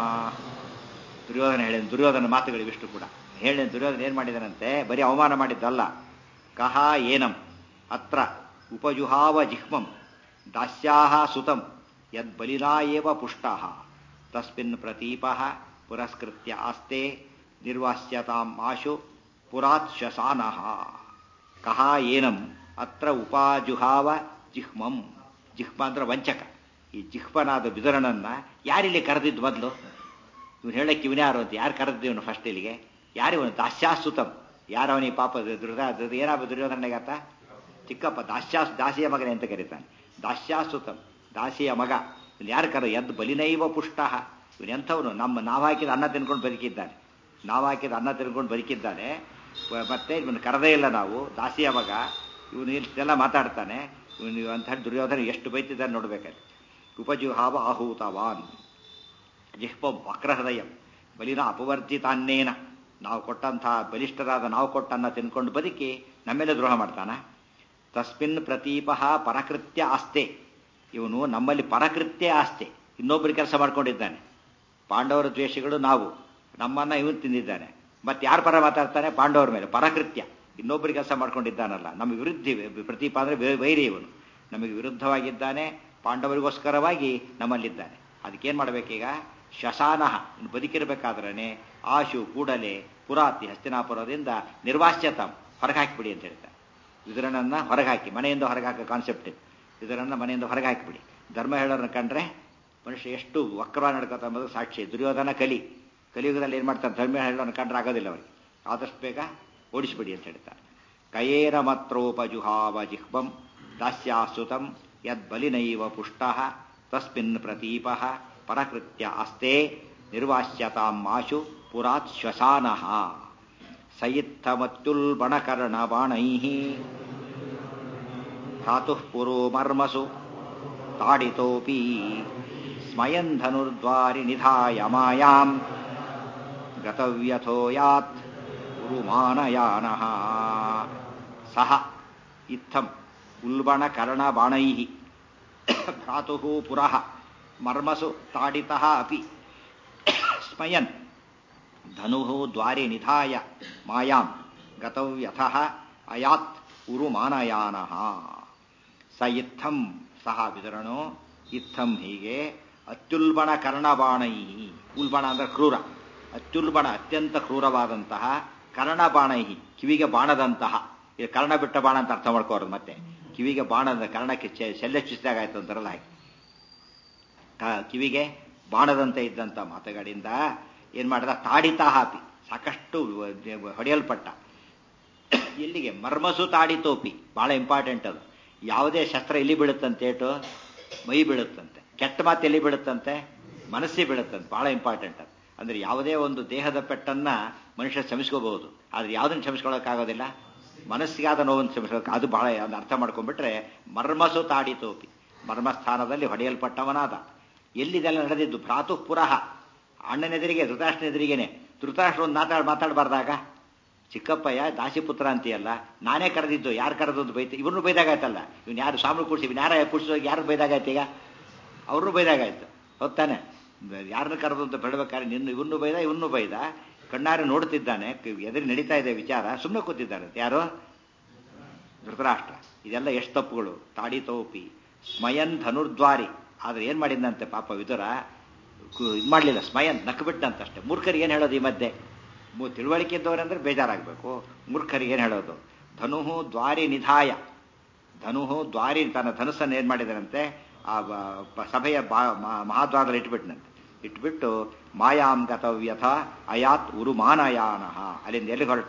ದುರ್ಯೋಧನ ಹೇಳಿದ ದುರ್ಯೋಧನ ಮಾತುಗಳು ಇವಿಷ್ಟು ಕೂಡ ಹೇಳಿ ದುರ್ಯೋಧನ ಏನು ಮಾಡಿದನಂತೆ ಬರೀ ಅವಮಾನ ಮಾಡಿದ್ದಲ್ಲ ಕಹ ಏನಂ ಅತ್ರ ಉಪಜುಹಾವ ಜಿಹ್ಮಂ ದಾಸ್ಯಾಹ ಸುತಂ ಯದ್ ಬಲಿನಾ ಏವ ಪುಷ್ಟಃ ತಸ್ಮಿನ್ ಪ್ರತೀಪ ಪುರಸ್ಕೃತ್ಯ ಆಸ್ತೆ ನಿರ್ವಾಸ್ಯತಾಂ ಆಶು ಪುರಾತ್ ಶಸಾನಃ ಕಹ ಏನಂ ಅತ್ರ ಉಪಾಜುಹಾವ ಜಿಹ್ಮಂ ಜಿಹ್ಮ ಅಂದ್ರೆ ವಂಚಕ ಈ ಜಿಹ್ಮನಾದ ಬಿದರನನ್ನ ಯಾರಿಲ್ಲಿ ಕರೆದಿದ್ದು ಮೊದಲು ಇವನು ಹೇಳಕ್ಕೆ ಇವನೇ ಯಾರು ಅಂತ ಯಾರು ಕರೆದಿದ್ದು ಇವನು ಫಸ್ಟ್ ಇಲ್ಲಿಗೆ ಯಾರಿವನು ದಾಸ್ಯಾಸುತಂ ಯಾರವನಿ ಪಾಪ ದುರ್ದ ಏನಾಗ ದುರ್ಯೋಧನೆಗಾತ ಚಿಕ್ಕಪ್ಪ ದಾಸ್ಯಾಸ್ ದಾಸಿಯ ಮಗನೇ ಅಂತ ಕರೀತಾನೆ ದಾಸ್ಯಾಸುತಂ ದಾಸಿಯ ಮಗ ಇವನು ಯಾರು ಕರ ಎದ್ದು ಬಲಿನೈವ ಪುಷ್ಟ ಇವನು ಎಂಥವನು ನಮ್ಮ ನಾವು ಹಾಕಿದ ಅನ್ನ ತಿನ್ಕೊಂಡು ಬದುಕಿದ್ದಾನೆ ನಾವು ಹಾಕಿದ ಅನ್ನ ತಿನ್ಕೊಂಡು ಬದುಕಿದ್ದಾನೆ ಮತ್ತೆ ಇವನು ಕರೆದೇ ಇಲ್ಲ ನಾವು ದಾಸಿಯ ಮಗ ಇವನು ಇಷ್ಟೆಲ್ಲ ಮಾತಾಡ್ತಾನೆ ಇವನು ಅಂತ ಹೇಳಿ ದುರ್ಯೋಧನ ಎಷ್ಟು ಬೈತಿದ್ದಾನೆ ನೋಡ್ಬೇಕಾದ್ರೆ ಉಪಜುಹಾವ ಆಹೂತವಾನ್ ಜಿಹ್ಪಂ ವಕ್ರಹೃದಯಂ ಬಲಿನ ಅಪವರ್ಜಿತಾನ್ನೇನ ನಾವು ಕೊಟ್ಟಂತಹ ಬಲಿಷ್ಠರಾದ ನಾವು ಕೊಟ್ಟನ್ನ ತಿನ್ಕೊಂಡು ಬದುಕಿ ನಮ್ಮೇಲೆ ದ್ರೋಹ ಮಾಡ್ತಾನ ತಸ್ಮಿನ್ ಪ್ರತೀಪ ಪರಕೃತ್ಯ ಆಸ್ತೆ ಇವನು ನಮ್ಮಲ್ಲಿ ಪರಕೃತ್ಯ ಆಸ್ತೆ ಇನ್ನೊಬ್ಬರು ಕೆಲಸ ಮಾಡ್ಕೊಂಡಿದ್ದಾನೆ ಪಾಂಡವರ ದ್ವೇಷಗಳು ನಾವು ನಮ್ಮನ್ನ ಇವನು ತಿಂದಿದ್ದಾನೆ ಮತ್ತೆ ಯಾರ ಪರ ಮಾತಾಡ್ತಾನೆ ಪಾಂಡವರ ಮೇಲೆ ಪರಕೃತ್ಯ ಇನ್ನೊಬ್ಬರಿಗೆ ಕೆಲಸ ಮಾಡ್ಕೊಂಡಿದ್ದಾನಲ್ಲ ನಮ್ಮ ವಿರುದ್ಧಿ ಪ್ರತೀಪ ಅಂದರೆ ವೈರಿ ಇವನು ನಮಗೆ ವಿರುದ್ಧವಾಗಿದ್ದಾನೆ ಪಾಂಡವರಿಗೋಸ್ಕರವಾಗಿ ನಮ್ಮಲ್ಲಿದ್ದಾನೆ ಅದಕ್ಕೇನು ಮಾಡಬೇಕೀಗ ಶ್ವಸಾನಃ ಬದುಕಿರಬೇಕಾದ್ರೇ ಆಶು ಕೂಡಲೇ ಪುರಾತಿ ಹಸ್ತಿನಾಪುರದಿಂದ ನಿರ್ವಾಸ್ಯತಂ ಹೊರಗೆ ಹಾಕಿಬಿಡಿ ಅಂತ ಹೇಳ್ತಾರೆ ಇದರನ್ನ ಹೊರಗೆ ಹಾಕಿ ಮನೆಯಿಂದ ಹೊರಗೆ ಹಾಕೋ ಕಾನ್ಸೆಪ್ಟ್ ಇದು ಇದರನ್ನ ಮನೆಯಿಂದ ಹೊರಗೆ ಹಾಕಿಬಿಡಿ ಧರ್ಮ ಹೇಳೋರನ್ನ ಕಂಡ್ರೆ ಮನುಷ್ಯ ಎಷ್ಟು ವಕ್ರ ನಡ್ಕೋತ ಎಂಬುದು ಸಾಕ್ಷಿ ದುರ್ಯೋಧನ ಕಲಿ ಕಲಿಯುಗದಲ್ಲಿ ಏನು ಮಾಡ್ತಾರೆ ಧರ್ಮ ಹೇಳೋರನ್ನ ಕಂಡ್ರೆ ಆಗೋದಿಲ್ಲ ಅವರಿಗೆ ಆದಷ್ಟು ಬೇಗ ಓಡಿಸ್ಬಿಡಿ ಅಂತ ಹೇಳ್ತಾರೆ ಕಯೇನ ಮತ್ರೋಪಜುಹಾವ ಜಿಹ್ವಂ ದಾಸ್ಯಾಸುತಂ ಯದ್ಬಲಿನೈವ ಪುಷ್ಟ ತಸ್ಮಿನ್ ಪ್ರತೀಪ ಪರಕೃತ್ಯ ಅಸ್ತೆ ನಿರ್ವಾಸ್ಯತಾಂ ಆಶು ಪುರಾತ್ ಶ್ವಸಾನಃ ಸಯಿತ್ತಮತ್ಯುಲ್ಬಣಕರ್ಣ ಬಾಣೈ ಭ್ರಾತುಃ ಪುರೋ ಮರ್ಮಸು ತಾಡಿತೋಪಿ ಸ್ಮಯನ್ ಧನುರ್ದ್ವಾರಿ ನಿಧಾಯ ಮಾಯಾಂ ಗತವ್ಯಥೋ ಯಾತ್ ಉರುಮಾನಯಾನಃ ಸಹ ಇತ್ತಂ ಉಲ್ಬಣಕರ್ಣಬಾಣೈ ಭ್ರಾತುಃ ಪುರಃ ಮರ್ಮಸು ತಾಡಿತಃ ಅಪಿ ಸ್ಮಯನ್ ಧನುಃ ದ್ವಾರಿ ನಿಧಾಯ ಮಾಯಾಂ ಗತವ್ಯಥಃ ಅಯಾತ್ ಉರುಮಾನಯಾನಃ ಸ ಇತ್ತಂ ಸಹ ವಿತರಣೋ ಇತ್ತಂ ಹೀಗೆ ಅತ್ಯುಲ್ಬಣ ಕರ್ಣಬಾಣೈ ಉಲ್ಬಣ ಅಂದ್ರೆ ಕ್ರೂರ ಅತ್ಯುಲ್ಬಣ ಅತ್ಯಂತ ಕ್ರೂರವಾದಂತಹ ಕರ್ಣಬಾಣೈ ಕಿವಿಗೆ ಬಾಣದಂತಹ ಇದು ಕರ್ಣ ಬಿಟ್ಟ ಬಾಣ ಅಂತ ಅರ್ಥ ಮಾಡ್ಕೋರು ಮತ್ತೆ ಕಿವಿಗೆ ಬಾಣದ ಕರ್ಣಕ್ಕೆ ಶಲ್ಯ ಚುಚ್ಚಿದಾಗ ಆಯ್ತು ಅಂತಾರಲ್ಲ ಹಾಗೆ ಕಿವಿಗೆ ಬಾಣದಂತೆ ಇದ್ದಂಥ ಮಾತುಗಳಿಂದ ಏನ್ ಮಾಡಿದ ತಾಡಿತಾ ಹಾಪಿ ಸಾಕಷ್ಟು ಹೊಡೆಯಲ್ಪಟ್ಟ ಎಲ್ಲಿಗೆ ಮರ್ಮಸು ತಾಡಿತೋಪಿ ಬಹಳ ಇಂಪಾರ್ಟೆಂಟ್ ಅದು ಯಾವುದೇ ಶಸ್ತ್ರ ಎಲ್ಲಿ ಬೀಳುತ್ತಂತೆ ಏಟು ಮೈ ಬೀಳುತ್ತಂತೆ ಕೆಟ್ಟ ಮಾತು ಎಲ್ಲಿ ಬೀಳುತ್ತಂತೆ ಮನಸ್ಸಿ ಬೀಳುತ್ತಂತೆ ಬಹಳ ಇಂಪಾರ್ಟೆಂಟ್ ಅದು ಅಂದ್ರೆ ಯಾವುದೇ ಒಂದು ದೇಹದ ಪೆಟ್ಟನ್ನ ಮನುಷ್ಯ ಶ್ರಮಿಸ್ಕೋಬಹುದು ಆದ್ರೆ ಯಾವುದನ್ನು ಶ್ರಮಿಸ್ಕೊಳ್ಳೋಕ್ಕಾಗೋದಿಲ್ಲ ಮನಸ್ಸಿಗಾದ ನೋವನ್ನು ಶ್ರಮಿಸ್ಕೊಳ್ಳೋಕೆ ಅದು ಬಹಳ ಅರ್ಥ ಮಾಡ್ಕೊಂಡ್ಬಿಟ್ರೆ ಮರ್ಮಸು ತಾಡಿತೋಪಿ ಮರ್ಮಸ್ಥಾನದಲ್ಲಿ ಹೊಡೆಯಲ್ಪಟ್ಟವನಾದ ಎಲ್ಲಿದೆಲ್ಲ ನಡೆದಿದ್ದು ಭ್ರಾತು ಪುರಃ ಅಣ್ಣನೆದುರಿಗೆ ಧೃತಾಷ್ಟ್ರ ಎದುರಿಗೇನೆ ಧೃತಾಷ್ಟ್ರ ಒಂದು ಮಾತಾಡ್ ಮಾತಾಡಬಾರ್ದಾಗ ಚಿಕ್ಕಪ್ಪಯ್ಯ ದಾಸಿಪುತ್ರ ಅಂತೀಯಲ್ಲ ನಾನೇ ಕರೆದಿದ್ದು ಯಾರು ಕರೆದದ್ದು ಬೈತ ಇವ್ರನ್ನೂ ಬೈದಾಗಾಯ್ತಲ್ಲ ಇವ್ನು ಯಾರು ಸ್ವಾಮಿ ಕೂಡಿಸಿ ಇವ್ನು ಯಾರ ಕೂಡಿಸೋಗಿ ಯಾರು ಬೈದಾಗಾಯ್ತು ಈಗ ಅವ್ರನ್ನೂ ಬೈದಾಗಾಯ್ತು ಹೊತ್ತಾನೆ ಯಾರನ್ನ ಕರೆದು ಅಂತ ಬೆಳಬೇಕಾದ್ರೆ ನಿನ್ನ ಇವನ್ನೂ ಬೈದ ಇವನ್ನೂ ಬೈದ ಕಣ್ಣಾರೆ ನೋಡ್ತಿದ್ದಾನೆ ಎದುರು ನಡೀತಾ ಇದೆ ವಿಚಾರ ಸುಮ್ಮನೆ ಕೂತಿದ್ದಾರೆ ಯಾರು ಧೃತರಾಷ್ಟ್ರ ಇದೆಲ್ಲ ಎಷ್ಟು ತಪ್ಪುಗಳು ತಾಡಿ ತೋಪಿ ಸ್ಮಯನ್ ಧನುರ್ದ್ವಾರಿ ಆದ್ರೆ ಏನ್ ಮಾಡಿದಂತೆ ಪಾಪ ವಿದುರ ಇದು ಮಾಡಲಿಲ್ಲ ಸ್ಮಯನ್ ನಕ್ಬಿಟ್ಟಂತಷ್ಟೇ ಮೂರ್ಖರಿಗೆ ಏನು ಹೇಳೋದು ಈ ಮಧ್ಯೆ ತಿಳುವಳಿಕೆ ಇದ್ದವರಂದ್ರೆ ಬೇಜಾರಾಗಬೇಕು ಮೂರ್ಖರಿಗೆ ಏನು ಹೇಳೋದು ಧನುಹು ದ್ವಾರಿ ನಿಧಾಯ ಧನುಹು ದ್ವಾರಿ ತನ್ನ ಧನುಸ್ಸನ್ನು ಏನು ಮಾಡಿದನಂತೆ ಆ ಸಭೆಯ ಮಹಾದ್ವಾರದಲ್ಲಿ ಇಟ್ಬಿಟ್ನಂತೆ ಇಟ್ಬಿಟ್ಟು ಮಾಯಾಂ ಗತವ್ಯಥ ಅಯಾತ್ ಉರುಮಾನಯಾನ ಅಲ್ಲಿಂದ ಎಲ್ಲಿ ಹೊರಟ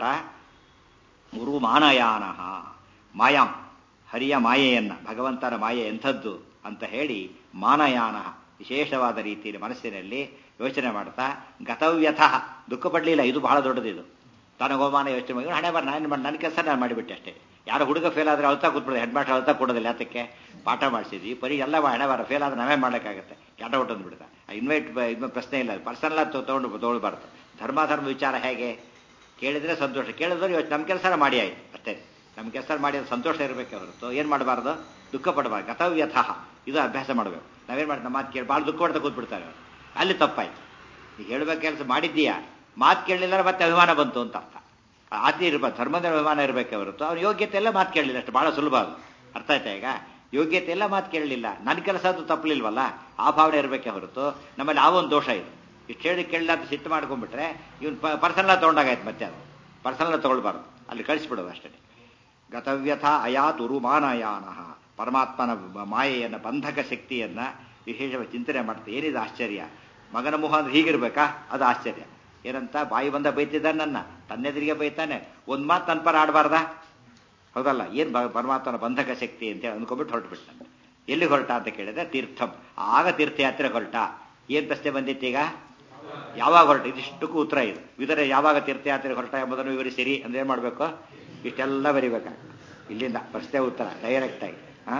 ಉರುಮಾನಯಾನ ಮಾಯಾಂ ಹರಿಯ ಮಾಯೆಯನ್ನ ಭಗವಂತನ ಮಾಯೆ ಎಂಥದ್ದು ಅಂತ ಹೇಳಿ ಮಾನಯಾನ ವಿಶೇಷವಾದ ರೀತಿಯಲ್ಲಿ ಮನಸ್ಸಿನಲ್ಲಿ ಯೋಚನೆ ಮಾಡ್ತಾ ಗತವ್ಯಥ ದುಃಖ ಪಡಲಿಲ್ಲ ಇದು ಬಹಳ ದೊಡ್ಡದಿದು ತನಗೆ ಹೋಮಾನ ಯೋಚನೆ ಮಾಡಿ ಹಣೆ ಬರ ನಾನು ಮಾಡಿ ನನ್ನ ಕೆಲಸ ನಾನು ಮಾಡಿಬಿಟ್ಟೆ ಅಷ್ಟೇ ಯಾರು ಹುಡುಗ ಫೇಲ್ ಆದ್ರೆ ಅಳ್ತಾ ಕೂತ್ಬಿಡೋದು ಹೆಡ್ ಮಾಸ್ಟರ್ ಅಳ್ತಾ ಕೊಡೋದಿಲ್ಲ ಯಾತಕ್ಕೆ ಪಾಠ ಮಾಡಿಸಿದ್ವಿ ಪರಿ ಎಲ್ಲ ಹಣೆ ಬರ ಫೇಲ್ ಆದ್ರೆ ನಾವೇ ಮಾಡೋಕ್ಕಾಗತ್ತೆ ಕೆಟ್ಟ ಹೊಟ್ಟೊಂದು ಬಿಡ್ತಾ ಇನ್ವೈಟ್ ಇದು ಪ್ರಶ್ನೆ ಇಲ್ಲ ಪರ್ಸನಲ್ ತೊಗೊಂಡು ತೊಗೊಳ್ಬಾರ್ದು ಧರ್ಮ ಧರ್ಮ ವಿಚಾರ ಹೇಗೆ ಕೇಳಿದ್ರೆ ಸಂತೋಷ ಕೇಳಿದ್ರೆ ಇವತ್ತು ನಮ್ಮ ಕೆಲಸ ಮಾಡಿ ಆಯ್ತು ಅಷ್ಟೇ ನಮ್ಮ ಕೆಲಸ ಮಾಡಿ ಸಂತೋಷ ಇರಬೇಕೆ ಹೊರತು ಏನು ಮಾಡಬಾರ್ದು ದುಃಖ ಪಡಬಾರ್ದು ಗತವ್ಯಥಃ ಇದು ಅಭ್ಯಾಸ ಮಾಡಬೇಕು ನಾವೇನು ಮಾಡಿ ನಮ್ಮ ಮಾತು ಕೇಳಿ ಭಾಳ ದುಃಖ ಪಡ್ತಾ ಕೂತ್ಬಿಡ್ತಾರೆ ಅವರು ಅಲ್ಲಿ ತಪ್ಪಾಯ್ತು ಈಗ ಹೇಳ್ಬೇಕು ಕೆಲಸ ಮಾಡಿದ್ದೀಯಾ ಮಾತು ಕೇಳಲಿಲ್ಲ ಮತ್ತೆ ಅಭಿಮಾನ ಬಂತು ಅಂತ ಅರ್ಥ ಆತಿ ಇರ್ಬೇಕು ಧರ್ಮದ ಅಭಿಮಾನ ಇರಬೇಕೆ ಹೊರತು ಅವ್ರ ಯೋಗ್ಯತೆ ಎಲ್ಲ ಮಾತು ಕೇಳಲಿಲ್ಲ ಅಷ್ಟು ಬಹಳ ಸುಲಭ ಅದು ಅರ್ಥ ಆಯ್ತಾ ಈಗ ಯೋಗ್ಯತೆ ಎಲ್ಲ ಮಾತು ಕೇಳಲಿಲ್ಲ ನನ್ನ ಕೆಲಸ ಅದು ತಪ್ಪಲಿಲ್ವಲ್ಲ ಆ ಭಾವನೆ ಇರಬೇಕೆ ಹೊರತು ನಮ್ಮಲ್ಲಿ ಆ ಒಂದು ದೋಷ ಇದು ಇಷ್ಟು ಹೇಳಿ ಕೇಳಿಲ್ಲ ಅಂತ ಸಿಟ್ಟು ಮಾಡ್ಕೊಂಡ್ಬಿಟ್ರೆ ಇವನು ಪರ್ಸನಲ್ ತೊಗೊಂಡಾಗಾಯ್ತು ಮತ್ತೆ ಅದು ಪರ್ಸನಲ್ ತಗೊಳ್ಬಾರ್ದು ಅಲ್ಲಿ ಕಳಿಸ್ಬಿಡೋದು ಅಷ್ಟೇ ಗತವ್ಯಥ ಅಯಾತ್ ಉರುಮಾನಯಾನ ಪರಮಾತ್ಮನ ಮಾಯೆಯನ್ನ ಬಂಧಕ ಶಕ್ತಿಯನ್ನ ವಿಶೇಷವಾಗಿ ಚಿಂತನೆ ಮಾಡ್ತಾ ಏನಿದೆ ಆಶ್ಚರ್ಯ ಮಗನ ಮುಖ ಅಂದ್ರೆ ಹೀಗಿರ್ಬೇಕಾ ಅದು ಆಶ್ಚರ್ಯ ಏನಂತ ಬಾಯಿ ಬಂದ ಬೈತಿದ್ದಾನೆ ನನ್ನ ತನ್ನೆದುರಿಗೆ ಬೈತಾನೆ ಒಂದ್ ಮಾತು ತನ್ನ ಪರ ಆಡಬಾರ್ದ ಹೌದಲ್ಲ ಏನ್ ಪರಮಾತ್ಮನ ಬಂಧಕ ಶಕ್ತಿ ಅಂತ ಹೇಳಿ ಅಂದ್ಕೊಂಡ್ಬಿಟ್ಟು ಹೊರಟುಬಿಟ್ಟ ಎಲ್ಲಿ ಹೊರಟ ಅಂತ ಕೇಳಿದ್ರೆ ತೀರ್ಥಂ ಆಗ ತೀರ್ಥಯಾತ್ರೆ ಹೊರಟ ಏನ್ ಪ್ರಶ್ನೆ ಬಂದಿತ್ತು ಈಗ ಯಾವಾಗ ಹೊರಟ ಇದಿಷ್ಟಕ್ಕೂ ಉತ್ತರ ಇದು ವಿದರೆ ಯಾವಾಗ ತೀರ್ಥಯಾತ್ರೆ ಹೊರಟ ಎಂಬುದನ್ನು ವಿವರಿಸಿರಿ ಅಂದ್ರೆ ಏನ್ ಮಾಡ್ಬೇಕು ಇಷ್ಟೆಲ್ಲ ಬರಿಬೇಕ ಇಲ್ಲಿಂದ ಪ್ರಶ್ನೆ ಉತ್ತರ ಡೈರೆಕ್ಟ್ ಆಗಿ ಹಾ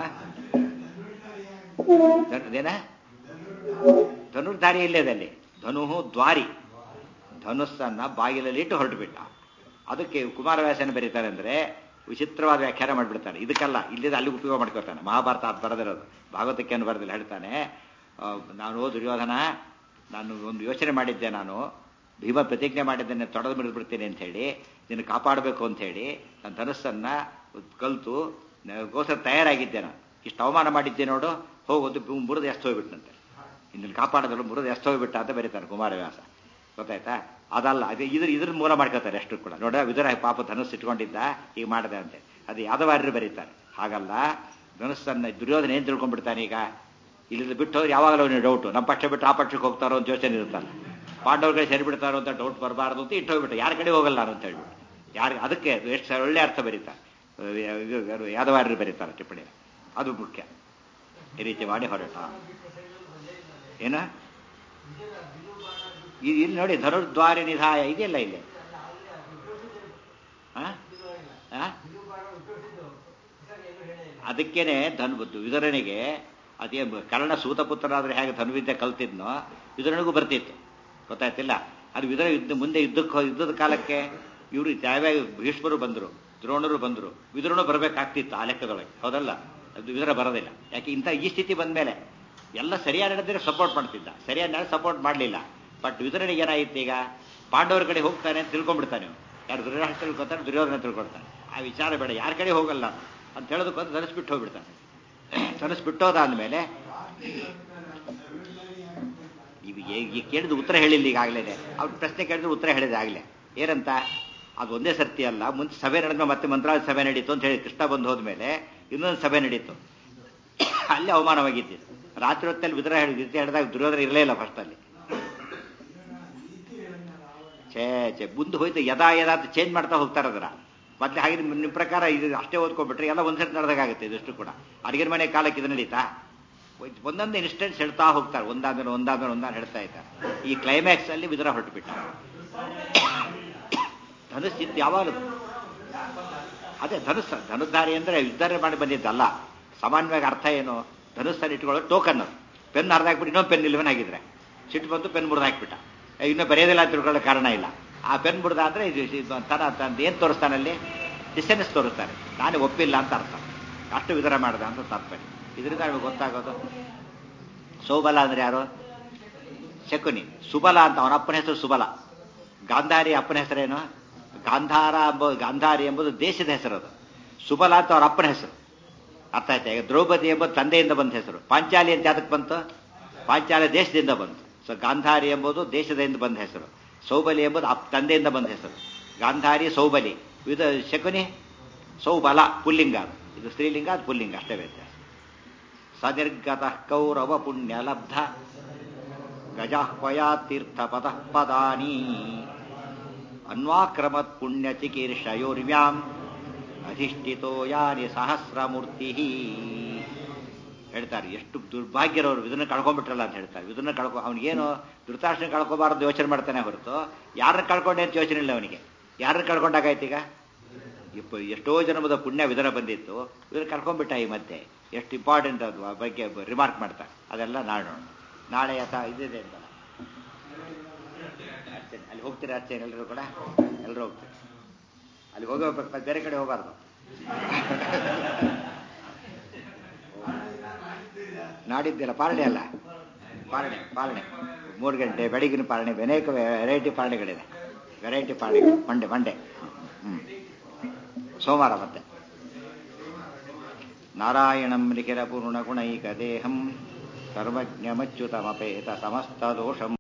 ಅದೇನ ಧನುರ್ಧಾರಿ ಇಲ್ಲೇದಲ್ಲಿ ಧನುಹು ದ್ವಾರಿ ಧನುಸ್ಸನ್ನ ಬಾಗಿಲಲ್ಲಿ ಇಟ್ಟು ಹೊರಟು ಬಿಟ್ಟ ಅದಕ್ಕೆ ಕುಮಾರವ್ಯಾಸನ ಬರೀತಾರೆ ಅಂದ್ರೆ ವಿಚಿತ್ರವಾದ ವ್ಯಾಖ್ಯಾನ ಮಾಡಿಬಿಡ್ತಾನೆ ಇದಕ್ಕಲ್ಲ ಇಲ್ಲಿದ ಅಲ್ಲಿ ಉಪಯೋಗ ಮಾಡ್ಕೊತಾನೆ ಮಹಾಭಾರತ ಅದು ಬರೆದಿರೋದು ಭಾಗವತಕ್ಕೆ ಬರೆದಿಲ್ಲ ಹೇಳ್ತಾನೆ ನಾನು ದುರ್ಯೋಧನ ನಾನು ಒಂದು ಯೋಚನೆ ಮಾಡಿದ್ದೆ ನಾನು ಭೀಮ ಪ್ರತಿಜ್ಞೆ ಮಾಡಿದ್ದೇನೆ ತೊಡೆದು ಬಿಡ್ಬಿಡ್ತೀನಿ ಅಂತ ಹೇಳಿ ನಿನ್ನ ಕಾಪಾಡಬೇಕು ಅಂತ ಹೇಳಿ ನನ್ನ ಧನಸ್ಸನ್ನ ಕಲ್ತು ಗೋಸ್ಕರ ತಯಾರಾಗಿದ್ದೆ ನಾನು ಇಷ್ಟು ಅವಮಾನ ಮಾಡಿದ್ದೆ ನೋಡು ಹೋಗೋದು ಮುರಿದು ಎಷ್ಟು ಹೋಗ್ಬಿಟ್ಟಂತೆ ನಿನ್ನ ಕಾಪಾಡೋದಲ್ಲ ಮುರಿದು ಎಷ್ಟು ಹೋಗ್ಬಿಟ್ಟ ಅಂತ ಬರೀತಾರೆ ಕುಮಾರವ್ಯಾಸ ಗೊತ್ತಾಯ್ತಾ ಅದಲ್ಲ ಅದು ಇದ್ರ ಇದ್ರ ಮೂಲ ಮಾಡ್ಕೋತಾರೆ ಎಷ್ಟು ಕೂಡ ನೋಡ ವಿದುರ ಪಾಪ ಧನಸ್ಸು ಇಟ್ಕೊಂಡಿದ್ದ ಈಗ ಮಾಡದೆ ಅಂತೆ ಅದು ಯಾದವಾರ್ಯರು ಬರೀತಾರೆ ಹಾಗಲ್ಲ ಧನಸ್ಸನ್ನ ದುರ್ಯೋಧನ ಏನ್ ತಿಳ್ಕೊಂಡ್ಬಿಡ್ತಾನೆ ಈಗ ಇಲ್ಲಿಂದ ಬಿಟ್ಟು ಹೋದ್ರೆ ಯಾವಾಗಲೂ ಅವನಿಗೆ ಡೌಟು ನಮ್ಮ ಪಕ್ಷ ಬಿಟ್ಟು ಆ ಪಕ್ಷಕ್ಕೆ ಹೋಗ್ತಾರೋ ಅಂತ ಯೋಚನೆ ಇರುತ್ತಲ್ಲ ಪಾಂಡವ್ರ ಕಡೆ ಸರಿ ಬಿಡ್ತಾರೋ ಅಂತ ಡೌಟ್ ಬರಬಾರ್ದು ಅಂತ ಇಟ್ಟು ಹೋಗ್ಬಿಟ್ಟು ಯಾರ ಕಡೆ ಹೋಗಲ್ಲ ನಾನು ಅಂತ ಹೇಳ್ಬಿಟ್ಟು ಯಾರು ಅದಕ್ಕೆ ಎಷ್ಟು ಒಳ್ಳೆ ಅರ್ಥ ಬರೀತಾರೆ ಯಾದವಾರ್ಯರು ಬರೀತಾರೆ ಟಿಪ್ಪಣಿ ಅದು ಮುಖ್ಯ ಈ ರೀತಿ ಮಾಡಿ ಹೊರಟ ಏನ ಇಲ್ಲಿ ನೋಡಿ ಧನುರ್ದ್ವಾರ ನಿಧಾಯ ಇದೆಯಲ್ಲ ಇಲ್ಲಿ ಅದಕ್ಕೇನೆ ಧನು ವಿದರನಿಗೆ ಅದೇ ಕರ್ಣ ಸೂತಪುತ್ರನಾದ್ರೆ ಹೇಗೆ ಧನುವಿದ್ಯೆ ಕಲ್ತಿದ್ನೋ ವಿದರನಿಗೂ ಬರ್ತಿತ್ತು ಗೊತ್ತಾಯ್ತಿಲ್ಲ ಅದು ವಿದರ ಯುದ್ಧ ಮುಂದೆ ಯುದ್ಧಕ್ಕೆ ಯುದ್ಧದ ಕಾಲಕ್ಕೆ ಇವರು ಯಾವ್ಯಾವ ಭೀಷ್ಮರು ಬಂದರು ದ್ರೋಣರು ಬಂದರು ವಿದುರನು ಬರಬೇಕಾಗ್ತಿತ್ತು ಆ ಲೆಕ್ಕದೊಳಗೆ ಹೌದಲ್ಲ ಅದು ವಿದುರ ಬರೋದಿಲ್ಲ ಯಾಕೆ ಇಂಥ ಈ ಸ್ಥಿತಿ ಬಂದ ಮೇಲೆ ಎಲ್ಲ ಸರಿಯಾಗಿ ನಡೆದ್ರೆ ಸಪೋರ್ಟ್ ಮಾಡ್ತಿದ್ದ ಸರಿಯಾಗಿ ನಡೆದು ಸಪೋರ್ಟ್ ಮಾಡಲಿಲ್ಲ ಬಟ್ ವಿದುರನಿಗೆ ಏನಾಯಿತು ಈಗ ಪಾಂಡವರ ಕಡೆ ಹೋಗ್ತಾನೆ ಅಂತ ತಿಳ್ಕೊಂಡ್ಬಿಡ್ತಾನೆ ಯಾರು ದುರ್ಯೋಧನ ತಿಳ್ಕೊತಾನೆ ದುರ್ಯೋಧನ ತಿಳ್ಕೊಳ್ತಾನೆ ಆ ವಿಚಾರ ಬೇಡ ಯಾರ ಕಡೆ ಹೋಗಲ್ಲ ಅಂತ ಹೇಳೋದಕ್ಕೊಂದು ಧರಿಸ್ಬಿಟ್ಟು ಹೋಗ್ಬಿಡ್ತಾನೆ ಧರಿಸ್ಬಿಟ್ಟೋದಾದ್ಮೇಲೆ ಇವು ಈಗ ಕೇಳಿದ ಉತ್ತರ ಹೇಳಿಲ್ಲ ಈಗಾಗಲೇ ಅವ್ರ ಪ್ರಶ್ನೆ ಕೇಳಿದ್ರೆ ಉತ್ತರ ಹೇಳಿದೆ ಆಗಲೇ ಏನಂತ ಅದು ಒಂದೇ ಸರ್ತಿ ಅಲ್ಲ ಮುಂಚೆ ಸಭೆ ನಡೆದ್ಮೇಲೆ ಮತ್ತೆ ಮಂತ್ರಾಲಯ ಸಭೆ ನಡೀತು ಅಂತ ಹೇಳಿ ಕೃಷ್ಣ ಬಂದು ಹೋದ್ಮೇಲೆ ಇನ್ನೊಂದು ಸಭೆ ನಡೀತು ಅಲ್ಲಿ ಅವಮಾನವಾಗಿತ್ತು ರಾತ್ರಿ ಹೊತ್ತಲ್ಲಿ ವಿದ್ರ ಹೇಳಿ ರೀತಿ ಹೇಳಿದಾಗ ದುರ್ಯೋಧನ ಇರಲೇ ಇಲ್ಲ ಫಸ್ಟ್ ಅಲ್ಲಿ ಛೇ ಛೇ ಮುಂದೆ ಹೋಯ್ತು ಯದಾ ಯದಾ ಅಂತ ಚೇಂಜ್ ಮಾಡ್ತಾ ಹೋಗ್ತಾರೆ ಅದರ ಮತ್ತೆ ಹಾಗೆ ನಿಮ್ಮ ಪ್ರಕಾರ ಇದು ಅಷ್ಟೇ ಓದ್ಕೊಂಡ್ಬಿಟ್ರೆ ಎಲ್ಲ ಒಂದ್ಸರಿ ನಡೆದಾಗುತ್ತೆ ಇದಷ್ಟು ಕೂಡ ಅಡಿಗೆ ಮನೆ ಕಾಲಕ್ಕೆ ಇದು ನಡೀತಾ ಒಂದೊಂದು ಇನ್ಸ್ಟೆನ್ಸ್ ಹೇಳ್ತಾ ಹೋಗ್ತಾರೆ ಒಂದಾದ್ಮೇಲೆ ಒಂದಾದ್ಮೇಲೆ ಒಂದಾದ್ಮೇಲೆ ಹೇಳ್ತಾ ಇದ್ದಾರೆ ಈ ಕ್ಲೈಮ್ಯಾಕ್ಸ್ ಅಲ್ಲಿ ವಿದುರ ಹೊರಟುಬಿಟ್ಟ ಧನುಸ್ ಇತ್ತು ಯಾವಾಗ ಅದೇ ಧನುಸ್ ಧನುಧಾರಿ ಅಂದ್ರೆ ಯುದ್ಧಾರೆ ಮಾಡಿ ಬಂದಿದ್ದಲ್ಲ ಸಾಮಾನ್ಯವಾಗಿ ಅರ್ಥ ಏನು ಧನುಸ್ಸನ್ನು ಇಟ್ಕೊಳ್ಳೋ ಟೋಕನ್ ಅದು ಪೆನ್ ಹರಿದಾಕ್ಬಿಟ್ಟು ಇನ್ನೊಂದು ಪೆನ್ ಇಲ್ವನ್ ಆಗಿದ್ರೆ ಸಿಟ್ಟು ಬಂತು ಪೆನ್ ಮುರಿದು ಹಾಕ್ಬಿಟ್ಟ ಇನ್ನೂ ಬರೆಯೋದಿಲ್ಲ ಅಂತ ತಿಳ್ಕೊಳ್ಳೋ ಕಾರಣ ಇಲ್ಲ ಆ ಪೆನ್ ಮುಡ್ದ ಅಂದ್ರೆ ಇದು ತನ ತಂದು ಏನು ತೋರಿಸ್ತಾನಲ್ಲಿ ಡಿಸೆನ್ಸ್ ತೋರಿಸ್ತಾನೆ ನಾನು ಒಪ್ಪಿಲ್ಲ ಅಂತ ಅರ್ಥ ಅಷ್ಟು ವಿಧಾನ ಮಾಡ್ದ ಅಂತ ತಾತ್ಪರ್ಯ ಇದರಿಂದ ನಮಗೆ ಗೊತ್ತಾಗೋದು ಸೋಬಲ ಅಂದ್ರೆ ಯಾರು ಶಕುನಿ ಸುಬಲ ಅಂತ ಅವನ ಅಪ್ಪನ ಹೆಸರು ಸುಬಲ ಗಾಂಧಾರಿ ಅಪ್ಪನ ಹೆಸರೇನು ಗಾಂಧಾರ ಎಂಬ ಗಾಂಧಾರಿ ಎಂಬುದು ದೇಶದ ಹೆಸರು ಅದು ಸುಬಲ ಅಂತ ಅವ್ರ ಅಪ್ಪನ ಹೆಸರು ಅರ್ಥ ಆಯ್ತಾ ಈಗ ದ್ರೌಪದಿ ಎಂಬುದು ತಂದೆಯಿಂದ ಬಂದ ಹೆಸರು ಪಾಂಚಾಲಿ ಅಂತ ಯಾದಕ್ಕೆ ಬಂತು ಪಾಂಚಾಲಿ ದೇಶದಿಂದ ಬಂತು ಸೊ ಗಾಂಧಾರಿ ಎಂಬುದು ದೇಶದಿಂದ ಬಂದ ಹೆಸರು ಸೌಬಲಿ ಎಂಬುದು ಅಪ್ ತಂದೆಯಿಂದ ಬಂದ ಹೆಸರು ಗಾಂಧಾರಿ ಸೌಬಲಿ ಇದು ಶಕುನಿ ಸೌಬಲ ಪುಲ್ಲಿಂಗ ಅದು ಇದು ಸ್ತ್ರೀಲಿಂಗ ಅದು ಪುಲ್ಲಿಂಗ ಅಷ್ಟೇ ವ್ಯತ್ಯಾಸ ಸನಿರ್ಗತಃ ಕೌರವ ಪುಣ್ಯ ಲಬ್ಧ ಗಜಾಹ್ವಯಾ ತೀರ್ಥ ಪದ ಪದಾನಿ ಅನ್ವಾಕ್ರಮತ್ ಪುಣ್ಯ ಚಿಕೀರ್ಷಯೋರ್ವ್ಯಾಂ ಅಧಿಷ್ಠಿತೋ ಯಾನಿ ಸಹಸ್ರಮೂರ್ತಿ ಹೇಳ್ತಾರೆ ಎಷ್ಟು ದುರ್ಭಾಗ್ಯರವರು ಇದನ್ನ ಕಳ್ಕೊಂಡ್ಬಿಟ್ರಲ್ಲ ಅಂತ ಹೇಳ್ತಾರೆ ಇದನ್ನ ಕಳ್ಕೊ ಅವನಿಗೇನು ಧೃತಾರ್ಷಣ ಕಳ್ಕೊಬಾರದು ಯೋಚನೆ ಮಾಡ್ತಾನೆ ಹೊರತು ಯಾರನ್ನ ಕಳ್ಕೊಂಡೆ ಅಂತ ಯೋಚನೆ ಇಲ್ಲ ಅವನಿಗೆ ಯಾರನ್ನ ಕಳ್ಕೊಂಡಾಗಾಯ್ತು ಈಗ ಇಪ್ಪ ಎಷ್ಟೋ ಜನ್ಮದ ಪುಣ್ಯ ವಿಧಾನ ಬಂದಿತ್ತು ಇದನ್ನ ಕಳ್ಕೊಂಡ್ಬಿಟ್ಟ ಈ ಮಧ್ಯೆ ಎಷ್ಟು ಇಂಪಾರ್ಟೆಂಟ್ ಅದು ಆ ಬಗ್ಗೆ ರಿಮಾರ್ಕ್ ಮಾಡ್ತಾರೆ ಅದೆಲ್ಲ ನಾಳೆ ನಾಳೆ ಯಥ ಇದಿದೆ ಅಂತಲ್ಲ ಅರ್ಚನೆ ಅಲ್ಲಿ ಹೋಗ್ತೀರಾ ಅರ್ಚನೆ ಎಲ್ಲರೂ ಕೂಡ ಎಲ್ಲರೂ ಹೋಗ್ತೀರಿ ಅಲ್ಲಿ ಹೋಗೋ ಬೇರೆ ಕಡೆ ಹೋಗಬಾರ್ದು ನಾಡಿದ್ದಿಲ್ಲ ಪಾಲನೆ ಅಲ್ಲ ಪಾಲನೆ ಪಾಲನೆ ಮೂರು ಗಂಟೆ ಬೆಳಗಿನ ಪಾಲನೆ ಅನೇಕ ವೆರೈಟಿ ಪಾಲನೆಗಳಿದೆ ವೆರೈಟಿ ಪಾಲನೆ ಮಂಡೆ ಮಂಡೆ ಹ್ಮ್ ಸೋಮವಾರ ಮತ್ತೆ ನಾರಾಯಣಂ ಲಿಖಿರ ಪೂರ್ಣಗುಣೈಕ ದೇಹಂ ಸರ್ವಜ್ಞಮಚ್ಯುತಮಪೇತ ಸಮಸ್ತ ದೋಷಂ